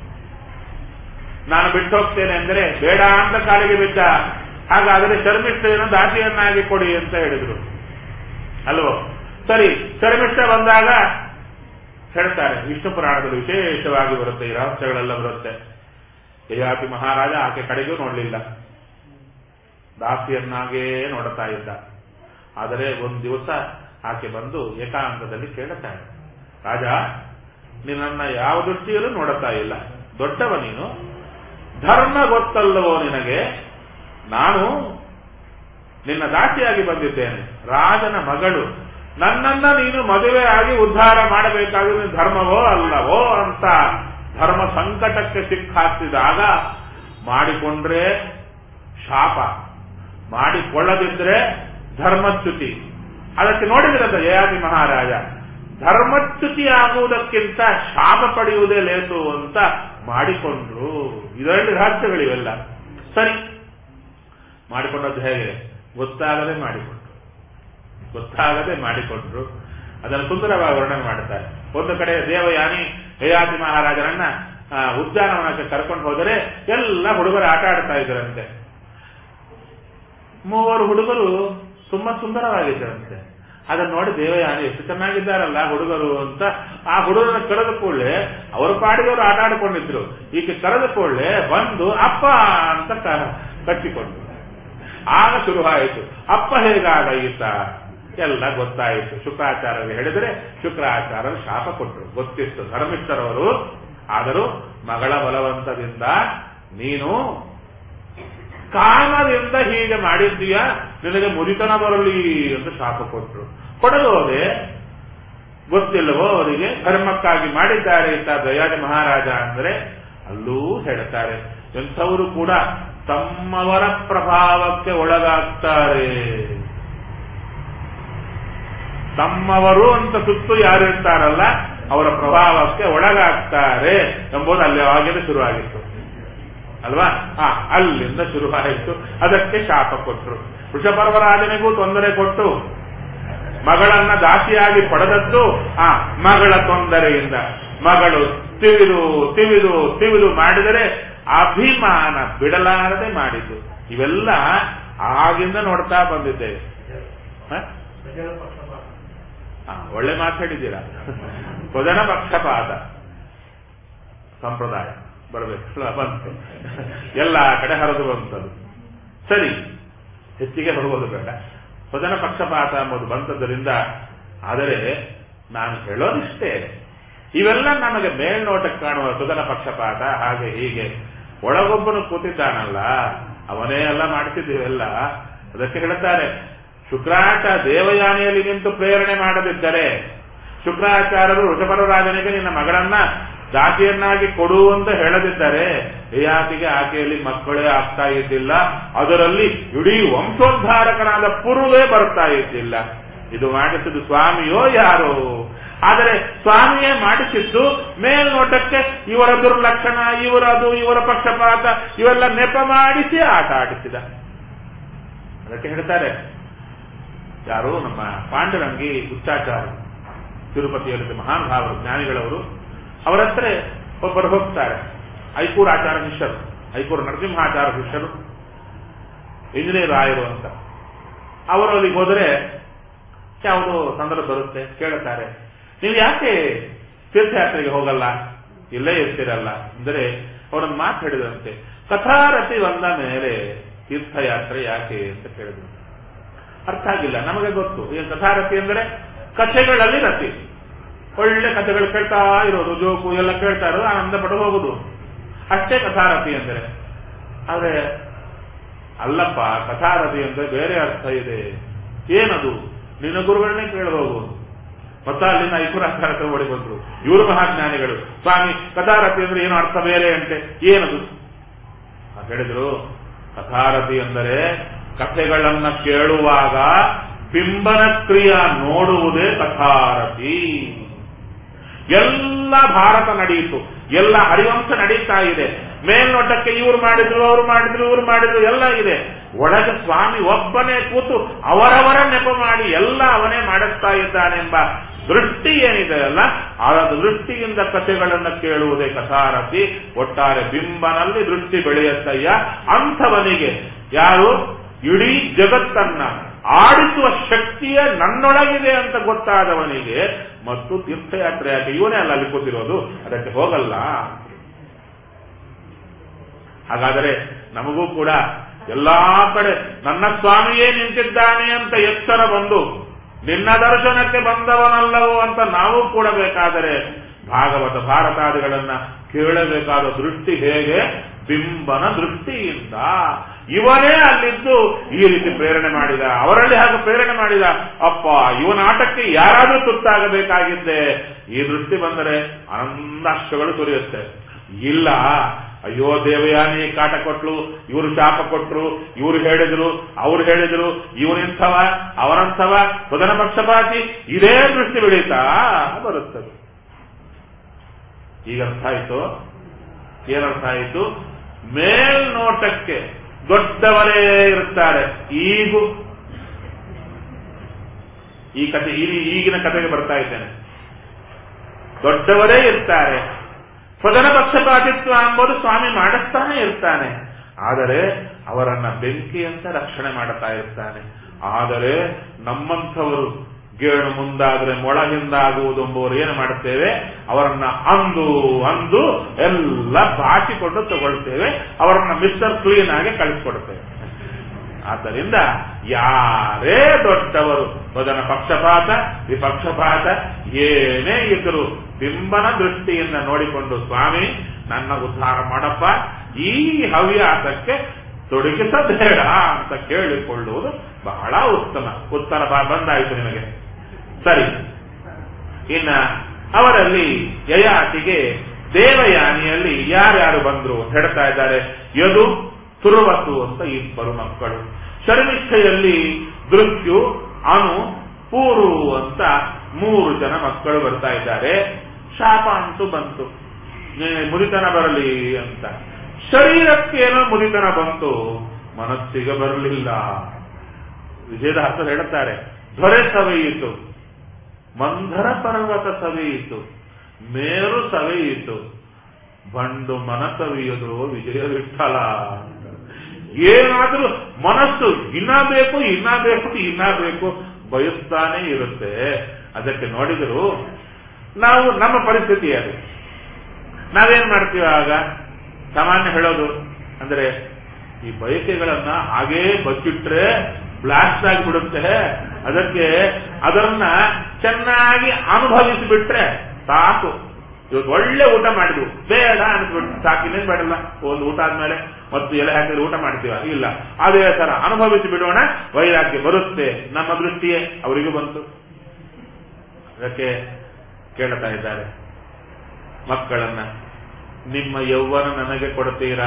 ನಾನು ಬಿಟ್ಟು ಹೋಗ್ತೇನೆ ಅಂದರೆ ಬೇಡ ಅಂತ ಕಾಲಿಗೆ ಬಿದ್ದ ಹಾಗಾದರೆ ಶರ್ಮಿಷ್ಠೆಯನ್ನು ದಾಸಿಯನ್ನಾಗಿ ಕೊಡಿ ಅಂತ ಹೇಳಿದರು ಅಲ್ವೋ ಸರಿ ಶರ್ಮಿಷ್ಠ ಬಂದಾಗ ಹೇಳ್ತಾರೆ ವಿಷ್ಣು ಪುರಾಣದಲ್ಲಿ ವಿಶೇಷವಾಗಿ ಬರುತ್ತೆ ಈ ರಹಸ್ಯಗಳೆಲ್ಲ ಬರುತ್ತೆ ಯಯಾತಿ ಮಹಾರಾಜ ಆಕೆ ಕಡೆಗೂ ನೋಡಲಿಲ್ಲ ದಾಸಿಯನ್ನಾಗೇ ನೋಡುತ್ತಾ ಇದ್ದ ಆದರೆ ಒಂದು ದಿವಸ ಆಕೆ ಬಂದು ಏಕಾಂತದಲ್ಲಿ ಕೇಳುತ್ತಾಳೆ ರಾಜ ನಿನ್ನನ್ನ ಯಾವ ದೃಷ್ಟಿಯಲ್ಲೂ ನೋಡುತ್ತಾ ಇಲ್ಲ ದೊಡ್ಡವ ನೀನು ಧರ್ಮ ಗೊತ್ತಲ್ಲವೋ ನಿನಗೆ ನಾನು ನಿನ್ನ ದಾಸಿಯಾಗಿ ಬಂದಿದ್ದೇನೆ ರಾಜನ ಮಗಳು ನನ್ನನ್ನ ನೀನು ಮದುವೆ ಆಗಿ ಉದ್ಧಾರ ಮಾಡಬೇಕಾದ್ರೆ ಧರ್ಮವೋ ಅಲ್ಲವೋ ಅಂತ ಧರ್ಮ ಸಂಕಟಕ್ಕೆ ಸಿಕ್ಕಾಕ್ತಿದಾಗ ಮಾಡಿಕೊಂಡ್ರೆ ಶಾಪ ಮಾಡಿಕೊಳ್ಳದಿದ್ರೆ ಧರ್ಮಚ್ಯುತಿ ಅದಕ್ಕೆ ನೋಡಿದ್ರಂತ ಜಯಾದಿ ಮಹಾರಾಜ ಧರ್ಮಚ್ಯುತಿ ಆಗುವುದಕ್ಕಿಂತ ಶಾಪ ಪಡೆಯುವುದೇ ಲೇಸು ಅಂತ ಮಾಡಿಕೊಂಡ್ರು ಇದರಲ್ಲಿ ರಹಸ್ಯಗಳಿವೆಲ್ಲ ಸರಿ ಮಾಡಿಕೊಂಡದ್ದು ಹೇಗೆ ಗೊತ್ತಾಗದೆ ಮಾಡಿಕೊಂಡ್ರು ಗೊತ್ತಾಗದೆ ಮಾಡಿಕೊಂಡ್ರು ಅದನ್ನು ಸುಂದರವಾಗಿ ವರ್ಣನೆ ಮಾಡುತ್ತಾರೆ ಒಂದು ಕಡೆ ದೇವಯಾನಿ ಹೇಯಾತಿ ಮಹಾರಾಜರನ್ನ ಆ, ಉದ್ಯಾನವನಕ್ಕೆ ಕರ್ಕೊಂಡು ಹೋದರೆ ಎಲ್ಲ ಹುಡುಗರು ಆಟ ಆಡ್ತಾ ಇದ್ದರಂತೆ ಮೂವರು ಹುಡುಗರು ತುಂಬಾ ಸುಂದರವಾಗಿದ್ದರಂತೆ ಅದನ್ನ ನೋಡಿ ದೇವಯಾನಿ ಎಷ್ಟು ಚೆನ್ನಾಗಿದ್ದಾರಲ್ಲ ಹುಡುಗರು ಅಂತ ಆ ಹುಡುಗರನ್ನ ಕರೆದ ಕೂಡಲೇ ಅವರ ಪಾಡಿಗೆ ಅವರು ಆಟ ಆಡಿಕೊಂಡಿದ್ರು ಈಕೆ ಕರೆದ ಕೂಡಲೇ ಬಂದು ಅಪ್ಪ ಅಂತ ಕ- ಕಟ್ಟಿಕೊಂಡು ಆಗ ಶುರುವಾಯಿತು ಅಪ್ಪ ಹೇಗಾದ ಈತ ಎಲ್ಲ ಗೊತ್ತಾಯಿತು ಶುಕ್ರಾಚಾರ್ಯರು ಹೇಳಿದರೆ ಶುಕ್ರಾಚಾರ್ಯರು ಶಾಪ ಕೊಟ್ಟರು ಗೊತ್ತಿತ್ತು ಧರ್ಮಿಷ್ಠರವರು ಆದರೂ ಮಗಳ ಬಲವಂತದಿಂದ ನೀನು ಕಾಮದಿಂದ ಹೀಗೆ ಮಾಡಿದ್ದೀಯ ನಿನಗೆ ಮುರಿತನ ಬರಲಿ ಅಂತ ಶಾಪ ಕೊಟ್ಟರು ಕೊಡದೋದೆ ಗೊತ್ತಿಲ್ಲವೋ ಅವರಿಗೆ ಧರ್ಮಕ್ಕಾಗಿ ಮಾಡಿದ್ದಾರೆ ಅಂತ ದಯಾದಿ ಮಹಾರಾಜ ಅಂದರೆ ಅಲ್ಲೂ ಹೇಳ್ತಾರೆ ಎಂಥವರು ಕೂಡ ತಮ್ಮವರ ಪ್ರಭಾವಕ್ಕೆ ಒಳಗಾಗ್ತಾರೆ ತಮ್ಮವರು ಅಂತ ಸುತ್ತು ಯಾರಿರ್ತಾರಲ್ಲ ಅವರ ಪ್ರಭಾವಕ್ಕೆ ಒಳಗಾಗ್ತಾರೆ ಎಂಬುದು ಅಲ್ಲಿ ಅವಾಗಿಂದ ಶುರುವಾಗಿತ್ತು ಅಲ್ವಾ ಹಾ ಅಲ್ಲಿಂದ ಶುರುವಾಯಿತು ಅದಕ್ಕೆ ಶಾಪ ಕೊಟ್ಟರು ವೃಷಪರ್ವರಾಜನಿಗೂ ತೊಂದರೆ ಕೊಟ್ಟು ಮಗಳನ್ನ ದಾಸಿಯಾಗಿ ಪಡೆದದ್ದು ಆ ಮಗಳ ತೊಂದರೆಯಿಂದ ಮಗಳು ತಿವಿದು ತಿವಿದು ತಿವಿದು ಮಾಡಿದರೆ ಅಭಿಮಾನ ಬಿಡಲಾರದೆ ಮಾಡಿದ್ದು ಇವೆಲ್ಲ ಆಗಿಂದ ನೋಡ್ತಾ ಬಂದಿದ್ದೇವೆ ಹ? ಹಾ, ಒಳ್ಳೆ ಮಾತಾಡಿದ್ದೀರಾ ಸ್ವಜನ ಪಕ್ಷಪಾತ ಸಂಪ್ರದಾಯ ಬರಬೇಕು ಬಂತು ಎಲ್ಲ ಕಡೆ ಹರಿದು ಬಂತದು ಸರಿ ಹೆಚ್ಚಿಗೆ ಬರುವುದು ಬೇಡ ಸ್ವಜನ ಪಕ್ಷಪಾತ ಎಂಬುದು ಬಂತದ್ದರಿಂದ ಆದರೆ ನಾನು ಹೇಳೋದಿಷ್ಟೇ ಇವೆಲ್ಲ ನಮಗೆ ಮೇಲ್ನೋಟಕ್ಕೆ ಕಾಣುವ ಸ್ವಜನ ಪಕ್ಷಪಾತ ಹಾಗೆ ಹೀಗೆ ಒಳಗೊಬ್ಬನು ಕೂತಿದ್ದಾನಲ್ಲ ಅವನೇ ಎಲ್ಲ ಮಾಡ್ತಿದ್ದೀವೆಲ್ಲ ಅದಕ್ಕೆ ಹೇಳ್ತಾರೆ ಶುಕ್ರಾಟ ದೇವಯಾನಿಯಲ್ಲಿ ನಿಂತು ಪ್ರೇರಣೆ ಮಾಡದಿದ್ದರೆ ಶುಕ್ರಾಚಾರ್ಯರು ಋಷಭರರಾಜನಿಗೆ ನಿನ್ನ ಮಗಳನ್ನ ದಾಸಿಯನ್ನಾಗಿ ಕೊಡು ಅಂತ ಹೇಳದಿದ್ದರೆ ಯಾತಿಗೆ ಆಕೆಯಲ್ಲಿ ಮಕ್ಕಳೇ ಆಗ್ತಾ ಇದ್ದಿಲ್ಲ ಅದರಲ್ಲಿ ಇಡೀ ವಂಶೋದ್ಧಾರಕನಾದ ಪುರುವೇ ಬರ್ತಾ ಇದ್ದಿಲ್ಲ ಇದು ಮಾಡಿಸಿದ್ದು ಸ್ವಾಮಿಯೋ ಯಾರೋ ಆದರೆ ಸ್ವಾಮಿಯೇ ಮಾಡಿಸಿದ್ದು ಮೇಲ್ನೋಟಕ್ಕೆ ಇವರ ದುರ್ಲಕ್ಷಣ ಇವರದು ಇವರ ಪಕ್ಷಪಾತ ಇವೆಲ್ಲ ನೆಪ ಮಾಡಿಸಿ ಆಟ ಆಡಿಸಿದ ಅದಕ್ಕೆ ಹೇಳ್ತಾರೆ ಯಾರು ನಮ್ಮ ಪಾಂಡುರಂಗಿ ಹುಚ್ಚಾಚಾರ ತಿರುಪತಿಯಲ್ಲಿ ಮಹಾನುಭಾವರು ಜ್ಞಾನಿಗಳವರು ಅವರ ಹತ್ರ ಒಬ್ಬರು ಹೋಗ್ತಾರೆ ಐಕೂರು ಆಚಾರ ಶಿಷ್ಯರು ಐಕೂರು ನರಸಿಂಹಾಚಾರ ಶಿಷ್ಯರು ಇಂಜಿನಿಯರ್ ರಾಯರು ಅಂತ ಅವರು ಅಲ್ಲಿಗೆ ಹೋದರೆ ಯಾವುದೋ ಸಂದರ್ಭ ಬರುತ್ತೆ ಕೇಳುತ್ತಾರೆ ನೀವು ಯಾಕೆ ತೀರ್ಥಯಾತ್ರೆಗೆ ಹೋಗಲ್ಲ ಇಲ್ಲೇ ಇರ್ತಿರಲ್ಲ ಅಂದರೆ ಅವರೊಂದು ಮಾತು ಹೇಳಿದಂತೆ ಕಥಾರತಿ ಬಂದ ಮೇಲೆ ತೀರ್ಥಯಾತ್ರೆ ಯಾಕೆ ಅಂತ ಕೇಳಿದ್ರು ಅರ್ಥ ಆಗಿಲ್ಲ ನಮಗೆ ಗೊತ್ತು ಈಗ ಕಥಾರತಿ ಅಂದರೆ ಕಥೆಗಳಲ್ಲಿ ರತಿ ಒಳ್ಳೆ ಕಥೆಗಳು ಕೇಳ್ತಾ ಇರೋದು ಜೋಕು ಎಲ್ಲ ಕೇಳ್ತಾ ಇರೋದು ಆನಂದ ಪಟ್ಟು ಹೋಗುದು ಅಷ್ಟೇ ಕಥಾರತಿ ಅಂದರೆ ಆದ್ರೆ ಅಲ್ಲಪ್ಪ ಕಥಾರತಿ ಅಂದ್ರೆ ಬೇರೆ ಅರ್ಥ ಇದೆ ಏನದು ನಿನ್ನ ಗುರುಗಳನ್ನೇ ಕೇಳಬಹುದು ಮತ್ತ ಅಲ್ಲಿನ ಐಕುರಾಚಾರ ಓಡಿ ಬಂದ್ರು ಇವರು ಮಹಾಜ್ಞಾನಿಗಳು ಸ್ವಾಮಿ ಕಥಾರತಿ ಅಂದ್ರೆ ಏನು ಅರ್ಥ ಬೇರೆ ಅಂತೆ ಏನದು ಅಂತ ಹೇಳಿದ್ರು ಕಥಾರತಿ ಅಂದರೆ ಕಥೆಗಳನ್ನ ಕೇಳುವಾಗ ಬಿಂಬನ ಕ್ರಿಯಾ ನೋಡುವುದೇ ಕಥಾರತಿ ಎಲ್ಲ ಭಾರತ ನಡೆಯಿತು ಎಲ್ಲ ಹರಿವಂಶ ನಡೀತಾ ಇದೆ ಮೇಲ್ನೋಟಕ್ಕೆ ಇವ್ರು ಮಾಡಿದ್ರು ಅವ್ರು ಮಾಡಿದ್ರು ಇವ್ರು ಮಾಡಿದ್ರು ಎಲ್ಲ ಇದೆ ಒಳಗೆ ಸ್ವಾಮಿ ಒಬ್ಬನೇ ಕೂತು ಅವರವರ ನೆಪ ಮಾಡಿ ಎಲ್ಲ ಅವನೇ ಮಾಡಿಸ್ತಾ ಇದ್ದಾನೆಂಬ ದೃಷ್ಟಿ ಏನಿದೆ ಅಲ್ಲ ಆ ದೃಷ್ಟಿಯಿಂದ ಕಥೆಗಳನ್ನು ಕೇಳುವುದೇ ಕಥಾರತಿ ಒಟ್ಟಾರೆ ಬಿಂಬನಲ್ಲಿ ದೃಷ್ಟಿ ಬೆಳೆಯುತ್ತಯ್ಯ ಅಂಥವನಿಗೆ ಯಾರು ಇಡೀ ಜಗತ್ತನ್ನ ಆಡಿಸುವ ಶಕ್ತಿಯ ನನ್ನೊಳಗಿದೆ ಅಂತ ಗೊತ್ತಾದವನಿಗೆ ಮತ್ತು ತೀರ್ಥಯಾತ್ರೆ ಯಾಕೆ ಇವನೇ ಅಲ್ಲ ಅಲ್ಲಿ ಕೂತಿರೋದು ಅದಕ್ಕೆ ಹೋಗಲ್ಲ ಹಾಗಾದರೆ ನಮಗೂ ಕೂಡ ಎಲ್ಲಾ ಕಡೆ ನನ್ನ ಸ್ವಾಮಿಯೇ ನಿಂತಿದ್ದಾನೆ ಅಂತ ಎಚ್ಚರ ಬಂದು ನಿನ್ನ ದರ್ಶನಕ್ಕೆ ಬಂದವನಲ್ಲವೋ ಅಂತ ನಾವು ಕೂಡ ಬೇಕಾದರೆ ಭಾಗವತ ಭಾರತಾದಿಗಳನ್ನ ಕೇಳಬೇಕಾದ ದೃಷ್ಟಿ ಹೇಗೆ ಬಿಂಬನ ದೃಷ್ಟಿಯಿಂದ ಇವನೇ ಅಲ್ಲಿದ್ದು ಈ ರೀತಿ ಪ್ರೇರಣೆ ಮಾಡಿದ ಅವರಲ್ಲಿ ಹಾಗೆ ಪ್ರೇರಣೆ ಮಾಡಿದ ಅಪ್ಪ ಇವನ ಆಟಕ್ಕೆ ಯಾರಾದರೂ ತುತ್ತಾಗಬೇಕಾಗಿದ್ದೆ ಈ ದೃಷ್ಟಿ ಬಂದರೆ ಆನಂದಾಶ್ರಗಳು ಸುರಿಯುತ್ತೆ ಇಲ್ಲ ಅಯ್ಯೋ ದೇವಯಾನಿ ಕಾಟ ಕೊಟ್ಲು ಇವರು ಶಾಪ ಕೊಟ್ರು ಇವರು ಹೇಳಿದ್ರು ಅವ್ರು ಹೇಳಿದ್ರು ಇವನಿಂಥವ ಅವರಂಥವ ಬದನ ಪಕ್ಷಪಾತಿ ಇದೇ ದೃಷ್ಟಿ ಬೆಳೀತಾ ಬರುತ್ತದೆ ಈಗ ಅರ್ಥ ಆಯಿತು ಏನರ್ಥ ಆಯಿತು ಮೇಲ್ನೋಟಕ್ಕೆ ದೊಡ್ಡವರೇ ಇರುತ್ತಾರೆ ಈಗೂ ಈ ಕತೆ ಈ- ಈಗಿನ ಕಥೆಗೆ ಬರ್ತಾ ಇದ್ದೇನೆ ದೊಡ್ಡವರೇ ಇರ್ತಾರೆ ಸ್ವಜನ ಪಕ್ಷಪಾತಿತ್ವ ಎಂಬುದು ಸ್ವಾಮಿ ಮಾಡಿಸ್ತಾನೆ ಇರ್ತಾನೆ ಆದರೆ ಅವರನ್ನ ಬೆಂಕಿಯಂತ ರಕ್ಷಣೆ ಮಾಡುತ್ತಾ ಇರ್ತಾನೆ ಆದರೆ ನಮ್ಮಂಥವರು ಗೇಣು ಮುಂದಾದರೆ ಮೊಳ ಹಿಂದಾಗುವುದು ಎಂಬುವರು ಏನು ಮಾಡುತ್ತೇವೆ ಅವರನ್ನ ಅಂದು ಅಂದು ಎಲ್ಲ ಬಾಚಿಕೊಂಡು ತಗೊಳ್ತೇವೆ ಅವರನ್ನ ಮಿಸ್ಟರ್ ಕ್ಲೀನ್ ಆಗಿ ಕಳಿಸ್ಕೊಡ್ತೇವೆ ಆದ್ದರಿಂದ ಯಾರೇ ದೊಡ್ಡವರು ಬದನ ಪಕ್ಷಪಾತ ವಿಪಕ್ಷಪಾತ ಏನೇ ಇದ್ದರೂ ಬಿಂಬನ ದೃಷ್ಟಿಯಿಂದ ನೋಡಿಕೊಂಡು ಸ್ವಾಮಿ ನನ್ನ ಉದ್ಧಾರ ಮಾಡಪ್ಪ ಈ ಹವ್ಯಾಸಕ್ಕೆ ತೊಡಗಿಸಬೇಡ ಅಂತ ಕೇಳಿಕೊಳ್ಳುವುದು ಬಹಳ ಉತ್ತಮ ಉತ್ತರ ಬ- ಬಂದಾಯಿತು ನಿಮಗೆ ಸರಿ ಇನ್ನ ಅವರಲ್ಲಿ ಯಯಾತಿಗೆ ದೇವಯಾನಿಯಲ್ಲಿ ಯಾರ್ಯಾರು ಬಂದ್ರು ಅಂತ ಹೇಳ್ತಾ ಇದ್ದಾರೆ ಯದು ತುರುವತು ಅಂತ ಇಬ್ಬರು ಮಕ್ಕಳು ಶರ್ಮಿಷ್ಠೆಯಲ್ಲಿ ದೃಶ್ಯು ಅನು ಪೂರು ಅಂತ ಮೂರು ಜನ ಮಕ್ಕಳು ಬರ್ತಾ ಇದ್ದಾರೆ ಶಾಪ ಅಂತೂ ಬಂತು ನೀ- ಮುರಿತನ ಬರಲಿ ಅಂತ ಶರೀರಕ್ಕೇನೋ ಮುರಿತನ ಬಂತು ಮನಸ್ಸಿಗೆ ಬರಲಿಲ್ಲ ವಿಜಯದಾಸರು ಹೇಳುತ್ತಾರೆ ದೊರೆ ಸವೆಯಿತು ಮಂಧರ ಪರ್ವತ ಸವೆಯಿತು ಮೇರು ಸವೆಯಿತು ಬಂಡು ಮನಸವಿಯದು ವಿಜಯ ವಿಠಲ ಏನಾದ್ರೂ ಮನಸ್ಸು ಇನ್ನ ಬೇಕು ಇನ್ನ ಬೇಕು ಇನ್ನ ಬೇಕು ಬಯಸ್ತಾನೆ ಇರುತ್ತೆ ಅದಕ್ಕೆ ನೋಡಿದ್ರು ನಾವು ನಮ್ಮ ಪರಿಸ್ಥಿತಿ ಅದು ನಾವೇನ್ ಮಾಡ್ತೀವಿ ಆಗ ಸಾಮಾನ್ಯ ಹೇಳೋದು ಅಂದ್ರೆ ಈ ಬಯಕೆಗಳನ್ನ ಹಾಗೇ ಬಚ್ಚಿಟ್ರೆ ಬ್ಲಾಸ್ಟ್ ಆಗಿಬಿಡುತ್ತೆ ಅದಕ್ಕೆ ಅದನ್ನ ಚೆನ್ನಾಗಿ ಅನುಭವಿಸಿಬಿಟ್ರೆ ಸಾಕು ಇವತ್ತು ಒಳ್ಳೆ ಊಟ ಮಾಡಿದ್ವು ಬೇಡ ಅನ್ಸ್ಬಿಟ್ಟು ಸಾಕು ಇನ್ನೇನ್ ಬೇಡಲ್ಲ ಒಂದು ಊಟ ಆದ್ಮೇಲೆ ಮತ್ತು ಎಲೆ ಹಾಕಿದ್ರೆ ಊಟ ಮಾಡ್ತೀವ ಇಲ್ಲ ಅದೇ ತರ ಅನುಭವಿಸಿ ಬಿಡೋಣ ವೈರಾಗ್ಯ ಬರುತ್ತೆ ನಮ್ಮ ದೃಷ್ಟಿಯೇ ಅವರಿಗೂ ಬಂತು ಅದಕ್ಕೆ ಕೇಳ್ತಾ ಇದ್ದಾರೆ ಮಕ್ಕಳನ್ನ ನಿಮ್ಮ ಯೌವನ ನನಗೆ ಕೊಡ್ತೀರಾ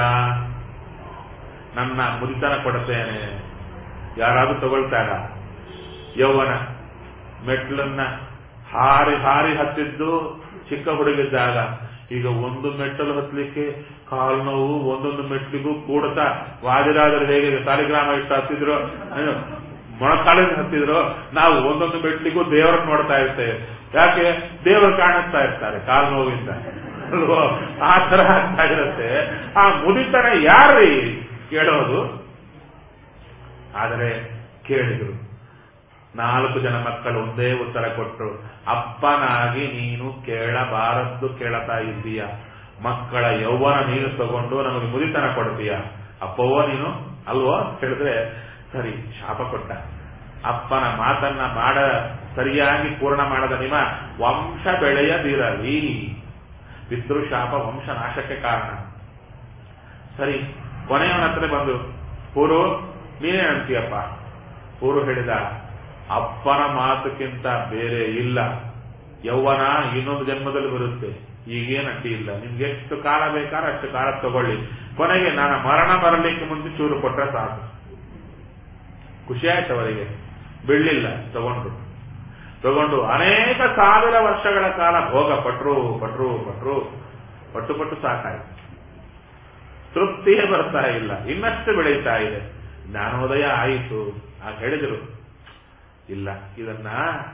ನನ್ನ ಮುದಿತನ ಕೊಡುತ್ತೇನೆ ಯಾರಾದ್ರೂ ತಗೊಳ್ತಾರ ಯೌವನ ಮೆಟ್ಲನ್ನ ಹಾರಿ ಹಾರಿ ಹತ್ತಿದ್ದು ಚಿಕ್ಕ ಹುಡುಗಿದ್ದಾಗ ಈಗ ಒಂದು ಮೆಟ್ಟಲು ಹತ್ತಲಿಕ್ಕೆ ಕಾಲು ನೋವು ಒಂದೊಂದು ಮೆಟ್ಲಿಗೂ ಕೂಡ್ತಾ ವಾದಿರಾದರು ಹೇಗೆ ಸಾಲಿಗ್ರಾಮ ಇಟ್ಟು ಹತ್ತಿದ್ರು ಏನು, ಮೊಣಕಾಲಿಂದ ಹತ್ತಿದ್ರು ನಾವು ಒಂದೊಂದು ಮೆಟ್ಲಿಗೂ ದೇವರನ್ನ ನೋಡ್ತಾ ಇರ್ತೇವೆ ಯಾಕೆ ದೇವರು ಕಾಣಿಸ್ತಾ ಇರ್ತಾರೆ ಕಾಲು ನೋವಿಂದ ಅಲ್ವೋ? ಆ ತರ ಆಗ್ತಾ ಇರುತ್ತೆ ಆ ಮುದಿತನ ಯಾರ್ರೀ ಕೇಳೋದು ಆದರೆ ಕೇಳಿದ್ರು ನಾಲ್ಕು ಜನ ಮಕ್ಕಳು ಒಂದೇ ಉತ್ತರ ಕೊಟ್ಟರು ಅಪ್ಪನಾಗಿ ನೀನು ಕೇಳಬಾರದ್ದು ಕೇಳತಾ ಇದ್ದೀಯ ಮಕ್ಕಳ ಯೌವನ ನೀನು ತಗೊಂಡು ನಮಗೆ ಮುದಿತನ ಕೊಡ್ತೀಯ ಅಪ್ಪವೋ ನೀನು ಅಲ್ವೋ ಅಂತ ಹೇಳಿದ್ರೆ ಸರಿ ಶಾಪ ಕೊಟ್ಟ ಅಪ್ಪನ ಮಾತನ್ನ ಮಾಡ ಸರಿಯಾಗಿ ಪೂರ್ಣ ಮಾಡದ ನಿಮ್ಮ ವಂಶ ಬೆಳೆಯದಿರಲಿ ಪಿತೃಶಾಪ ವಂಶ ನಾಶಕ್ಕೆ ಕಾರಣ ಸರಿ ಕೊನೆಯವನ ಹತ್ರ ಬಂದು ಪೂರು ನೀನೇ ಅಂತೀಯಪ್ಪ ಪೂರು ಹೇಳಿದ ಅಪ್ಪನ ಮಾತಕ್ಕಿಂತ ಬೇರೆ ಇಲ್ಲ ಯೌವನ ಇನ್ನೊಂದು ಜನ್ಮದಲ್ಲಿ ಬರುತ್ತೆ ಈಗೇನು ಅಡ್ಡಿ ಇಲ್ಲ ನಿಮ್ಗೆ ಎಷ್ಟು ಕಾಲ ಬೇಕಾದ್ರೆ ಅಷ್ಟು ಕಾಲ ತಗೊಳ್ಳಿ ಕೊನೆಗೆ ನಾನು ಮರಣ ಬರಲಿಕ್ಕೆ ಮುಂಚೆ ಚೂರು ಕೊಟ್ರೆ ಸಾಕು ಖುಷಿ ಆಯ್ತು ಅವರಿಗೆ ಬೀಳಲಿಲ್ಲ ತಗೊಂಡ್ರು ತಗೊಂಡು ಅನೇಕ ಸಾವಿರ ವರ್ಷಗಳ ಕಾಲ ಭೋಗ ಪಟ್ರು ಪಟ್ರು ಪಟ್ರು ಪಟ್ಟು ಪಟ್ಟು ಸಾಕಾಯ್ತು ತೃಪ್ತಿಯೇ ಬರ್ತಾ ಇಲ್ಲ ಇನ್ನಷ್ಟು ಬೆಳೀತಾ ಇದೆ ಜ್ಞಾನೋದಯ ಆಯಿತು ಆಗ ಹೇಳಿದರು ಇಲ್ಲ ಇದನ್ನ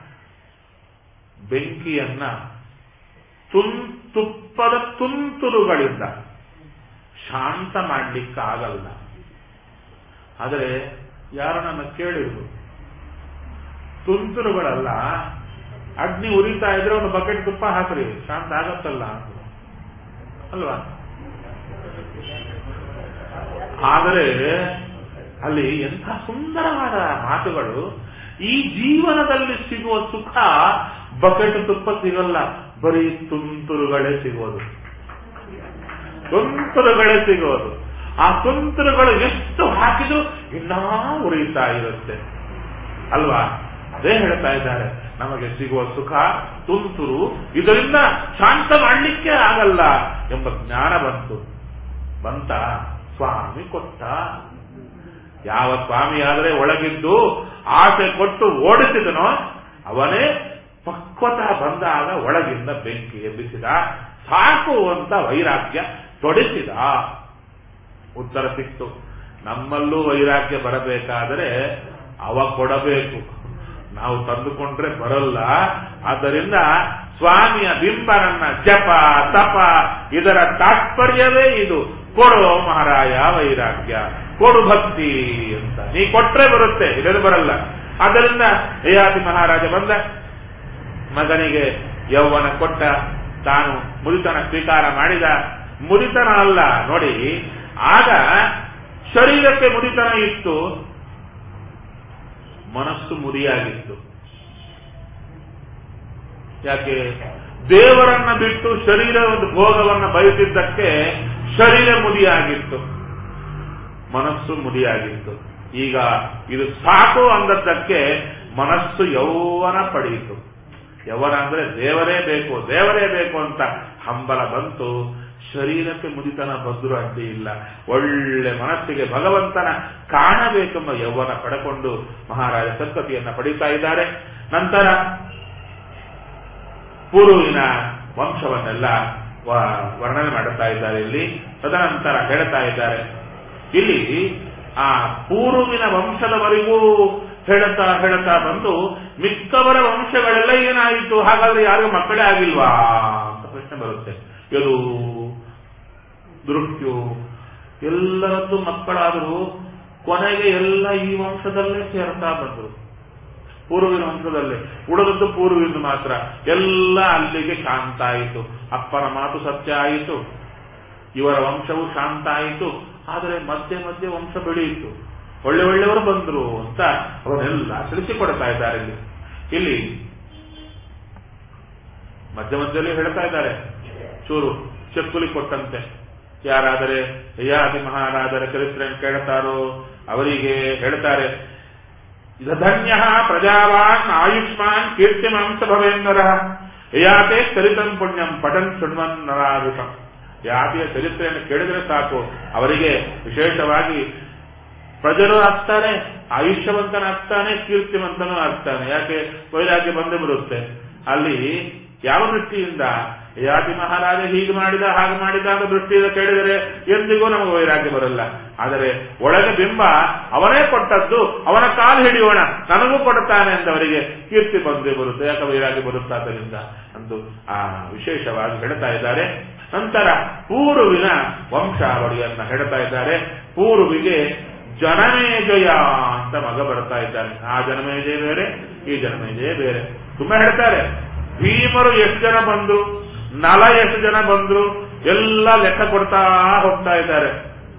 ಬೆಂಕಿಯನ್ನ ತುನ್ ತುಪ್ಪದ ತುಂತುರುಗಳಿಂದ ಶಾಂತ ಮಾಡಲಿಕ್ಕಾಗಲ್ಲ ಆದರೆ ಯಾರು ನನ್ನ ಕೇಳಿದ್ರು ತುಂತುರುಗಳಲ್ಲ ಅಗ್ನಿ ಉರಿತಾ ಇದ್ರೆ ಒಂದು ಬಕೆಟ್ ತುಪ್ಪ ಹಾಕ್ರಿ ಶಾಂತ ಆಗತ್ತಲ್ಲ ಅಂದ್ರು. ಅಲ್ವಾ ಆದರೆ ಅಲ್ಲಿ ಎಂಥ ಸುಂದರವಾದ ಮಾತುಗಳು ಈ ಜೀವನದಲ್ಲಿ ಸಿಗುವ ಸುಖ ಬಕೆಟ್ ತುಪ್ಪ ಸಿಗಲ್ಲ ಬರೀ ತುಂತುರುಗಳೇ ಸಿಗೋದು ತುಂತುರುಗಳೇ ಸಿಗೋದು ಆ ತುಂತುರುಗಳು ಎಷ್ಟು ಹಾಕಿದ್ರು ಇನ್ನೂ ಉರಿತಾ ಇರುತ್ತೆ ಅಲ್ವಾ ಅದೇ ಹೇಳ್ತಾ ಇದ್ದಾರೆ ನಮಗೆ ಸಿಗುವ ಸುಖ ತುಂತುರು ಇದರಿಂದ ಶಾಂತ ಮಾಡಲಿಕ್ಕೆ ಆಗಲ್ಲ ಎಂಬ ಜ್ಞಾನ ಬಂತು ಬಂತ ಸ್ವಾಮಿ ಕೊಟ್ಟ ಯಾವ ಸ್ವಾಮಿ ಆದರೆ ಒಳಗಿದ್ದು ಆಸೆ ಕೊಟ್ಟು ಓಡಿಸಿದನೋ ಅವನೇ ಪಕ್ವತ ಬಂದಾಗ ಒಳಗಿಂದ ಬೆಂಕಿ ಎಬ್ಬಿಸಿದ ಸಾಕು ಅಂತ ವೈರಾಗ್ಯ ತೊಡಿಸಿದ ಉತ್ತರ ಸಿಕ್ತು ನಮ್ಮಲ್ಲೂ ವೈರಾಗ್ಯ ಬರಬೇಕಾದರೆ ಅವ ಕೊಡಬೇಕು ನಾವು ತಂದುಕೊಂಡ್ರೆ ಬರಲ್ಲ ಆದ್ದರಿಂದ ಸ್ವಾಮಿಯ ಬಿಂಬನನ್ನ ಜಪ ತಪ ಇದರ ತಾತ್ಪರ್ಯವೇ ಇದು ಕೊಡೋ ಮಹಾರಾಯ ವೈರಾಗ್ಯ ಕೊಡು ಭಕ್ತಿ ಅಂತ ನೀ ಕೊಟ್ರೆ ಬರುತ್ತೆ ಇದನ್ನು ಬರಲ್ಲ ಆದ್ದರಿಂದ ಯಯಾತಿ ಮಹಾರಾಜ ಬಂದ ಮಗನಿಗೆ ಯೌವನ ಕೊಟ್ಟ ತಾನು ಮುದಿತನ ಸ್ವೀಕಾರ ಮಾಡಿದ ಮುದಿತನ ಅಲ್ಲ ನೋಡಿ ಆಗ ಶರೀರಕ್ಕೆ ಮುದಿತನ ಇತ್ತು ಮನಸ್ಸು ಮುರಿಯಾಗಿತ್ತು ಯಾಕೆ ದೇವರನ್ನ ಬಿಟ್ಟು ಶರೀರ ಒಂದು ಭೋಗವನ್ನ ಬಯಸಿದ್ದಕ್ಕೆ ಶರೀರ ಮುದಿಯಾಗಿತ್ತು ಮನಸ್ಸು ಮುದಿಯಾಗಿತ್ತು ಈಗ ಇದು ಸಾಕು ಅಂದದ್ದಕ್ಕೆ ಮನಸ್ಸು ಯೌವನ ಪಡೆಯಿತು ಯೌವನ ಅಂದ್ರೆ ದೇವರೇ ಬೇಕು ದೇವರೇ ಬೇಕು ಅಂತ ಹಂಬಲ ಬಂತು ಶರೀರಕ್ಕೆ ಮುದಿತನ ಬಂದರೂ ಅಡ್ಡಿ ಇಲ್ಲ ಒಳ್ಳೆ ಮನಸ್ಸಿಗೆ ಭಗವಂತನ ಕಾಣಬೇಕೆಂಬ ಯೌವನ ಪಡೆಕೊಂಡು ಮಹಾರಾಜ ಸಂತತಿಯನ್ನ ಪಡೀತಾ ಇದ್ದಾರೆ ನಂತರ ಪೂರ್ವಿನ ವಂಶವನ್ನೆಲ್ಲ ವ- ವರ್ಣನೆ ಮಾಡುತ್ತಾ ಇದ್ದಾರೆ ಇಲ್ಲಿ ತದನಂತರ ಹೇಳ್ತಾ ಇದ್ದಾರೆ ಇಲ್ಲಿ ಆ ಪೂರ್ವಿನ ವಂಶದವರೆಗೂ ಹೇಳುತ್ತಾ ಹೇಳುತ್ತಾ ಬಂದು ಮಿಕ್ಕವರ ವಂಶಗಳೆಲ್ಲ ಏನಾಯಿತು ಹಾಗಾದ್ರೆ ಯಾರಿಗೂ ಮಕ್ಕಳೇ ಆಗಿಲ್ವಾ ಅಂತ ಪ್ರಶ್ನೆ ಬರುತ್ತೆ ಇದು ದೃಷ್ಟ್ಯು ಎಲ್ಲರದ್ದು ಮಕ್ಕಳಾದರೂ ಕೊನೆಗೆ ಎಲ್ಲ ಈ ವಂಶದಲ್ಲೇ ಸೇರ್ತಾ ಬಂದರು ಪೂರ್ವಿನ ವಂಶದಲ್ಲೇ ಉಳಿದದ್ದು ಪೂರ್ವಿನ ಮಾತ್ರ ಎಲ್ಲ ಅಲ್ಲಿಗೆ ಶಾಂತ ಆಯಿತು ಅಪ್ಪನ ಮಾತು ಸತ್ಯ ಆಯಿತು ಇವರ ವಂಶವು ಶಾಂತ ಆಯಿತು ಆದರೆ ಮಧ್ಯೆ ಮಧ್ಯೆ ವಂಶ ಬೆಳೆಯಿತು ಒಳ್ಳೆ ಒಳ್ಳೆಯವರು ಬಂದರು ಅಂತ ಅವರೆಲ್ಲ ತಿಳಿಸಿಕೊಡ್ತಾ ಇದ್ದಾರೆ ಇಲ್ಲಿ ಇಲ್ಲಿ ಮಧ್ಯ ಮಧ್ಯದಲ್ಲಿ ಹೇಳ್ತಾ ಇದ್ದಾರೆ ಚೂರು ಚಕ್ಕುಲಿ ಕೊಟ್ಟಂತೆ ಯಾರಾದರೆ ಯಯಾದಿ ಮಹಾರಾಜರ ಚರಿತ್ರೆಯನ್ನು ಕೇಳ್ತಾರೋ ಅವರಿಗೆ ಹೇಳ್ತಾರೆ ಧನ್ಯ ಪ್ರಜಾವಾನ್ ಆಯುಷ್ಮಾನ್ ಕೀರ್ತಿಮಾಂಸ ಭವೇಂದ್ರ ಯಾತೆ ಚರಿತಂ ಪುಣ್ಯಂ ಪಠನ್ ಶೃಣ್ವನ್ ನರಾಧಿಕಂ ಯಾತಿಯ ಚರಿತ್ರೆಯನ್ನು ಕೇಳಿದರೆ ಸಾಕು ಅವರಿಗೆ ವಿಶೇಷವಾಗಿ ಪ್ರಜರು ಆಗ್ತಾನೆ ಆಯುಷ್ಯವಂತನಾಗ್ತಾನೆ ಕೀರ್ತಿವಂತನೂ ಆಗ್ತಾನೆ ಯಾಕೆ ವೈರಾಗ್ಯ ಬಂದೇ ಬರುತ್ತೆ ಅಲ್ಲಿ ಯಾವ ದೃಷ್ಟಿಯಿಂದ ಯಾತಿ ಮಹಾರಾಜ ಹೀಗೆ ಮಾಡಿದ ಹಾಗೆ ಮಾಡಿದ ಅಂತ ದೃಷ್ಟಿಯಿಂದ ಕೇಳಿದರೆ ಎಂದಿಗೂ ನಮಗೆ ವೈರಾಗ್ಯ ಬರಲ್ಲ ಆದರೆ ಒಳಗೆ ಬಿಂಬ ಅವನೇ ಕೊಟ್ಟದ್ದು ಅವನ ಕಾಲು ಹಿಡಿಯೋಣ ನನಗೂ ಕೊಡುತ್ತಾನೆ ಅಂತವರಿಗೆ ಕೀರ್ತಿ ಬಂದೇ ಬರುತ್ತೆ ಯಾಕೆ ವೈರಾಗ್ಯ ಬರುತ್ತಾದ್ದರಿಂದ ಅಂದು ಆ ವಿಶೇಷವಾಗಿ ಹೇಳ್ತಾ ಇದ್ದಾರೆ ನಂತರ ಪೂರ್ವಿನ ವಂಶಾವಳಿಯನ್ನ ಹೇಳ್ತಾ ಇದ್ದಾರೆ ಪೂರ್ವಿಗೆ ಜನಮೇಜಯ ಅಂತ ಮಗ ಬರ್ತಾ ಇದ್ದಾನೆ ಆ ಜನಮೇಜಯ ಬೇರೆ ಈ ಜನ್ಮ ಇದೇ ಬೇರೆ ತುಂಬಾ ಹೇಳ್ತಾರೆ ಭೀಮರು ಎಷ್ಟು ಜನ ಬಂದ್ರು ನಲ ಎಷ್ಟು ಜನ ಬಂದ್ರು ಎಲ್ಲ ಲೆಕ್ಕ ಕೊಡ್ತಾ ಹೋಗ್ತಾ ಇದ್ದಾರೆ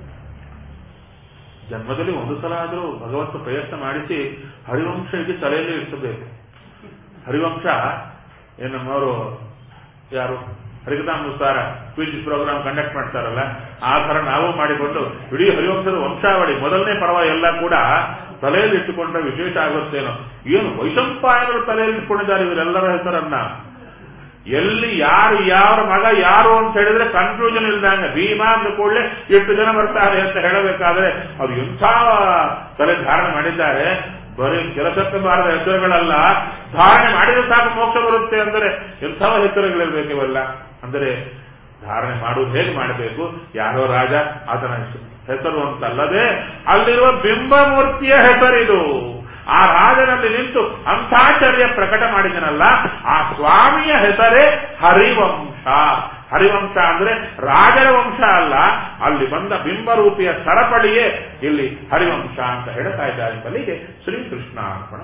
ಜನ್ಮದಲ್ಲಿ ಒಂದು ಸಲ ಆದರೂ ಭಗವಂತ ಪ್ರಯತ್ನ ಮಾಡಿಸಿ ಹರಿವಂಶ ಇದು ತಲೆಯಲ್ಲಿ ಇರಿಸಬೇಕು ಹರಿವಂಶ ಏನು ನಮ್ಮವರು ಯಾರು ಹರಿಕಥಾನುಸಾರ ಕ್ವಿಜ್ ಪ್ರೋಗ್ರಾಮ್ ಕಂಡಕ್ಟ್ ಮಾಡ್ತಾರಲ್ಲ ಆ ತರ ನಾವು ಮಾಡಿಕೊಂಡು ಇಡೀ ಹರಿವಂಶದ ವಂಶಾವಳಿ ಮೊದಲನೇ ಪರ್ವ ಎಲ್ಲ ಕೂಡ ತಲೆಯಲ್ಲಿ ಇಟ್ಟುಕೊಂಡ್ರೆ ವಿಶೇಷ ಆಗುತ್ತೇನೋ ಏನು ವೈಶಂಪಾಯನರು ತಲೆಯಲ್ಲಿ ಇಟ್ಕೊಂಡಿದ್ದಾರೆ ಇವರೆಲ್ಲರ ಹೆಸರನ್ನ ಎಲ್ಲಿ ಯಾರು ಯಾರ ಮಗ ಯಾರು ಅಂತ ಹೇಳಿದ್ರೆ ಕನ್ಫ್ಯೂಷನ್ ಇಲ್ದಂಗೆ ಭೀಮಾ ಅಂದ ಕೂಡಲೇ ಎಷ್ಟು ಜನ ಬರ್ತಾರೆ ಅಂತ ಹೇಳಬೇಕಾದ್ರೆ ಅದು ಎಂಥ ತಲೆ ಧಾರಣೆ ಮಾಡಿದ್ದಾರೆ ಬರೀ ಕೆಲಸಕ್ಕೆ ಬಾರದ ಹೆಸರುಗಳಲ್ಲ ಧಾರಣೆ ಮಾಡಿದ್ರೆ ಸಾಕು ಮೋಕ್ಷ ಬರುತ್ತೆ ಅಂದರೆ ಎಂಥ ಹೆಸರುಗಳಿರ್ಬೇಕು ಇವೆಲ್ಲ ಅಂದರೆ ಧಾರಣೆ ಮಾಡುವುದು ಹೇಗೆ ಮಾಡಬೇಕು ಯಾರೋ ರಾಜ ಆತನ ಹೆಸರು ಅಂತಲ್ಲದೆ ಅಲ್ಲಿರುವ ಬಿಂಬಮೂರ್ತಿಯ ಹೆಸರಿದು ಆ ರಾಜನಲ್ಲಿ ನಿಂತು ಅಂಥಾಚರ್ಯ ಪ್ರಕಟ ಮಾಡಿದನಲ್ಲ ಆ ಸ್ವಾಮಿಯ ಹೆಸರೇ ಹರಿವಂಶ ಹರಿವಂಶ ಅಂದ್ರೆ ರಾಜರ ವಂಶ ಅಲ್ಲ ಅಲ್ಲಿ ಬಂದ ಬಿಂಬರೂಪಿಯ ಸರಪಳಿಯೇ ಇಲ್ಲಿ ಹರಿವಂಶ ಅಂತ ಹೇಳ್ತಾ ಇದ್ದಾರೆ ಬಲಿಗೆ ಶ್ರೀಕೃಷ್ಣ ಅರ್ಪಣ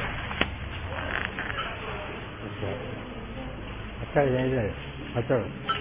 अच्छा यहीं है अच्छा